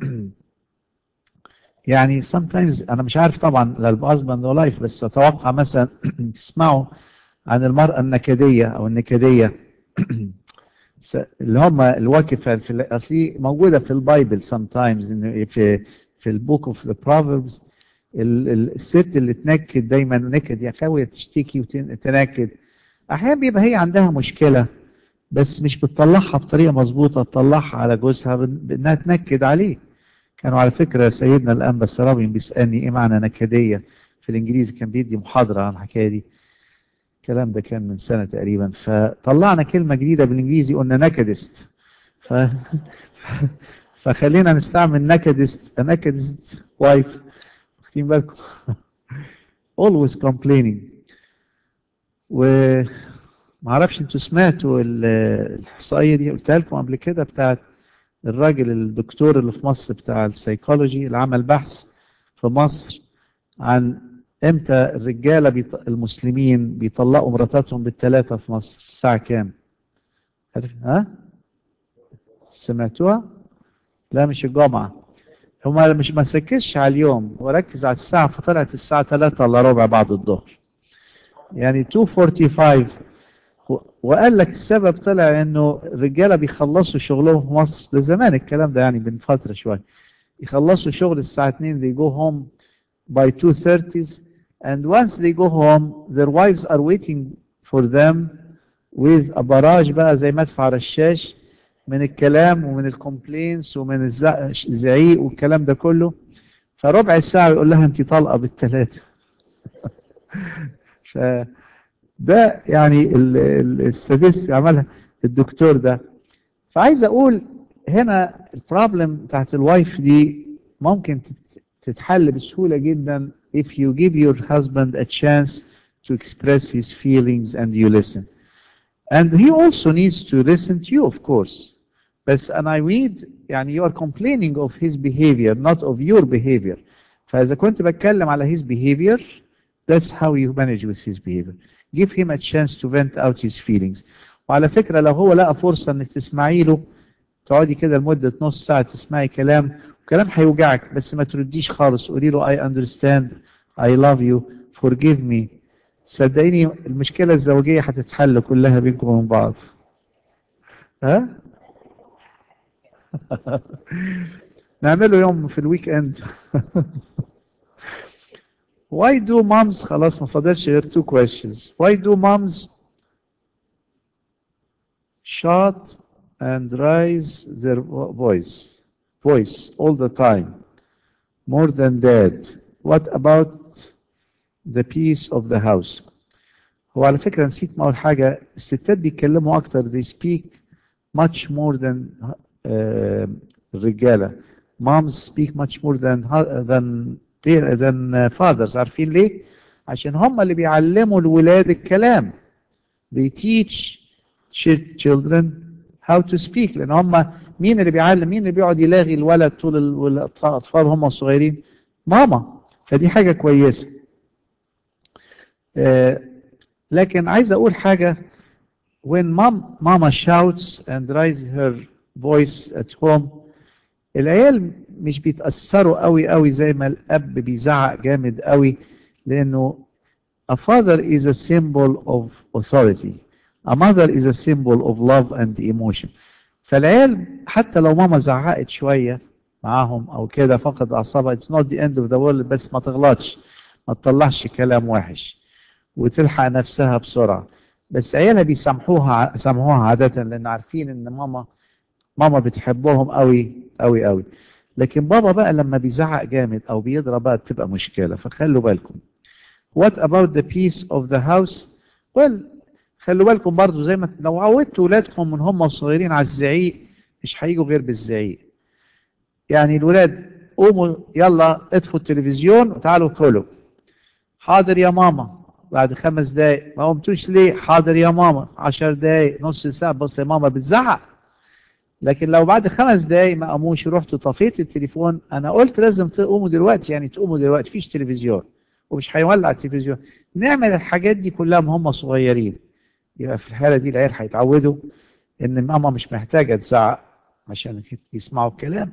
يعني sometimes انا مش عارف طبعا لا husband ولا wife بس اتوقع مثلا تسمعوا عن المرأة النكدية او النكدية س- اللي هم الواقفة في ال- اصلي موجودة في البايبل sometimes إن في في البوك اوف ذا proverbs ال- ال- الست اللي تنكد دايما نكد يا خاوية تشتكي وتنكد احيانا بيبقى هي عندها مشكلة بس مش بتطلعها بطريقة مظبوطة تطلعها على جوزها بان- بانها تنكد عليه كانوا على فكرة سيدنا الأنبا السرابي بيسألني إيه معنى نكدية في الإنجليزي كان بيدي محاضرة عن الحكاية دي الكلام ده كان من سنة تقريبا فطلعنا كلمة جديدة بالإنجليزي قلنا نكدست ف... فخلينا نستعمل نكدست نكدست وايف واخدين بالكم always complaining و معرفش انتوا سمعتوا ال- الإحصائية دي قلتها لكم قبل كده بتاعت الراجل الدكتور اللي في مصر بتاع السيكولوجي اللي عمل بحث في مصر عن امتى الرجاله بيط... المسلمين بيطلقوا مراتاتهم بالثلاثه في مصر الساعه كام؟ عارف ها؟ سمعتوها؟ لا مش الجمعه هما مش ما سكتش على اليوم وركز على الساعه فطلعت الساعه 3 الا ربع بعد الظهر يعني 2:45 و- وقال لك السبب طلع انه الرجاله بيخلصوا شغلهم في مصر ده زمان الكلام ده يعني من فتره شويه يخلصوا شغل الساعه 2 they go home by 2:30 and once they go home their wives are waiting for them with a barrage بقى زي مدفع رشاش من الكلام ومن الكومبلينس ومن الزع- الزعيق والكلام ده كله فربع ساعه يقول لها انت طالقه بالثلاثه ف ده يعني الاستاتيستيك عملها الدكتور ده فعايز اقول هنا البروبلم بتاعت الوايف دي ممكن تت- تتحل بسهولة جدا if you give your husband a chance to express his feelings and you listen and he also needs to listen to you of course بس and I need يعني you are complaining of his behavior not of your behavior فإذا كنت بتكلم على his behavior that's how you manage with his behavior give him a chance to vent out his feelings وعلى فكرة لو هو لقى فرصة انك تسمعي له تقعدي كده لمدة نص ساعة تسمعي كلام وكلام هيوجعك بس ما ترديش خالص قولي له I understand I love you forgive me صدقيني المشكلة الزوجية هتتحل كلها بينكم وبين بعض ها نعمله يوم في الويك اند Why do moms خلاص ما فاضلش غير two questions Why do moms shout and raise their voice voice all the time more than dad What about the peace of the house هو على فكرة نسيت ما أقول حاجة الستات بيتكلموا أكتر they speak much more than uh, الرجالة moms speak much more than than than fathers عارفين ليه؟ عشان هم اللي بيعلموا الولاد الكلام they teach children how to speak لأن هم مين اللي بيعلم مين اللي بيقعد يلاغي الولد طول الأطفال هم صغيرين ماما فدي حاجة كويسة uh, لكن عايز أقول حاجة when mom, mama shouts and raises her voice at home العيال مش بيتأثروا قوي قوي زي ما الأب بيزعق جامد قوي لأنه a father is a symbol of authority a mother is a symbol of love and emotion فالعيال حتى لو ماما زعقت شوية معاهم أو كده فقد أعصابها it's not the end of the world بس ما تغلطش ما تطلعش كلام وحش وتلحق نفسها بسرعة بس عيالها بيسامحوها سامحوها عادة لأن عارفين إن ماما ماما بتحبهم قوي قوي قوي لكن بابا بقى لما بيزعق جامد او بيضرب بقى بتبقى مشكلة فخلوا بالكم what about the peace of the house well خلوا بالكم برضو زي ما لو عودتوا ولادكم من هم صغيرين على الزعيق مش هيجوا غير بالزعيق يعني الولاد قوموا يلا اطفوا التلفزيون وتعالوا كلوا حاضر يا ماما بعد خمس دقايق ما قمتوش ليه حاضر يا ماما عشر دقايق نص ساعة بص ماما بتزعق لكن لو بعد خمس دقايق ما قاموش رحت طفيت التليفون انا قلت لازم تقوموا دلوقتي يعني تقوموا دلوقتي فيش تلفزيون ومش هيولع التلفزيون نعمل الحاجات دي كلها هم صغيرين يبقى في الحاله دي العيال هيتعودوا ان ماما مش محتاجه تزعق عشان يسمعوا الكلام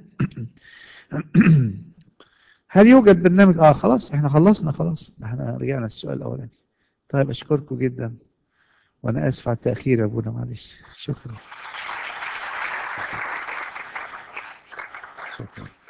هل يوجد برنامج اه خلاص احنا خلصنا خلاص احنا رجعنا السؤال الاولاني طيب اشكركم جدا وانا اسف على التاخير يا ابونا معلش شكرا شكرا